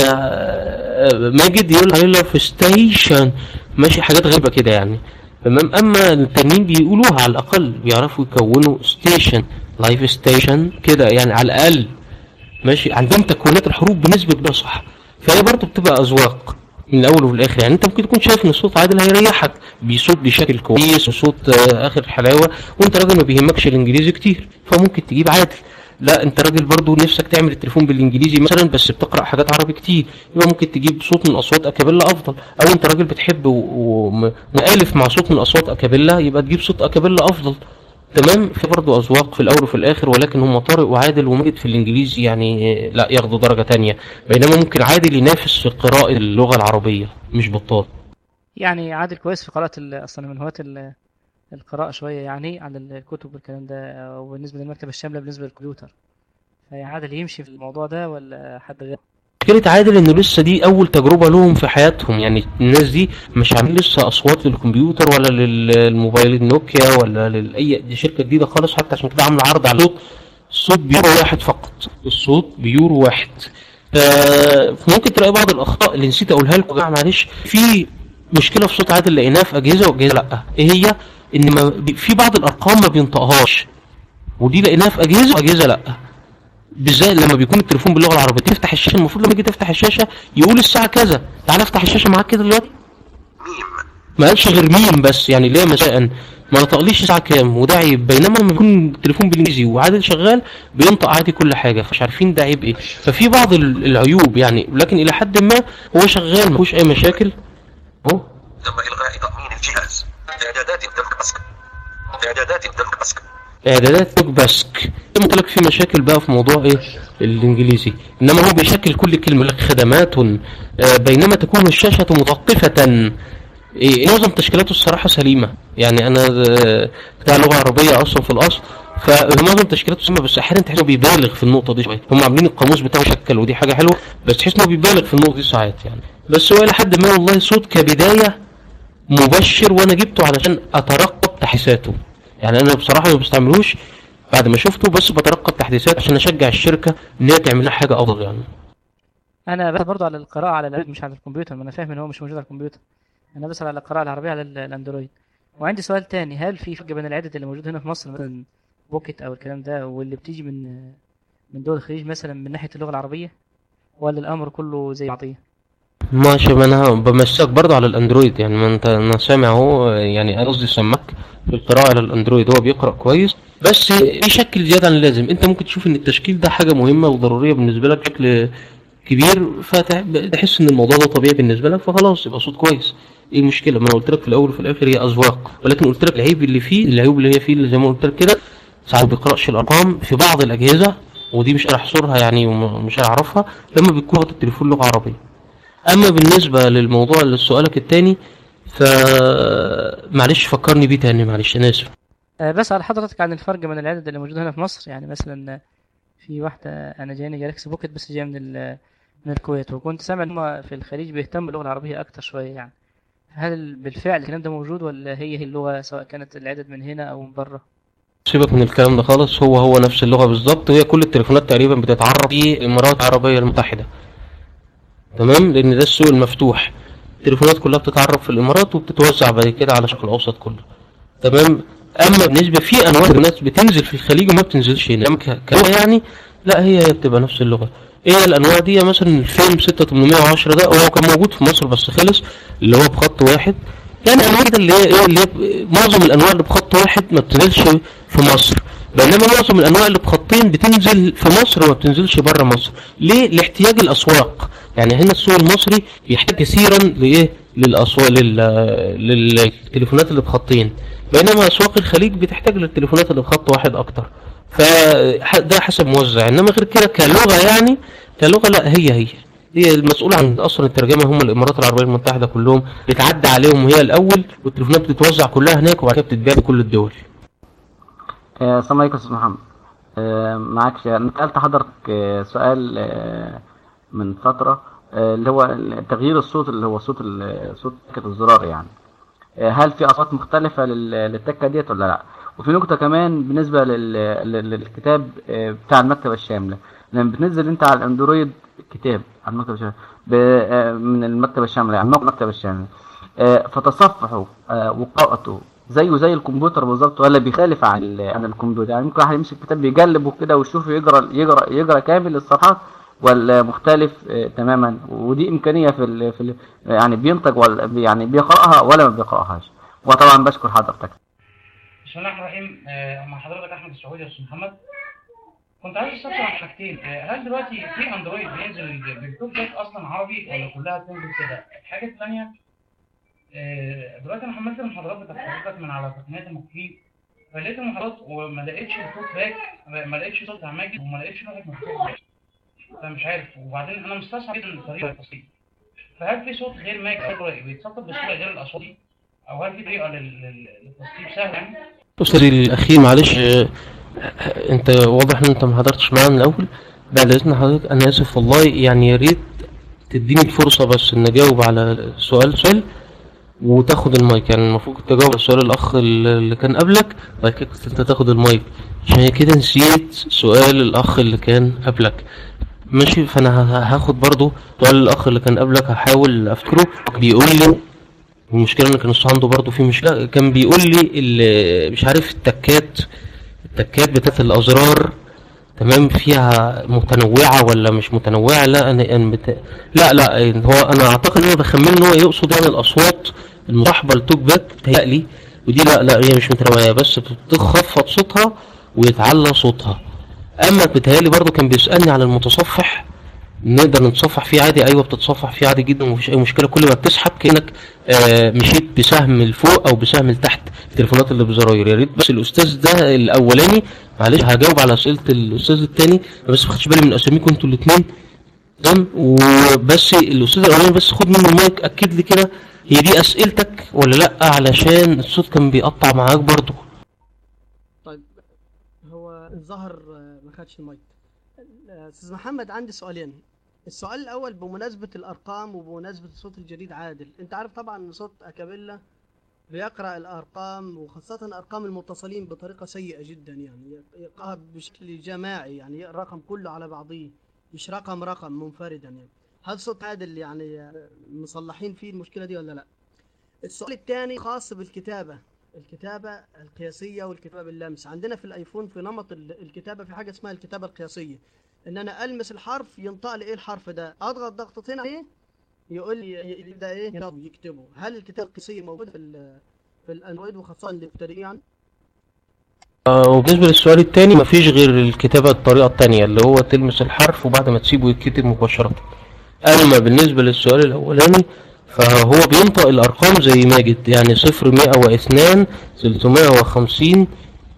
Speaker 2: آه ماجد يقول عليه لايف ستيشن ماشي حاجات غريبه كده يعني تمام اما التانيين بيقولوها على الاقل بيعرفوا يكونوا ستيشن لايف ستيشن كده يعني على الاقل ماشي عندهم تكوينات الحروف بنسبه كبيره صح فهي برضه بتبقى اذواق من الاول وفي الاخر يعني انت ممكن تكون شايف ان الصوت عادل هيريحك بصوت بشكل كويس وصوت آه، اخر حلاوه وانت راجل ما بيهمكش الانجليزي كتير فممكن تجيب عادل لا انت راجل برضو نفسك تعمل التليفون بالانجليزي مثلا بس بتقرا حاجات عربي كتير يبقى ممكن تجيب صوت من اصوات اكابيلا افضل او انت راجل بتحب و- ومؤلف مع صوت من اصوات اكابيلا يبقى تجيب صوت اكابيلا افضل تمام في برضه اذواق في الاول وفي الاخر ولكن هم طارق وعادل وماجد في الانجليزي يعني آه، لا ياخدوا درجه تانية بينما ممكن عادل ينافس في قراءه اللغه العربيه مش بطال
Speaker 8: يعني عادل كويس في قراءة ال- أصلا من هواة ال- القراءة شوية يعني على الكتب والكلام ده وبالنسبة للمكتبة الشاملة بالنسبة للكمبيوتر فعادل يمشي في الموضوع ده ولا حد غير
Speaker 2: مشكلة عادل انه لسه دي اول تجربة لهم في حياتهم يعني الناس دي مش عاملين لسه اصوات للكمبيوتر ولا للموبايل النوكيا ولا لاي دي شركة جديدة خالص حتى عشان كده عاملة عرض على الصوت الصوت بيورو واحد فقط الصوت بيورو واحد ف- فممكن تلاقي بعض الاخطاء اللي نسيت اقولها لكم يا جماعه معلش في مشكله في صوت عادل لقيناها في اجهزه واجهزه لا ايه هي ان ما بي- في بعض الارقام ما بينطقهاش ودي لقيناها في اجهزه واجهزه لا بالذات لما بيكون التليفون باللغه العربيه تفتح الشاشه المفروض لما تيجي تفتح الشاشه يقول الساعه كذا تعال افتح الشاشه معاك كده دلوقتي
Speaker 4: ميم
Speaker 2: ما قالش غير ميم بس يعني ليه مساء ما نطقليش الساعه كام وده عيب بينما لما يكون التليفون بالانجليزي وعادل شغال بينطق عادي كل حاجه فمش عارفين ده عيب ايه ففي بعض ال- العيوب يعني لكن الى حد ما هو شغال ما فيهوش اي مشاكل اهو
Speaker 4: تم إلغاء تقنين الجهاز إعدادات الدنك بسك إعدادات الدنك بسك
Speaker 2: اعدادات توك باسك زي ما قلت لك في مشاكل بقى في موضوع ايه الانجليزي انما هو بيشكل كل كلمه لك خدمات آه، بينما تكون الشاشه متوقفه إيه معظم تشكيلاته الصراحه سليمه يعني انا آه، بتاع لغه عربيه اصلا في الاصل فمعظم تشكيلاته سليمه بس احيانا تحس انه بيبالغ في النقطه دي شويه هم عاملين القاموس بتاعه شكل ودي حاجه حلوه بس تحس انه بيبالغ في النقطه دي ساعات يعني بس هو الى حد ما والله صوت كبدايه مبشر وانا جبته علشان اترقب تحديثاته يعني انا بصراحه ما بستعملوش بعد ما شفته بس بترقب تحديثات عشان اشجع الشركه ان هي تعمل لنا حاجه افضل يعني
Speaker 8: أنا بس برضه على القراءة على الأندرويد مش على الكمبيوتر ما أنا فاهم إن هو مش موجود على الكمبيوتر أنا بسأل على القراءة العربية على ال- الأندرويد وعندي سؤال تاني هل في فرق بين العدد اللي موجود هنا في مصر مثلا بوكيت أو الكلام ده واللي بتيجي من من دول الخليج مثلا من ناحية اللغة العربية ولا الأمر كله زي بعضيه؟
Speaker 2: ماشي ما انا بمسك برضه على الاندرويد يعني ما انت انا سامع اهو يعني انا قصدي سماك في القراءه على الاندرويد هو بيقرا كويس بس بيشكل زياده عن اللازم انت ممكن تشوف ان التشكيل ده حاجه مهمه وضروريه بالنسبه لك بشكل كبير فتحس ان الموضوع ده طبيعي بالنسبه لك فخلاص يبقى صوت كويس ايه المشكله ما انا قلت لك في الاول وفي الاخر هي اذواق ولكن قلت لك العيب اللي فيه العيوب اللي هي فيه اللي زي ما قلت لك كده ساعات ما بيقراش الارقام في بعض الاجهزه ودي مش انا احصرها يعني ومش اعرفها لما بيكون واخد التليفون لغه عربيه اما بالنسبه للموضوع اللي سؤالك التاني ف معلش فكرني بيه تاني معلش انا اسف
Speaker 8: أه بسأل حضرتك عن الفرق بين العدد اللي موجود هنا في مصر يعني مثلا في واحدة أنا جايني جالاكسي بوكيت بس جاية من ال- من الكويت وكنت سامع إن هما في الخليج بيهتموا باللغة العربية أكتر شوية يعني هل بالفعل الكلام ده موجود ولا هي هي اللغة سواء كانت العدد من هنا أو من بره؟
Speaker 2: سيبك من الكلام ده خالص هو هو نفس اللغه بالظبط وهي كل التليفونات تقريبا بتتعرض في الامارات العربيه المتحده تمام لان ده السوق المفتوح التليفونات كلها بتتعرض في الامارات وبتتوزع بعد كده على الشرق الاوسط كله تمام اما بالنسبه في انواع ناس بتنزل في الخليج وما بتنزلش هنا أما ك- كلغه يعني لا هي هي بتبقى نفس اللغه ايه الانواع دي مثلا الفيلم 6810 ده هو كان موجود في مصر بس خلص اللي هو بخط واحد يعني انواع كده اللي هي ايه اللي هي معظم الانواع اللي بخط واحد ما بتنزلش في مصر بينما معظم الانواع اللي بخطين بتنزل في مصر وما بتنزلش بره مصر ليه لاحتياج الاسواق يعني هنا السوق المصري بيحتاج كثيرا لايه للاسواق لل... للتليفونات اللي بخطين بينما اسواق الخليج بتحتاج للتليفونات اللي بخط واحد اكتر فده حسب موزع انما غير كده كلغه يعني كلغه لا هي هي هي المسؤولة عن اصلا الترجمة هم الامارات العربية المتحدة كلهم بتعدي عليهم هي الاول والتليفونات بتتوزع كلها هناك وبعد كده بتتباع لكل الدول
Speaker 7: آه، السلام عليكم استاذ محمد آه، معاك شيء انا سالت حضرتك آه، سؤال آه، من فتره آه، اللي هو تغيير الصوت اللي هو صوت ال- صوت تكة الزرار يعني آه، هل في اصوات مختلفه لل- للتكه ديت ولا لا وفي نقطه كمان بالنسبه لل- لل- للكتاب آه، بتاع المكتبه الشامله لما بتنزل انت على الاندرويد كتاب على المكتبه الشامله ب- آه، من المكتبه الشامله يعني موقع المكتبه الشامله آه، فتصفحه آه، وقراءته زيه زي الكمبيوتر بالظبط ولا بيخالف عن ال- عن الكمبيوتر يعني ممكن واحد يمسك كتاب بيقلب وكده ويشوف يقرا يقرا يقرا كامل الصفحات ولا مختلف آه، تماما ودي امكانيه في ال في ال يعني بينطق ولا يعني بيقراها ولا ما بيقراهاش وطبعا بشكر حضرتك
Speaker 9: بسم الله الرحمن الرحيم آه، مع حضرتك احمد السعودي يا استاذ محمد كنت عايز استفسر عن حاجتين آه، هل دلوقتي في اندرويد بينزل بالتوب باك اصلا عربي ولا كلها بتنزل كده الحاجه الثانيه آه، دلوقتي انا حملت المحاضرات بتاعت حضرتك من على تقنيه المكفين فلقيت المحاضرات وما لقيتش التوب باك ما لقيتش صوت ماجد وما لقيتش لغه مفتوح فمش عارف وبعدين انا مستصعب جدا طريقه التصوير فهل في صوت غير ماجد بيتسطب بصوره غير الاصوات دي او هل في طريقه لل- لل- للتصوير سهله يعني
Speaker 2: أسري الأخير معلش آه، آه، أنت واضح إن أنت ما حضرتش معانا من الأول بعد إذن حضرتك أنا آسف والله يعني يا ريت تديني الفرصة بس إن أجاوب على سؤال سؤال وتاخد المايك يعني المفروض كنت أجاوب على سؤال الأخ اللي كان قبلك بعد كده كنت أنت تاخد المايك عشان هي كده نسيت سؤال الأخ اللي كان قبلك ماشي فأنا ه- هاخد برضو سؤال الأخ اللي كان قبلك هحاول أفتكره بيقول لي المشكلة ان كان الصوت عنده برضه في مشكلة كان بيقول لي ال- مش عارف التكات التكات بتاعت الازرار تمام فيها متنوعة ولا مش متنوعة لا انا انا بت... لا لا هو انا اعتقد ان انا بخمن ان هو يقصد يعني الاصوات المصاحبة للتوك باك بتهيألي ودي لا لا هي مش متنوعة بس بتخفض صوتها ويتعلى صوتها اما بتهيألي برضه كان بيسألني على المتصفح نقدر نتصفح فيه عادي ايوه بتتصفح فيه عادي جدا ومفيش اي مشكله كل ما بتسحب كانك آه مشيت بسهم لفوق او بسهم لتحت التليفونات اللي بزراير يا ريت بس الاستاذ ده الاولاني معلش هجاوب على اسئله الاستاذ الثاني بس ما خدتش بالي من اساميكم انتوا الاثنين تمام وبس الاستاذ الاولاني بس خد منه المايك اكد لي كده هي دي اسئلتك ولا لا علشان الصوت كان بيقطع معاك برضو
Speaker 6: طيب هو الظهر آه، ما خدش المايك آه، استاذ محمد عندي سؤالين السؤال الاول بمناسبه الارقام وبمناسبه الصوت الجديد عادل انت عارف طبعا ان صوت اكابيلا بيقرا الارقام وخاصه ارقام المتصلين بطريقه سيئه جدا يعني يقراها بشكل جماعي يعني يقرا الرقم كله على بعضيه مش رقم رقم منفردا يعني هل صوت عادل يعني آه، مصلحين فيه المشكله دي ولا لا السؤال الثاني خاص بالكتابه الكتابة القياسية والكتابة باللمس عندنا في الايفون في نمط ال- الكتابة في حاجة اسمها الكتابة القياسية ان انا المس الحرف ينطق لي ايه الحرف ده اضغط ضغطتين عليه يقول لي ي- يبدا ايه ينطق يكتبه هل الكتابة القياسية موجودة في ال- في الاندرويد وخاصة للمبتدئين يعني
Speaker 2: آه، وبالنسبة للسؤال التاني مفيش غير الكتابة الطريقة التانية اللي هو تلمس الحرف وبعد ما تسيبه يتكتب مباشرة أما بالنسبة للسؤال الأولاني فهو بينطق الأرقام زي ماجد يعني صفر مئة واثنان تلتمائة وخمسين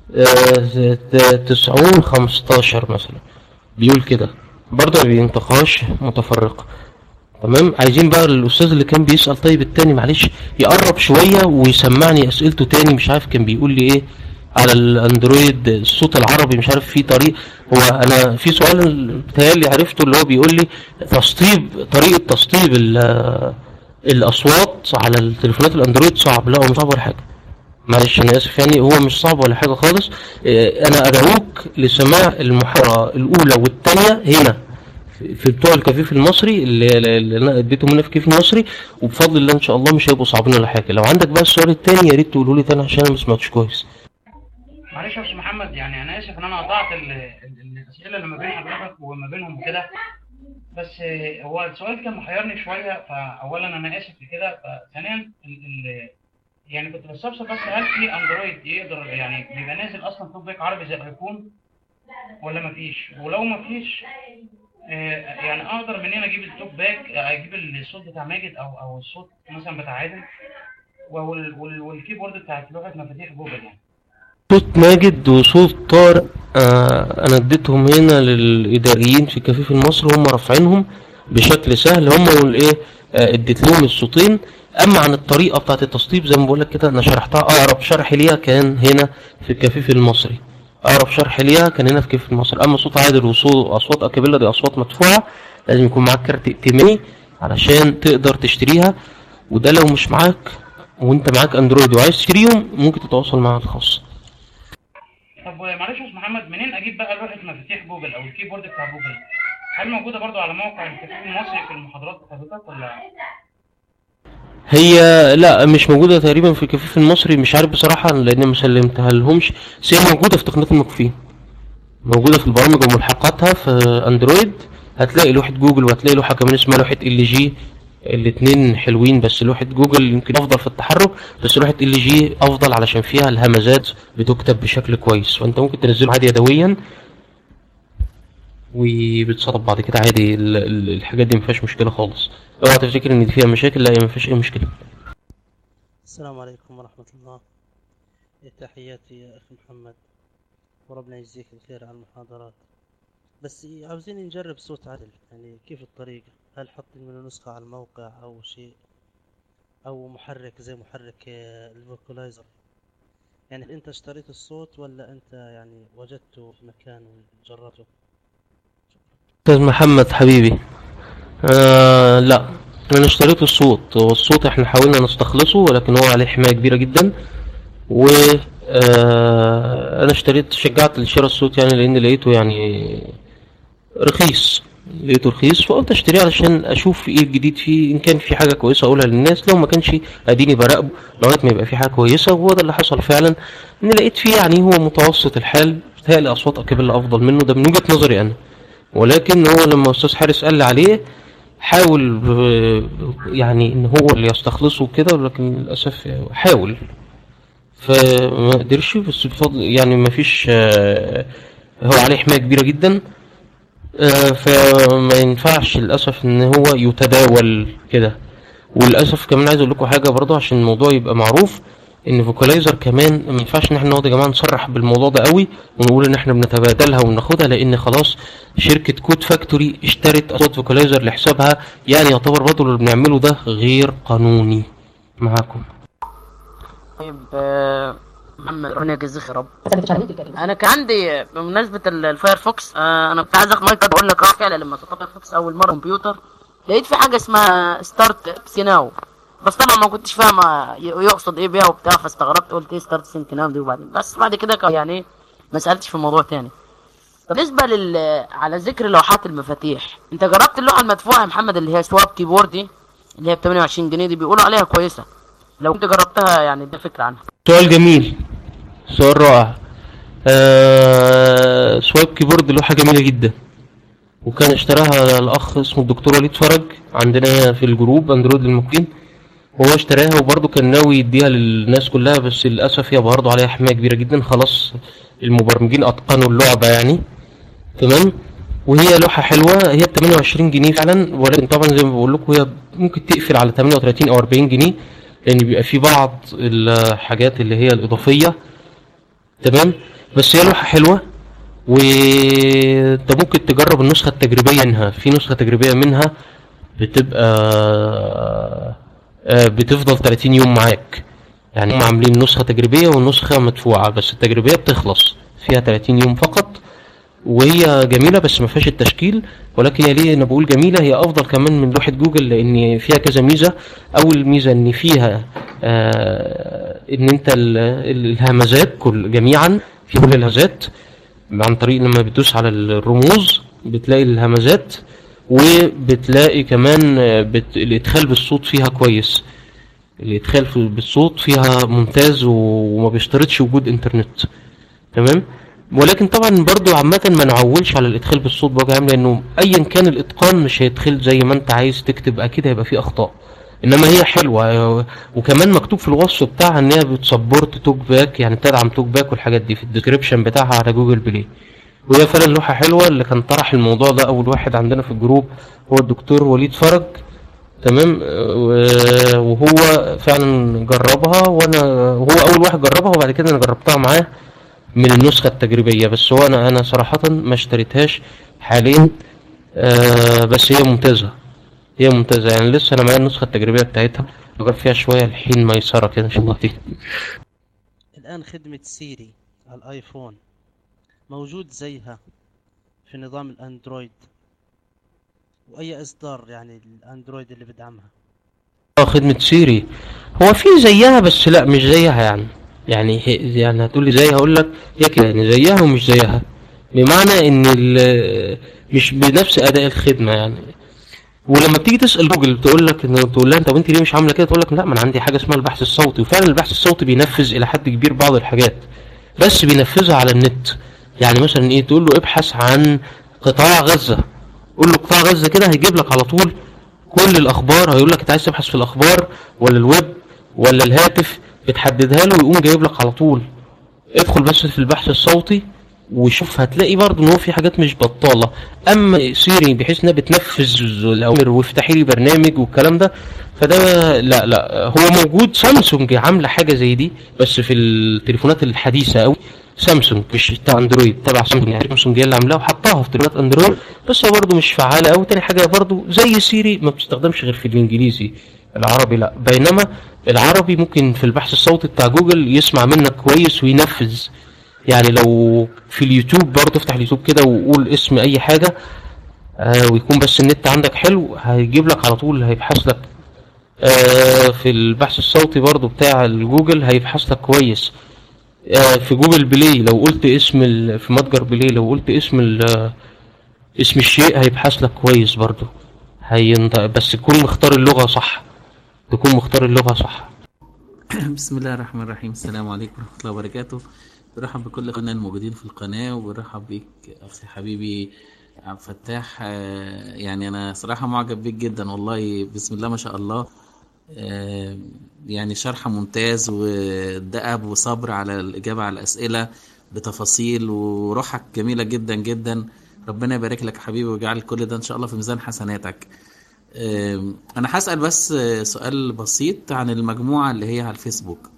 Speaker 2: تسعون خمستاشر مثلا بيقول كده برضه ما بينطقهاش متفرقة تمام عايزين بقى الاستاذ اللي كان بيسال طيب التاني معلش يقرب شويه ويسمعني اسئلته تاني مش عارف كان بيقول لي ايه على الاندرويد الصوت العربي مش عارف في طريق هو انا في سؤال بتهيألي عرفته اللي هو بيقول لي تسطيب طريقه تسطيب ال- الاصوات على التليفونات الاندرويد صعب لا هو مش صعب ولا حاجه معلش انا اسف يعني هو مش صعب ولا حاجه خالص إيه، انا ادعوك لسماع المحاضره الاولى والثانيه هنا في- في بتوع الكفيف المصري اللي, اللي انا اديته منها في الكفيف المصري وبفضل الله ان شاء الله مش هيبقوا صعبين ولا حاجه لو عندك بقى السؤال الثاني يا ريت تقوله لي تاني عشان انا ما سمعتش كويس
Speaker 9: معلش يا استاذ محمد يعني انا اسف ان انا قطعت ال- ال- الاسئله اللي ما بين حضرتك وما بينهم وكده بس آه، هو السؤال كان محيرني شويه فاولا انا اسف لكده فثانيا ال- ال- يعني كنت بستفسر بس هل في اندرويد يقدر يعني بيبقى نازل اصلا تطبيق عربي زي الايفون ولا ما فيش ولو ما فيش آه، يعني اقدر منين اجيب التوب باك اجيب الصوت بتاع ماجد او او الصوت مثلا بتاع عادل وال- وال- والكيبورد بتاعت لغه مفاتيح جوجل يعني
Speaker 2: صوت ماجد وصوت طارق آه انا اديتهم هنا للاداريين في كفيف المصري هم رافعينهم بشكل سهل هم والايه آه، اديت لهم الصوتين اما عن الطريقه بتاعت التسطيب زي ما بقول لك كده انا شرحتها اقرب شرح ليها كان هنا في الكفيف المصري اقرب شرح ليها كان هنا في الكفيف المصري اما صوت عادل وصوت اصوات اكابيلا دي اصوات مدفوعه لازم يكون معاك كارت ائتماني علشان تقدر تشتريها وده لو مش معاك وانت معاك اندرويد وعايز تشتريهم ممكن تتواصل مع الخاص
Speaker 9: طب معلش يا استاذ محمد منين اجيب بقى لوحه مفاتيح جوجل او الكيبورد بتاع جوجل هل موجوده برضو على موقع الكفيف المصري في المحاضرات بتاع حضرتك ولا
Speaker 2: هي لا مش موجودة تقريبا في الكفيف المصري مش عارف بصراحة لأن ما سلمتها لهمش بس هي موجودة في تقنيات المكفين موجودة في البرامج وملحقاتها في أندرويد هتلاقي لوحة جوجل وهتلاقي لوحة كمان اسمها لوحة ال جي الاتنين حلوين بس لوحة جوجل يمكن أفضل في التحرك بس لوحة ال جي أفضل علشان فيها الهمزات بتكتب بشكل كويس فأنت ممكن تنزله عادي يدويا وبتصرف بعد كده عادي ال- ال- الحاجات دي مفيهاش مشكلة خالص اوعى تفتكر ان دي فيها مشاكل لا هي مفيهاش اي مشكلة
Speaker 10: السلام عليكم ورحمة الله تحياتي يا أخي محمد وربنا يجزيك الخير على المحاضرات بس عاوزين نجرب صوت عدل يعني كيف الطريقة هل حط منه نسخة على الموقع أو شيء أو محرك زي محرك آه، الفوكولايزر يعني أنت اشتريت الصوت ولا أنت يعني وجدته في مكان وجربته
Speaker 2: استاذ محمد حبيبي آه لا انا اشتريت الصوت والصوت احنا حاولنا نستخلصه ولكن هو عليه حماية كبيرة جدا و آه انا اشتريت شجعت لشراء الصوت يعني لان لقيته يعني رخيص لقيته رخيص فقلت اشتريه علشان اشوف ايه الجديد فيه ان كان في حاجه كويسه اقولها للناس لو ما كانش اديني براقبه لغايه ما يبقى في حاجه كويسه وهو ده اللي حصل فعلا ان لقيت فيه يعني هو متوسط الحال بتهيألي اصوات اكابيلا افضل منه ده من وجهه نظري انا ولكن هو لما استاذ حارس قال لي عليه حاول آه، يعني ان هو اللي يستخلصه كده ولكن للاسف حاول فما قدرش بس بفضل يعني ما فيش آه، هو عليه حمايه كبيره جدا آه، فما ينفعش للاسف ان هو يتداول كده وللاسف كمان عايز اقول لكم حاجه برضه عشان الموضوع يبقى معروف ان فوكالايزر كمان ما ينفعش ان احنا نقعد يا جماعه نصرح بالموضوع ده قوي ونقول ان احنا بنتبادلها وناخدها لان خلاص شركه كود فاكتوري اشترت اصوات فوكالايزر لحسابها يعني يعتبر برضه اللي بنعمله ده غير قانوني معاكم
Speaker 7: طيب آه، محمد ربنا يجزيك يا رب انا كان عندي بمناسبه ال- الفايرفوكس آه، انا كنت عايز اخد مايك اقول لك اه فعلا لما سطبت فايرفوكس اول مره كمبيوتر لقيت في حاجه اسمها ستارت سيناو بس طبعا ما كنتش فاهم آه، ي- يقصد ايه بيها وبتاع فاستغربت قلت ايه ستارت سيناو دي وبعدين بس بعد كده كان يعني إيه، ما سالتش في الموضوع تاني طب بالنسبه لل على ذكر لوحات المفاتيح انت جربت اللوحه المدفوعه يا محمد اللي هي سواب كيبورد دي اللي هي ب 28 جنيه دي بيقولوا عليها كويسه لو انت جربتها يعني ده فكره عنها
Speaker 2: سؤال جميل سؤال رائع آه سوايب كيبورد لوحة جميلة جدا وكان اشتراها الأخ اسمه الدكتور وليد فرج عندنا في الجروب أندرويد للمقيم وهو اشتراها وبرضه كان ناوي يديها للناس كلها بس للأسف هي برضه عليها حماية كبيرة جدا خلاص المبرمجين أتقنوا اللعبة يعني تمام وهي لوحة حلوة هي ب 28 جنيه فعلا ولكن طبعا زي ما بقول لكم هي ممكن تقفل على 38 أو 40 جنيه لأن بيبقى في بعض الحاجات اللي هي الإضافية تمام بس هي لوحة حلوة وانت ممكن تجرب النسخة التجريبية منها في نسخة تجريبية منها بتبقى آه، بتفضل 30 يوم معاك يعني هم عاملين نسخة تجريبية ونسخة مدفوعة بس التجريبية بتخلص فيها 30 يوم فقط وهي جميلة بس ما فيهاش التشكيل ولكن هي ليه انا بقول جميلة هي افضل كمان من لوحة جوجل لان فيها كذا ميزة اول ميزة ان فيها آه ان انت ال- ال- الهمزات كل جميعا في كل الهمزات عن طريق لما بتدوس على الرموز بتلاقي الهمزات وبتلاقي كمان آه، بت... الادخال بالصوت فيها كويس الادخال في- بالصوت فيها ممتاز وما بيشترطش وجود انترنت تمام ولكن طبعا برضو عامة ما نعولش على الادخال بالصوت بوجه عام لانه ايا كان الاتقان مش هيدخل زي ما انت عايز تكتب اكيد هيبقى فيه اخطاء انما هي حلوة وكمان مكتوب في الوصف بتاعها ان هي بتسبورت توك باك يعني بتدعم توك باك والحاجات دي في الديسكريبشن بتاعها على جوجل بلاي وهي فعلا لوحة حلوة اللي كان طرح الموضوع ده اول واحد عندنا في الجروب هو الدكتور وليد فرج تمام و- وهو فعلا جربها وانا هو اول واحد جربها وبعد كده انا جربتها معاه من النسخة التجريبية بس هو انا انا صراحة ما اشتريتهاش حاليا آه بس هي ممتازة هي ممتازة يعني لسه انا معايا النسخة التجريبية بتاعتها بجرب فيها شوية الحين ميسرة كده ان شاء الله تيجي
Speaker 10: الآن خدمة سيري على الآيفون موجود زيها في نظام الأندرويد وأي إصدار يعني الأندرويد اللي بدعمها
Speaker 2: اه خدمة سيري هو في زيها بس لا مش زيها يعني يعني هي- يعني هتقولي زيها هقول لك هي كده يعني زيها ومش زيها بمعنى ان ال- مش بنفس اداء الخدمة يعني ولما بتيجي تسال جوجل تقول لك انه تقول لها طب انت ليه مش عامله كده تقول لك لا ما انا عندي حاجه اسمها البحث الصوتي وفعلا البحث الصوتي بينفذ الى حد كبير بعض الحاجات بس بينفذها على النت يعني مثلا ايه تقول له ابحث عن قطاع غزه قول له قطاع غزه كده هيجيب لك على طول كل الاخبار هيقول لك انت عايز تبحث في الاخبار ولا الويب ولا الهاتف بتحددها له ويقوم جايب لك على طول ادخل بس في البحث الصوتي وشوف هتلاقي برضه ان هو في حاجات مش بطاله اما سيري بحيث انها بتنفذ الاوامر وافتحي لي برنامج والكلام ده فده لا لا هو موجود سامسونج عامله حاجه زي دي بس في التليفونات الحديثه قوي سامسونج مش بتاع اندرويد تبع سامسونج يعني سامسونج هي اللي عاملاها وحطاها في تليفونات اندرويد بس هو برضه مش فعاله قوي تاني حاجه برضه زي سيري ما بتستخدمش غير في الانجليزي العربي لا بينما العربي ممكن في البحث الصوتي بتاع جوجل يسمع منك كويس وينفذ يعني لو في اليوتيوب برضه افتح اليوتيوب كده وقول اسم اي حاجه آه ويكون بس النت عندك حلو هيجيب لك على طول هيبحث لك آه في البحث الصوتي برضه بتاع الجوجل هيبحث لك كويس آه في جوجل بلاي لو قلت اسم ال... في متجر بلاي لو قلت اسم ال... اسم الشيء هيبحث لك كويس برضه هينط... بس تكون مختار اللغه صح تكون مختار اللغه صح
Speaker 11: بسم الله الرحمن الرحيم السلام عليكم ورحمة الله وبركاته برحب بكل اخواننا الموجودين في القناة وبرحب بيك اخي حبيبي عبد الفتاح آه، يعني انا صراحة معجب بيك جدا والله بسم الله ما شاء الله آه، يعني شرح ممتاز ودأب وصبر على الإجابة على الأسئلة بتفاصيل وروحك جميلة جدا جدا ربنا يبارك لك يا حبيبي ويجعل كل ده إن شاء الله في ميزان حسناتك آم، أنا هسأل بس آه، سؤال بسيط عن المجموعة اللي هي على الفيسبوك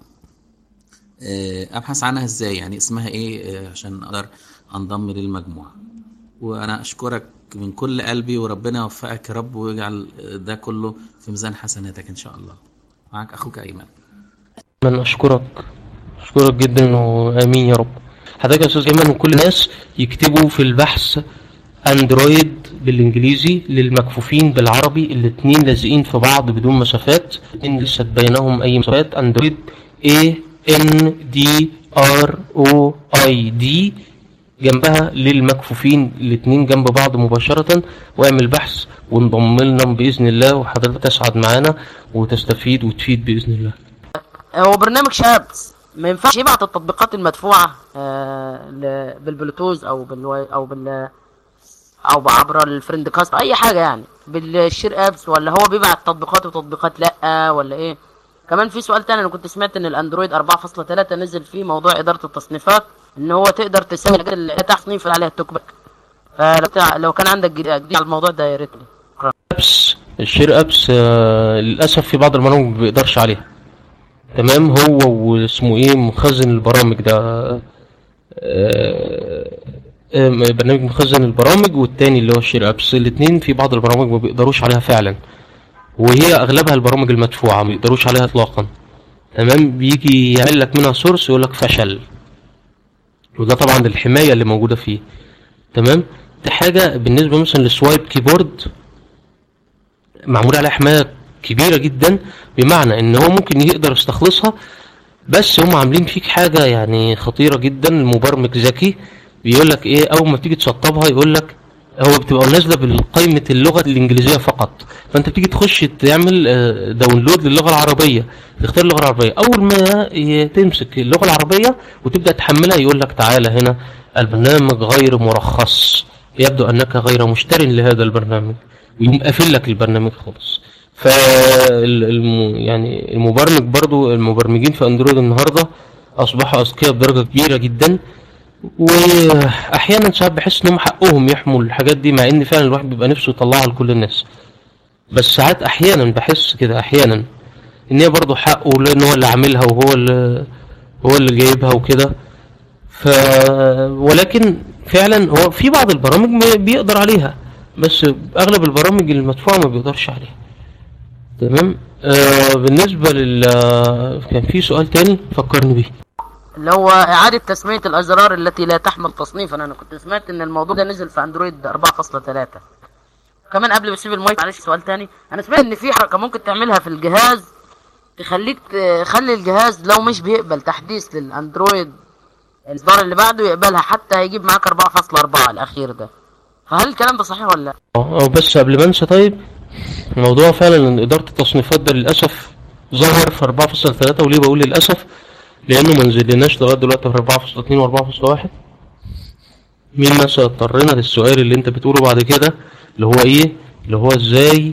Speaker 11: آه، أبحث عنها إزاي يعني اسمها إيه آه، عشان أقدر أنضم للمجموعة وأنا أشكرك من كل قلبي وربنا يوفقك يا رب ويجعل ده كله في ميزان حسناتك إن شاء الله معك أخوك أيمن
Speaker 2: من اشكرك اشكرك جدا وامين يا رب حضرتك يا استاذ ايمن وكل الناس يكتبوا في البحث اندرويد بالانجليزي للمكفوفين بالعربي الاتنين لازقين في بعض بدون مسافات الاتنين ليست بينهم اي مسافات اندرويد A N D R O I D جنبها للمكفوفين الاتنين جنب بعض مباشرة واعمل بحث وانضم لنا بإذن الله وحضرتك تسعد معانا وتستفيد وتفيد بإذن الله
Speaker 7: هو برنامج شابس ما ينفعش يبعت التطبيقات المدفوعة آه ل- بالبلوتوث او بالواي او بال او عبر الفريند كاست اي حاجة يعني بالشير ابس ولا هو بيبعت تطبيقات وتطبيقات لا ولا ايه كمان في سؤال تاني انا كنت سمعت ان الاندرويد 4.3 نزل فيه موضوع ادارة التصنيفات ان هو تقدر تسمي الحاجات اللي تصنيف عليها التوك باك فلو تع- لو كان عندك جديد جديد على الموضوع ده يا ريت لي
Speaker 2: ابس الشير ابس آه، للاسف في بعض البرامج ما بيقدرش عليها تمام هو واسمه ايه مخزن البرامج ده آه، آه، برنامج مخزن البرامج والتاني اللي هو الشير ابس الاتنين في بعض البرامج ما بيقدروش عليها فعلا وهي اغلبها البرامج المدفوعه ما بيقدروش عليها اطلاقا تمام بيجي يعمل لك منها سورس يقول لك فشل وده طبعا الحمايه اللي موجوده فيه تمام دي حاجه بالنسبه مثلا للسوايب كيبورد معمول عليها حمايه كبيره جدا بمعنى ان هو ممكن يقدر يستخلصها بس هم عاملين فيك حاجه يعني خطيره جدا المبرمج ذكي بيقول لك ايه اول ما تيجي تسطبها يقول لك هو بتبقى نازله بقائمه اللغه الانجليزيه فقط فانت بتيجي تخش تعمل آه، داونلود للغه العربيه تختار اللغه العربيه اول ما ي- تمسك اللغه العربيه وتبدا تحملها يقول لك تعالى هنا البرنامج غير مرخص يبدو انك غير مشتر لهذا البرنامج ويقوم قافل لك البرنامج خالص ف يعني المبرمج برضو المبرمجين في اندرويد النهارده اصبحوا اذكياء بدرجه كبيره جدا واحيانا ساعات بحس انهم حقهم يحموا الحاجات دي مع ان فعلا الواحد بيبقى نفسه يطلعها لكل الناس بس ساعات احيانا بحس كده احيانا ان هي برضه حقه لان هو اللي عاملها وهو اللي هو اللي جايبها وكده ف ولكن فعلا هو في بعض البرامج ما بيقدر عليها بس اغلب البرامج المدفوعه ما بيقدرش عليها تمام آه بالنسبه لل كان في سؤال تاني فكرني بيه
Speaker 7: اللي هو إعادة تسمية الأزرار التي لا تحمل تصنيفا أنا كنت سمعت إن الموضوع ده نزل في أندرويد 4.3 كمان قبل ما أسيب المايك معلش سؤال تاني أنا سمعت إن في حركة ممكن تعملها في الجهاز تخليك تخلي الجهاز لو مش بيقبل تحديث للأندرويد الإصدار اللي بعده يقبلها حتى هيجيب معاك 4.4 الأخير ده فهل الكلام ده صحيح ولا لا؟
Speaker 2: اه بس قبل ما انسى طيب موضوع فعلا ان اداره التصنيفات ده للاسف ظهر في 4.3 وليه بقول للاسف لانه ما نزلناش لغايه دلوقتي في 4.2 و 4.1 مين مثلا اضطرينا للسؤال اللي انت بتقوله بعد كده اللي هو ايه اللي هو ازاي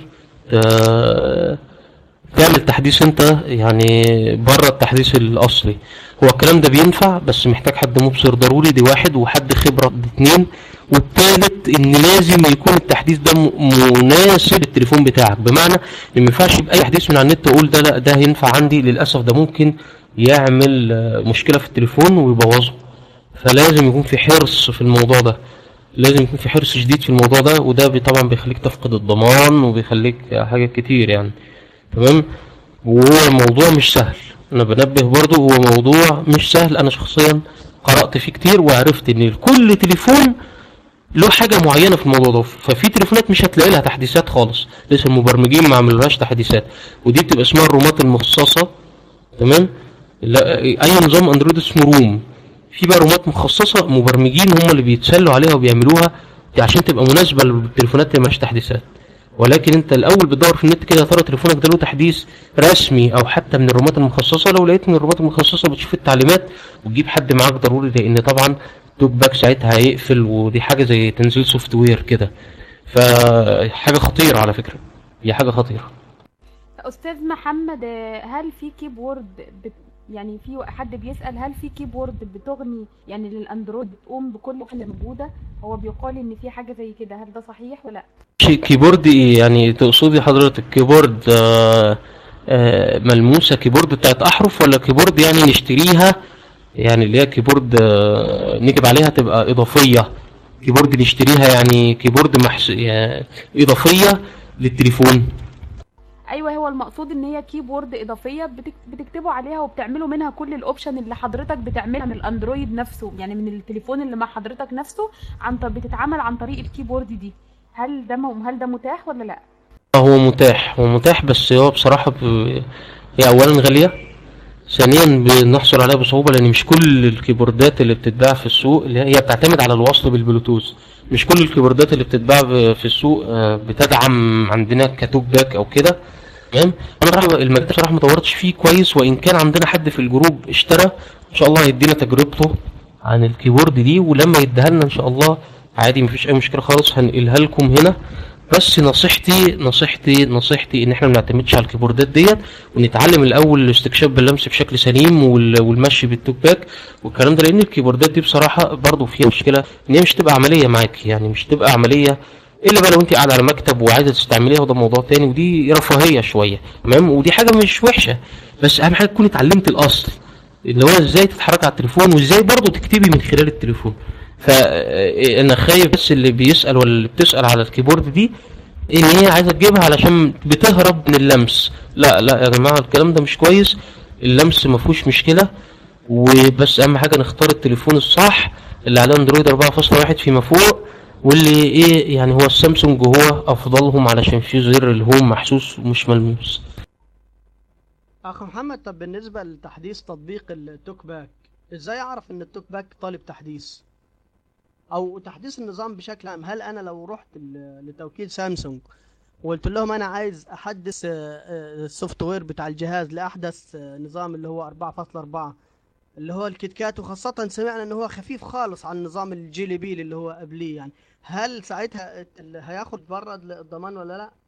Speaker 2: آه، تعمل تحديث انت يعني بره التحديث الاصلي هو الكلام ده بينفع بس محتاج حد مبصر ضروري دي واحد وحد خبره دي اتنين والتالت ان لازم يكون التحديث ده م- مناسب للتليفون بتاعك بمعنى ان ما ينفعش باي تحديث من على النت اقول ده لا ده ينفع عندي للاسف ده ممكن يعمل آه، مشكله في التليفون ويبوظه فلازم يكون في حرص في الموضوع ده لازم يكون في حرص شديد في الموضوع ده وده بي- طبعا بيخليك تفقد الضمان وبيخليك حاجات كتير يعني تمام وهو الموضوع مش سهل انا بنبه برضو هو موضوع مش سهل انا شخصيا قرأت فيه كتير وعرفت ان كل تليفون له حاجة معينة في الموضوع ده ففي تليفونات مش هتلاقي لها تحديثات خالص لسه المبرمجين ما عملوهاش تحديثات ودي بتبقى اسمها الرومات المخصصة تمام لا اي نظام اندرويد اسمه روم في بقى رومات مخصصة مبرمجين هم اللي بيتسلوا عليها وبيعملوها دي عشان تبقى مناسبة للتليفونات اللي مالهاش تحديثات ولكن انت الاول بتدور في النت كده يا ترى تليفونك ده له تحديث رسمي او حتى من الرومات المخصصه لو لقيت من الرومات المخصصه بتشوف التعليمات وتجيب حد معاك ضروري لان طبعا توك باك ساعتها هيقفل ودي حاجه زي تنزيل سوفت وير كده فحاجه خطيره على فكره هي حاجه خطيره
Speaker 5: استاذ محمد آه، هل في كيبورد بت... يعني في حد بيسأل هل في كيبورد بتغني يعني للاندرويد بتقوم بكل حاجه موجوده هو بيقال ان في حاجه زي كده هل ده صحيح ولا لا
Speaker 2: شيء كيبورد ايه يعني تقصدي حضرتك كيبورد آه آه ملموسه كيبورد بتاعت احرف ولا كيبورد يعني نشتريها يعني اللي هي كيبورد آه نجيب عليها تبقى اضافيه كيبورد نشتريها يعني كيبورد محس... يعني اضافيه للتليفون
Speaker 5: ايوه هو المقصود ان هي كيبورد اضافيه بتك... بتكتبوا عليها وبتعملوا منها كل الاوبشن اللي حضرتك بتعملها من الاندرويد نفسه يعني من التليفون اللي مع حضرتك نفسه عن ط- بتتعمل عن طريق الكيبورد دي هل ده م... هل ده متاح ولا لا
Speaker 2: هو متاح هو متاح بس هو بصراحة ب... هي أولا غالية ثانيا بنحصل عليها بصعوبة لأن مش كل الكيبوردات اللي بتتباع في السوق اللي هي بتعتمد على الوصل بالبلوتوث مش كل الكيبوردات اللي بتتباع ب- في السوق آه، بتدعم عندنا كتوك باك أو كده تمام انا بصراحه المجال ده بصراحه ما دورتش فيه كويس وان كان عندنا حد في الجروب اشترى ان شاء الله هيدينا تجربته عن الكيبورد دي ولما يديها لنا ان شاء الله عادي مفيش اي مشكله خالص هنقلها لكم هنا بس نصيحتي نصيحتي نصيحتي ان احنا ما نعتمدش على الكيبوردات ديت ونتعلم الاول الاستكشاف باللمس بشكل سليم وال- والمشي بالتوك باك والكلام ده لان الكيبوردات دي بصراحه برضو فيها مشكله ان هي مش تبقى عمليه معاك يعني مش تبقى عمليه الا بقى لو انت قاعده على مكتب وعايزه تستعمليها وده موضوع تاني ودي رفاهيه شويه تمام ودي حاجه مش وحشه بس اهم حاجه تكوني اتعلمت الاصل اللي هو ازاي تتحرك على التليفون وازاي برضه تكتبي من خلال التليفون فانا خايف بس اللي بيسال ولا اللي بتسال على الكيبورد دي ان هي عايزه تجيبها علشان بتهرب من اللمس لا لا يا جماعه الكلام ده مش كويس اللمس ما فيهوش مشكله وبس اهم حاجه نختار التليفون الصح اللي عليه اندرويد 4.1 فيما فوق واللي ايه يعني هو السامسونج هو افضلهم علشان فيه زر الهوم محسوس ومش ملموس
Speaker 6: اخ محمد طب بالنسبه لتحديث تطبيق التوك باك ازاي اعرف ان التوك باك طالب تحديث او تحديث النظام بشكل عام هل انا لو رحت ل- لتوكيل سامسونج وقلت لهم انا عايز احدث آه، آه، السوفت وير بتاع الجهاز لاحدث آه، نظام اللي هو 4.4 اللي هو الكيت كات وخاصة سمعنا ان هو خفيف خالص عن نظام الجيلي بيل اللي هو قبليه يعني هل ساعتها ال- هياخد بره الضمان ولا لا؟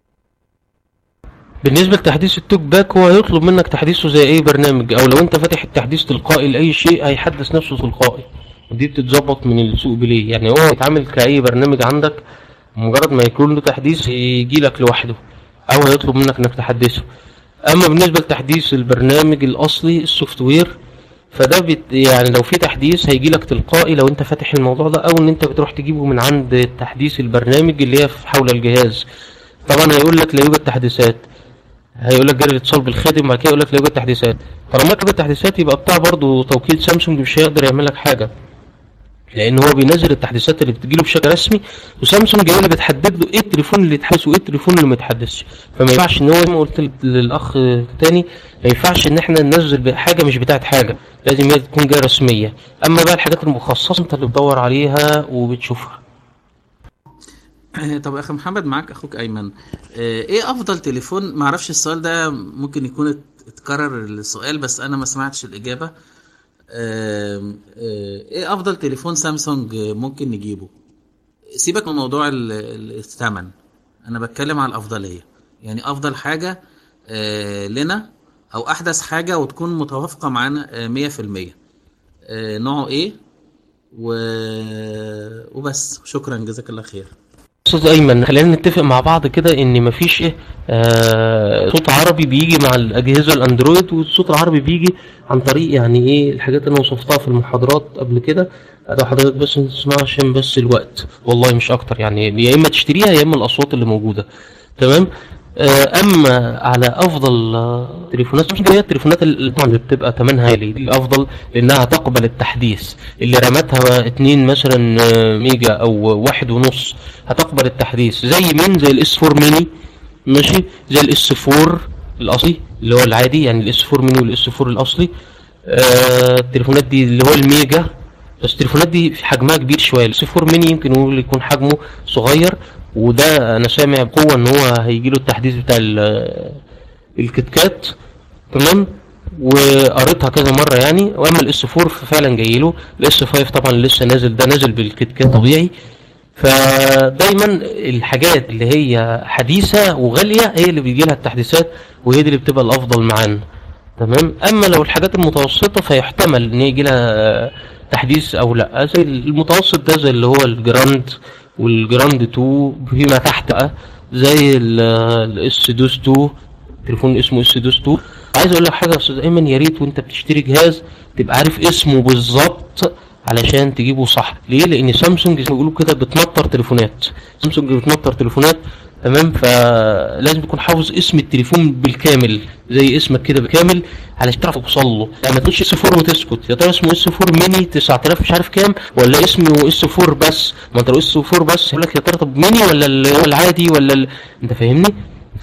Speaker 2: بالنسبه لتحديث التوك باك هو هيطلب منك تحديثه زي اي برنامج او لو انت فاتح التحديث تلقائي لاي شيء هيحدث نفسه تلقائي ودي بتتظبط من السوق بليه يعني هو هيتعامل كاي برنامج عندك مجرد ما يكون له تحديث يجي لك لوحده او هيطلب منك انك تحدثه اما بالنسبه لتحديث البرنامج الاصلي السوفت وير فده بت يعني لو في تحديث هيجي لك تلقائي لو انت فاتح الموضوع ده او ان انت بتروح تجيبه من عند تحديث البرنامج اللي هي في حول الجهاز طبعا هيقول لك لا يوجد تحديثات هيقول لك جري الاتصال بالخادم وبعد كده يقول لك لا يوجد تحديثات طالما يوجد تحديثات يبقى بتاع برضه توكيل سامسونج مش هيقدر يعمل لك حاجه لان هو بينزل التحديثات اللي بتجيله بشكل رسمي وسامسونج هي اللي بتحدد له ايه التليفون اللي يتحدث وايه التليفون اللي ما يتحدثش فما ينفعش ان هو زي ما قلت للاخ تاني ما ينفعش ان احنا ننزل حاجه مش بتاعت حاجه لازم هي تكون جايه رسميه اما بقى الحاجات المخصصه انت اللي بتدور عليها وبتشوفها
Speaker 11: طب يا اخي محمد معاك اخوك ايمن آه، ايه افضل تليفون معرفش السؤال ده ممكن يكون ات- اتكرر السؤال بس انا ما سمعتش الاجابه آم، آه، ايه افضل تليفون سامسونج ممكن نجيبه سيبك من موضوع ال- ال- الثمن انا بتكلم على الافضليه يعني افضل حاجه آه، لنا او احدث حاجه وتكون متوافقه معانا آه، 100% آه، نوعه ايه و... وبس شكرا جزاك الله خير
Speaker 2: استاذ ايمن خلينا نتفق مع بعض كده ان مفيش ايه آه صوت عربي بيجي مع الاجهزه الاندرويد والصوت العربي بيجي عن طريق يعني ايه الحاجات اللي انا وصفتها في المحاضرات قبل كده لو حضرتك بس تسمعها عشان بس الوقت والله مش اكتر يعني يا اما تشتريها يا اما الاصوات اللي موجوده تمام آه، اما على افضل آه، تليفونات سامسونج هي التليفونات اللي طبعا اللي بتبقى ثمنها عالي دي الافضل لانها تقبل التحديث اللي رامتها اتنين مثلا آه، ميجا او واحد ونص هتقبل التحديث زي مين زي الاس 4 ميني ماشي زي الاس 4 الاصلي اللي هو العادي يعني الاس 4 ميني والاس 4 الاصلي آه، التليفونات دي اللي هو الميجا بس التليفونات دي في حجمها كبير شويه الاس 4 ميني يمكن نقول يكون حجمه صغير وده انا سامع بقوه ان هو هيجي له التحديث بتاع ال- الكيت كات تمام وقريتها كذا مره يعني واما الاس 4 ففعلا جاي له الاس 5 طبعا لسه نازل ده نازل بالكيت كات طبيعي فدايما الحاجات اللي هي حديثه وغاليه هي اللي بيجي لها التحديثات وهي دي اللي بتبقى الافضل معانا تمام اما لو الحاجات المتوسطه فيحتمل ان يجي لها تحديث او لا زي المتوسط ده زي اللي هو الجراند والجراند 2 فيما تحت بقى زي الاس دوس 2 تليفون اسمه اس دوس 2 عايز اقول لك حاجه يا استاذ ايمن يا ريت وانت بتشتري جهاز تبقى عارف اسمه بالظبط علشان تجيبه صح ليه لان سامسونج زي ما بيقولوا كده بتنطر تليفونات سامسونج بتنطر تليفونات تمام فلازم تكون حافظ اسم التليفون بالكامل زي اسمك كده بالكامل علشان تعرف توصل له يعني ما تقولش اس 4 وتسكت يا ترى اسمه اس 4 ميني 9000 مش عارف كام ولا اسمه اس 4 بس ما انت لو اس 4 بس يقول لك يا ترى طب ميني ولا اللي هو العادي ولا ال... انت فاهمني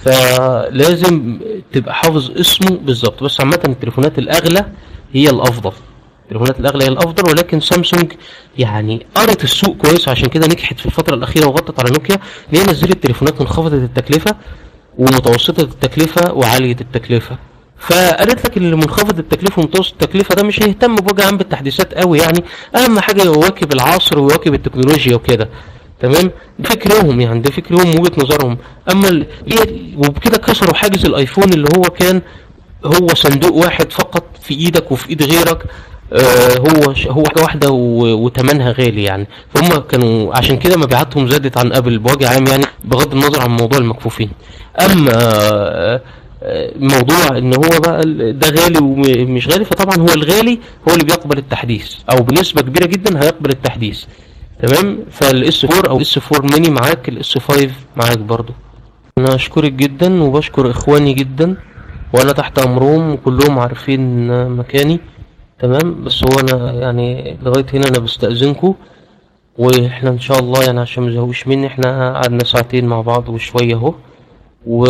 Speaker 2: فلازم تبقى حافظ اسمه بالظبط بس عامه التليفونات الاغلى هي الافضل التليفونات الاغلى هي الافضل ولكن سامسونج يعني قرت السوق كويس عشان كده نجحت في الفتره الاخيره وغطت على نوكيا ان هي نزلت تليفونات منخفضه التكلفه ومتوسطه التكلفه وعاليه التكلفه فقالت لك اللي منخفض التكلفه ومتوسط التكلفه ده مش هيهتم بوجه عام بالتحديثات قوي يعني اهم حاجه يواكب العصر ويواكب التكنولوجيا وكده تمام ده فكرهم يعني ده فكرهم وجهه نظرهم اما ال... هي- وبكده كسروا حاجز الايفون اللي هو كان هو صندوق واحد فقط في ايدك وفي ايد غيرك آه هو ش- هو حاجه واحده و- وتمنها غالي يعني فهم كانوا عشان كده مبيعاتهم زادت عن ابل بوجه عام يعني بغض النظر عن موضوع المكفوفين اما آه، آه، موضوع ان هو بقى ال- ده غالي ومش غالي فطبعا هو الغالي هو اللي بيقبل التحديث او بنسبه كبيره جدا هيقبل التحديث تمام فالاس 4 او الاس 4 ميني معاك الاس 5 معاك برضو انا اشكرك جدا وبشكر اخواني جدا وانا تحت امرهم وكلهم عارفين مكاني تمام بس هو انا يعني لغايه هنا انا بستاذنكم واحنا ان شاء الله يعني عشان ما تزهقوش مني احنا قعدنا ساعتين مع بعض وشويه اهو و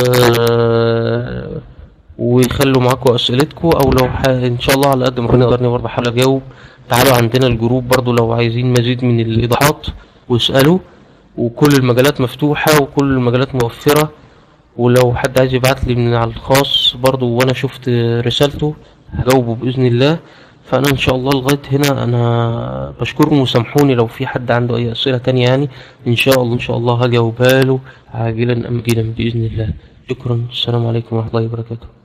Speaker 2: ويخلوا معاكم اسئلتكم او لو ح... ان شاء الله على قد ما ربنا يقدرني برضه بحاول اجاوب تعالوا عندنا الجروب برضه لو عايزين مزيد من الايضاحات واسالوا وكل المجالات مفتوحه وكل المجالات موفره ولو حد عايز يبعت لي من على الخاص برضه وانا شفت رسالته هجاوبه باذن الله فانا ان شاء الله لغايه هنا انا بشكركم وسامحوني لو في حد عنده اي اسئله تانية يعني ان شاء الله ان شاء الله هجاوبها له عاجلا ام اجلا باذن الله شكرا السلام عليكم ورحمه الله وبركاته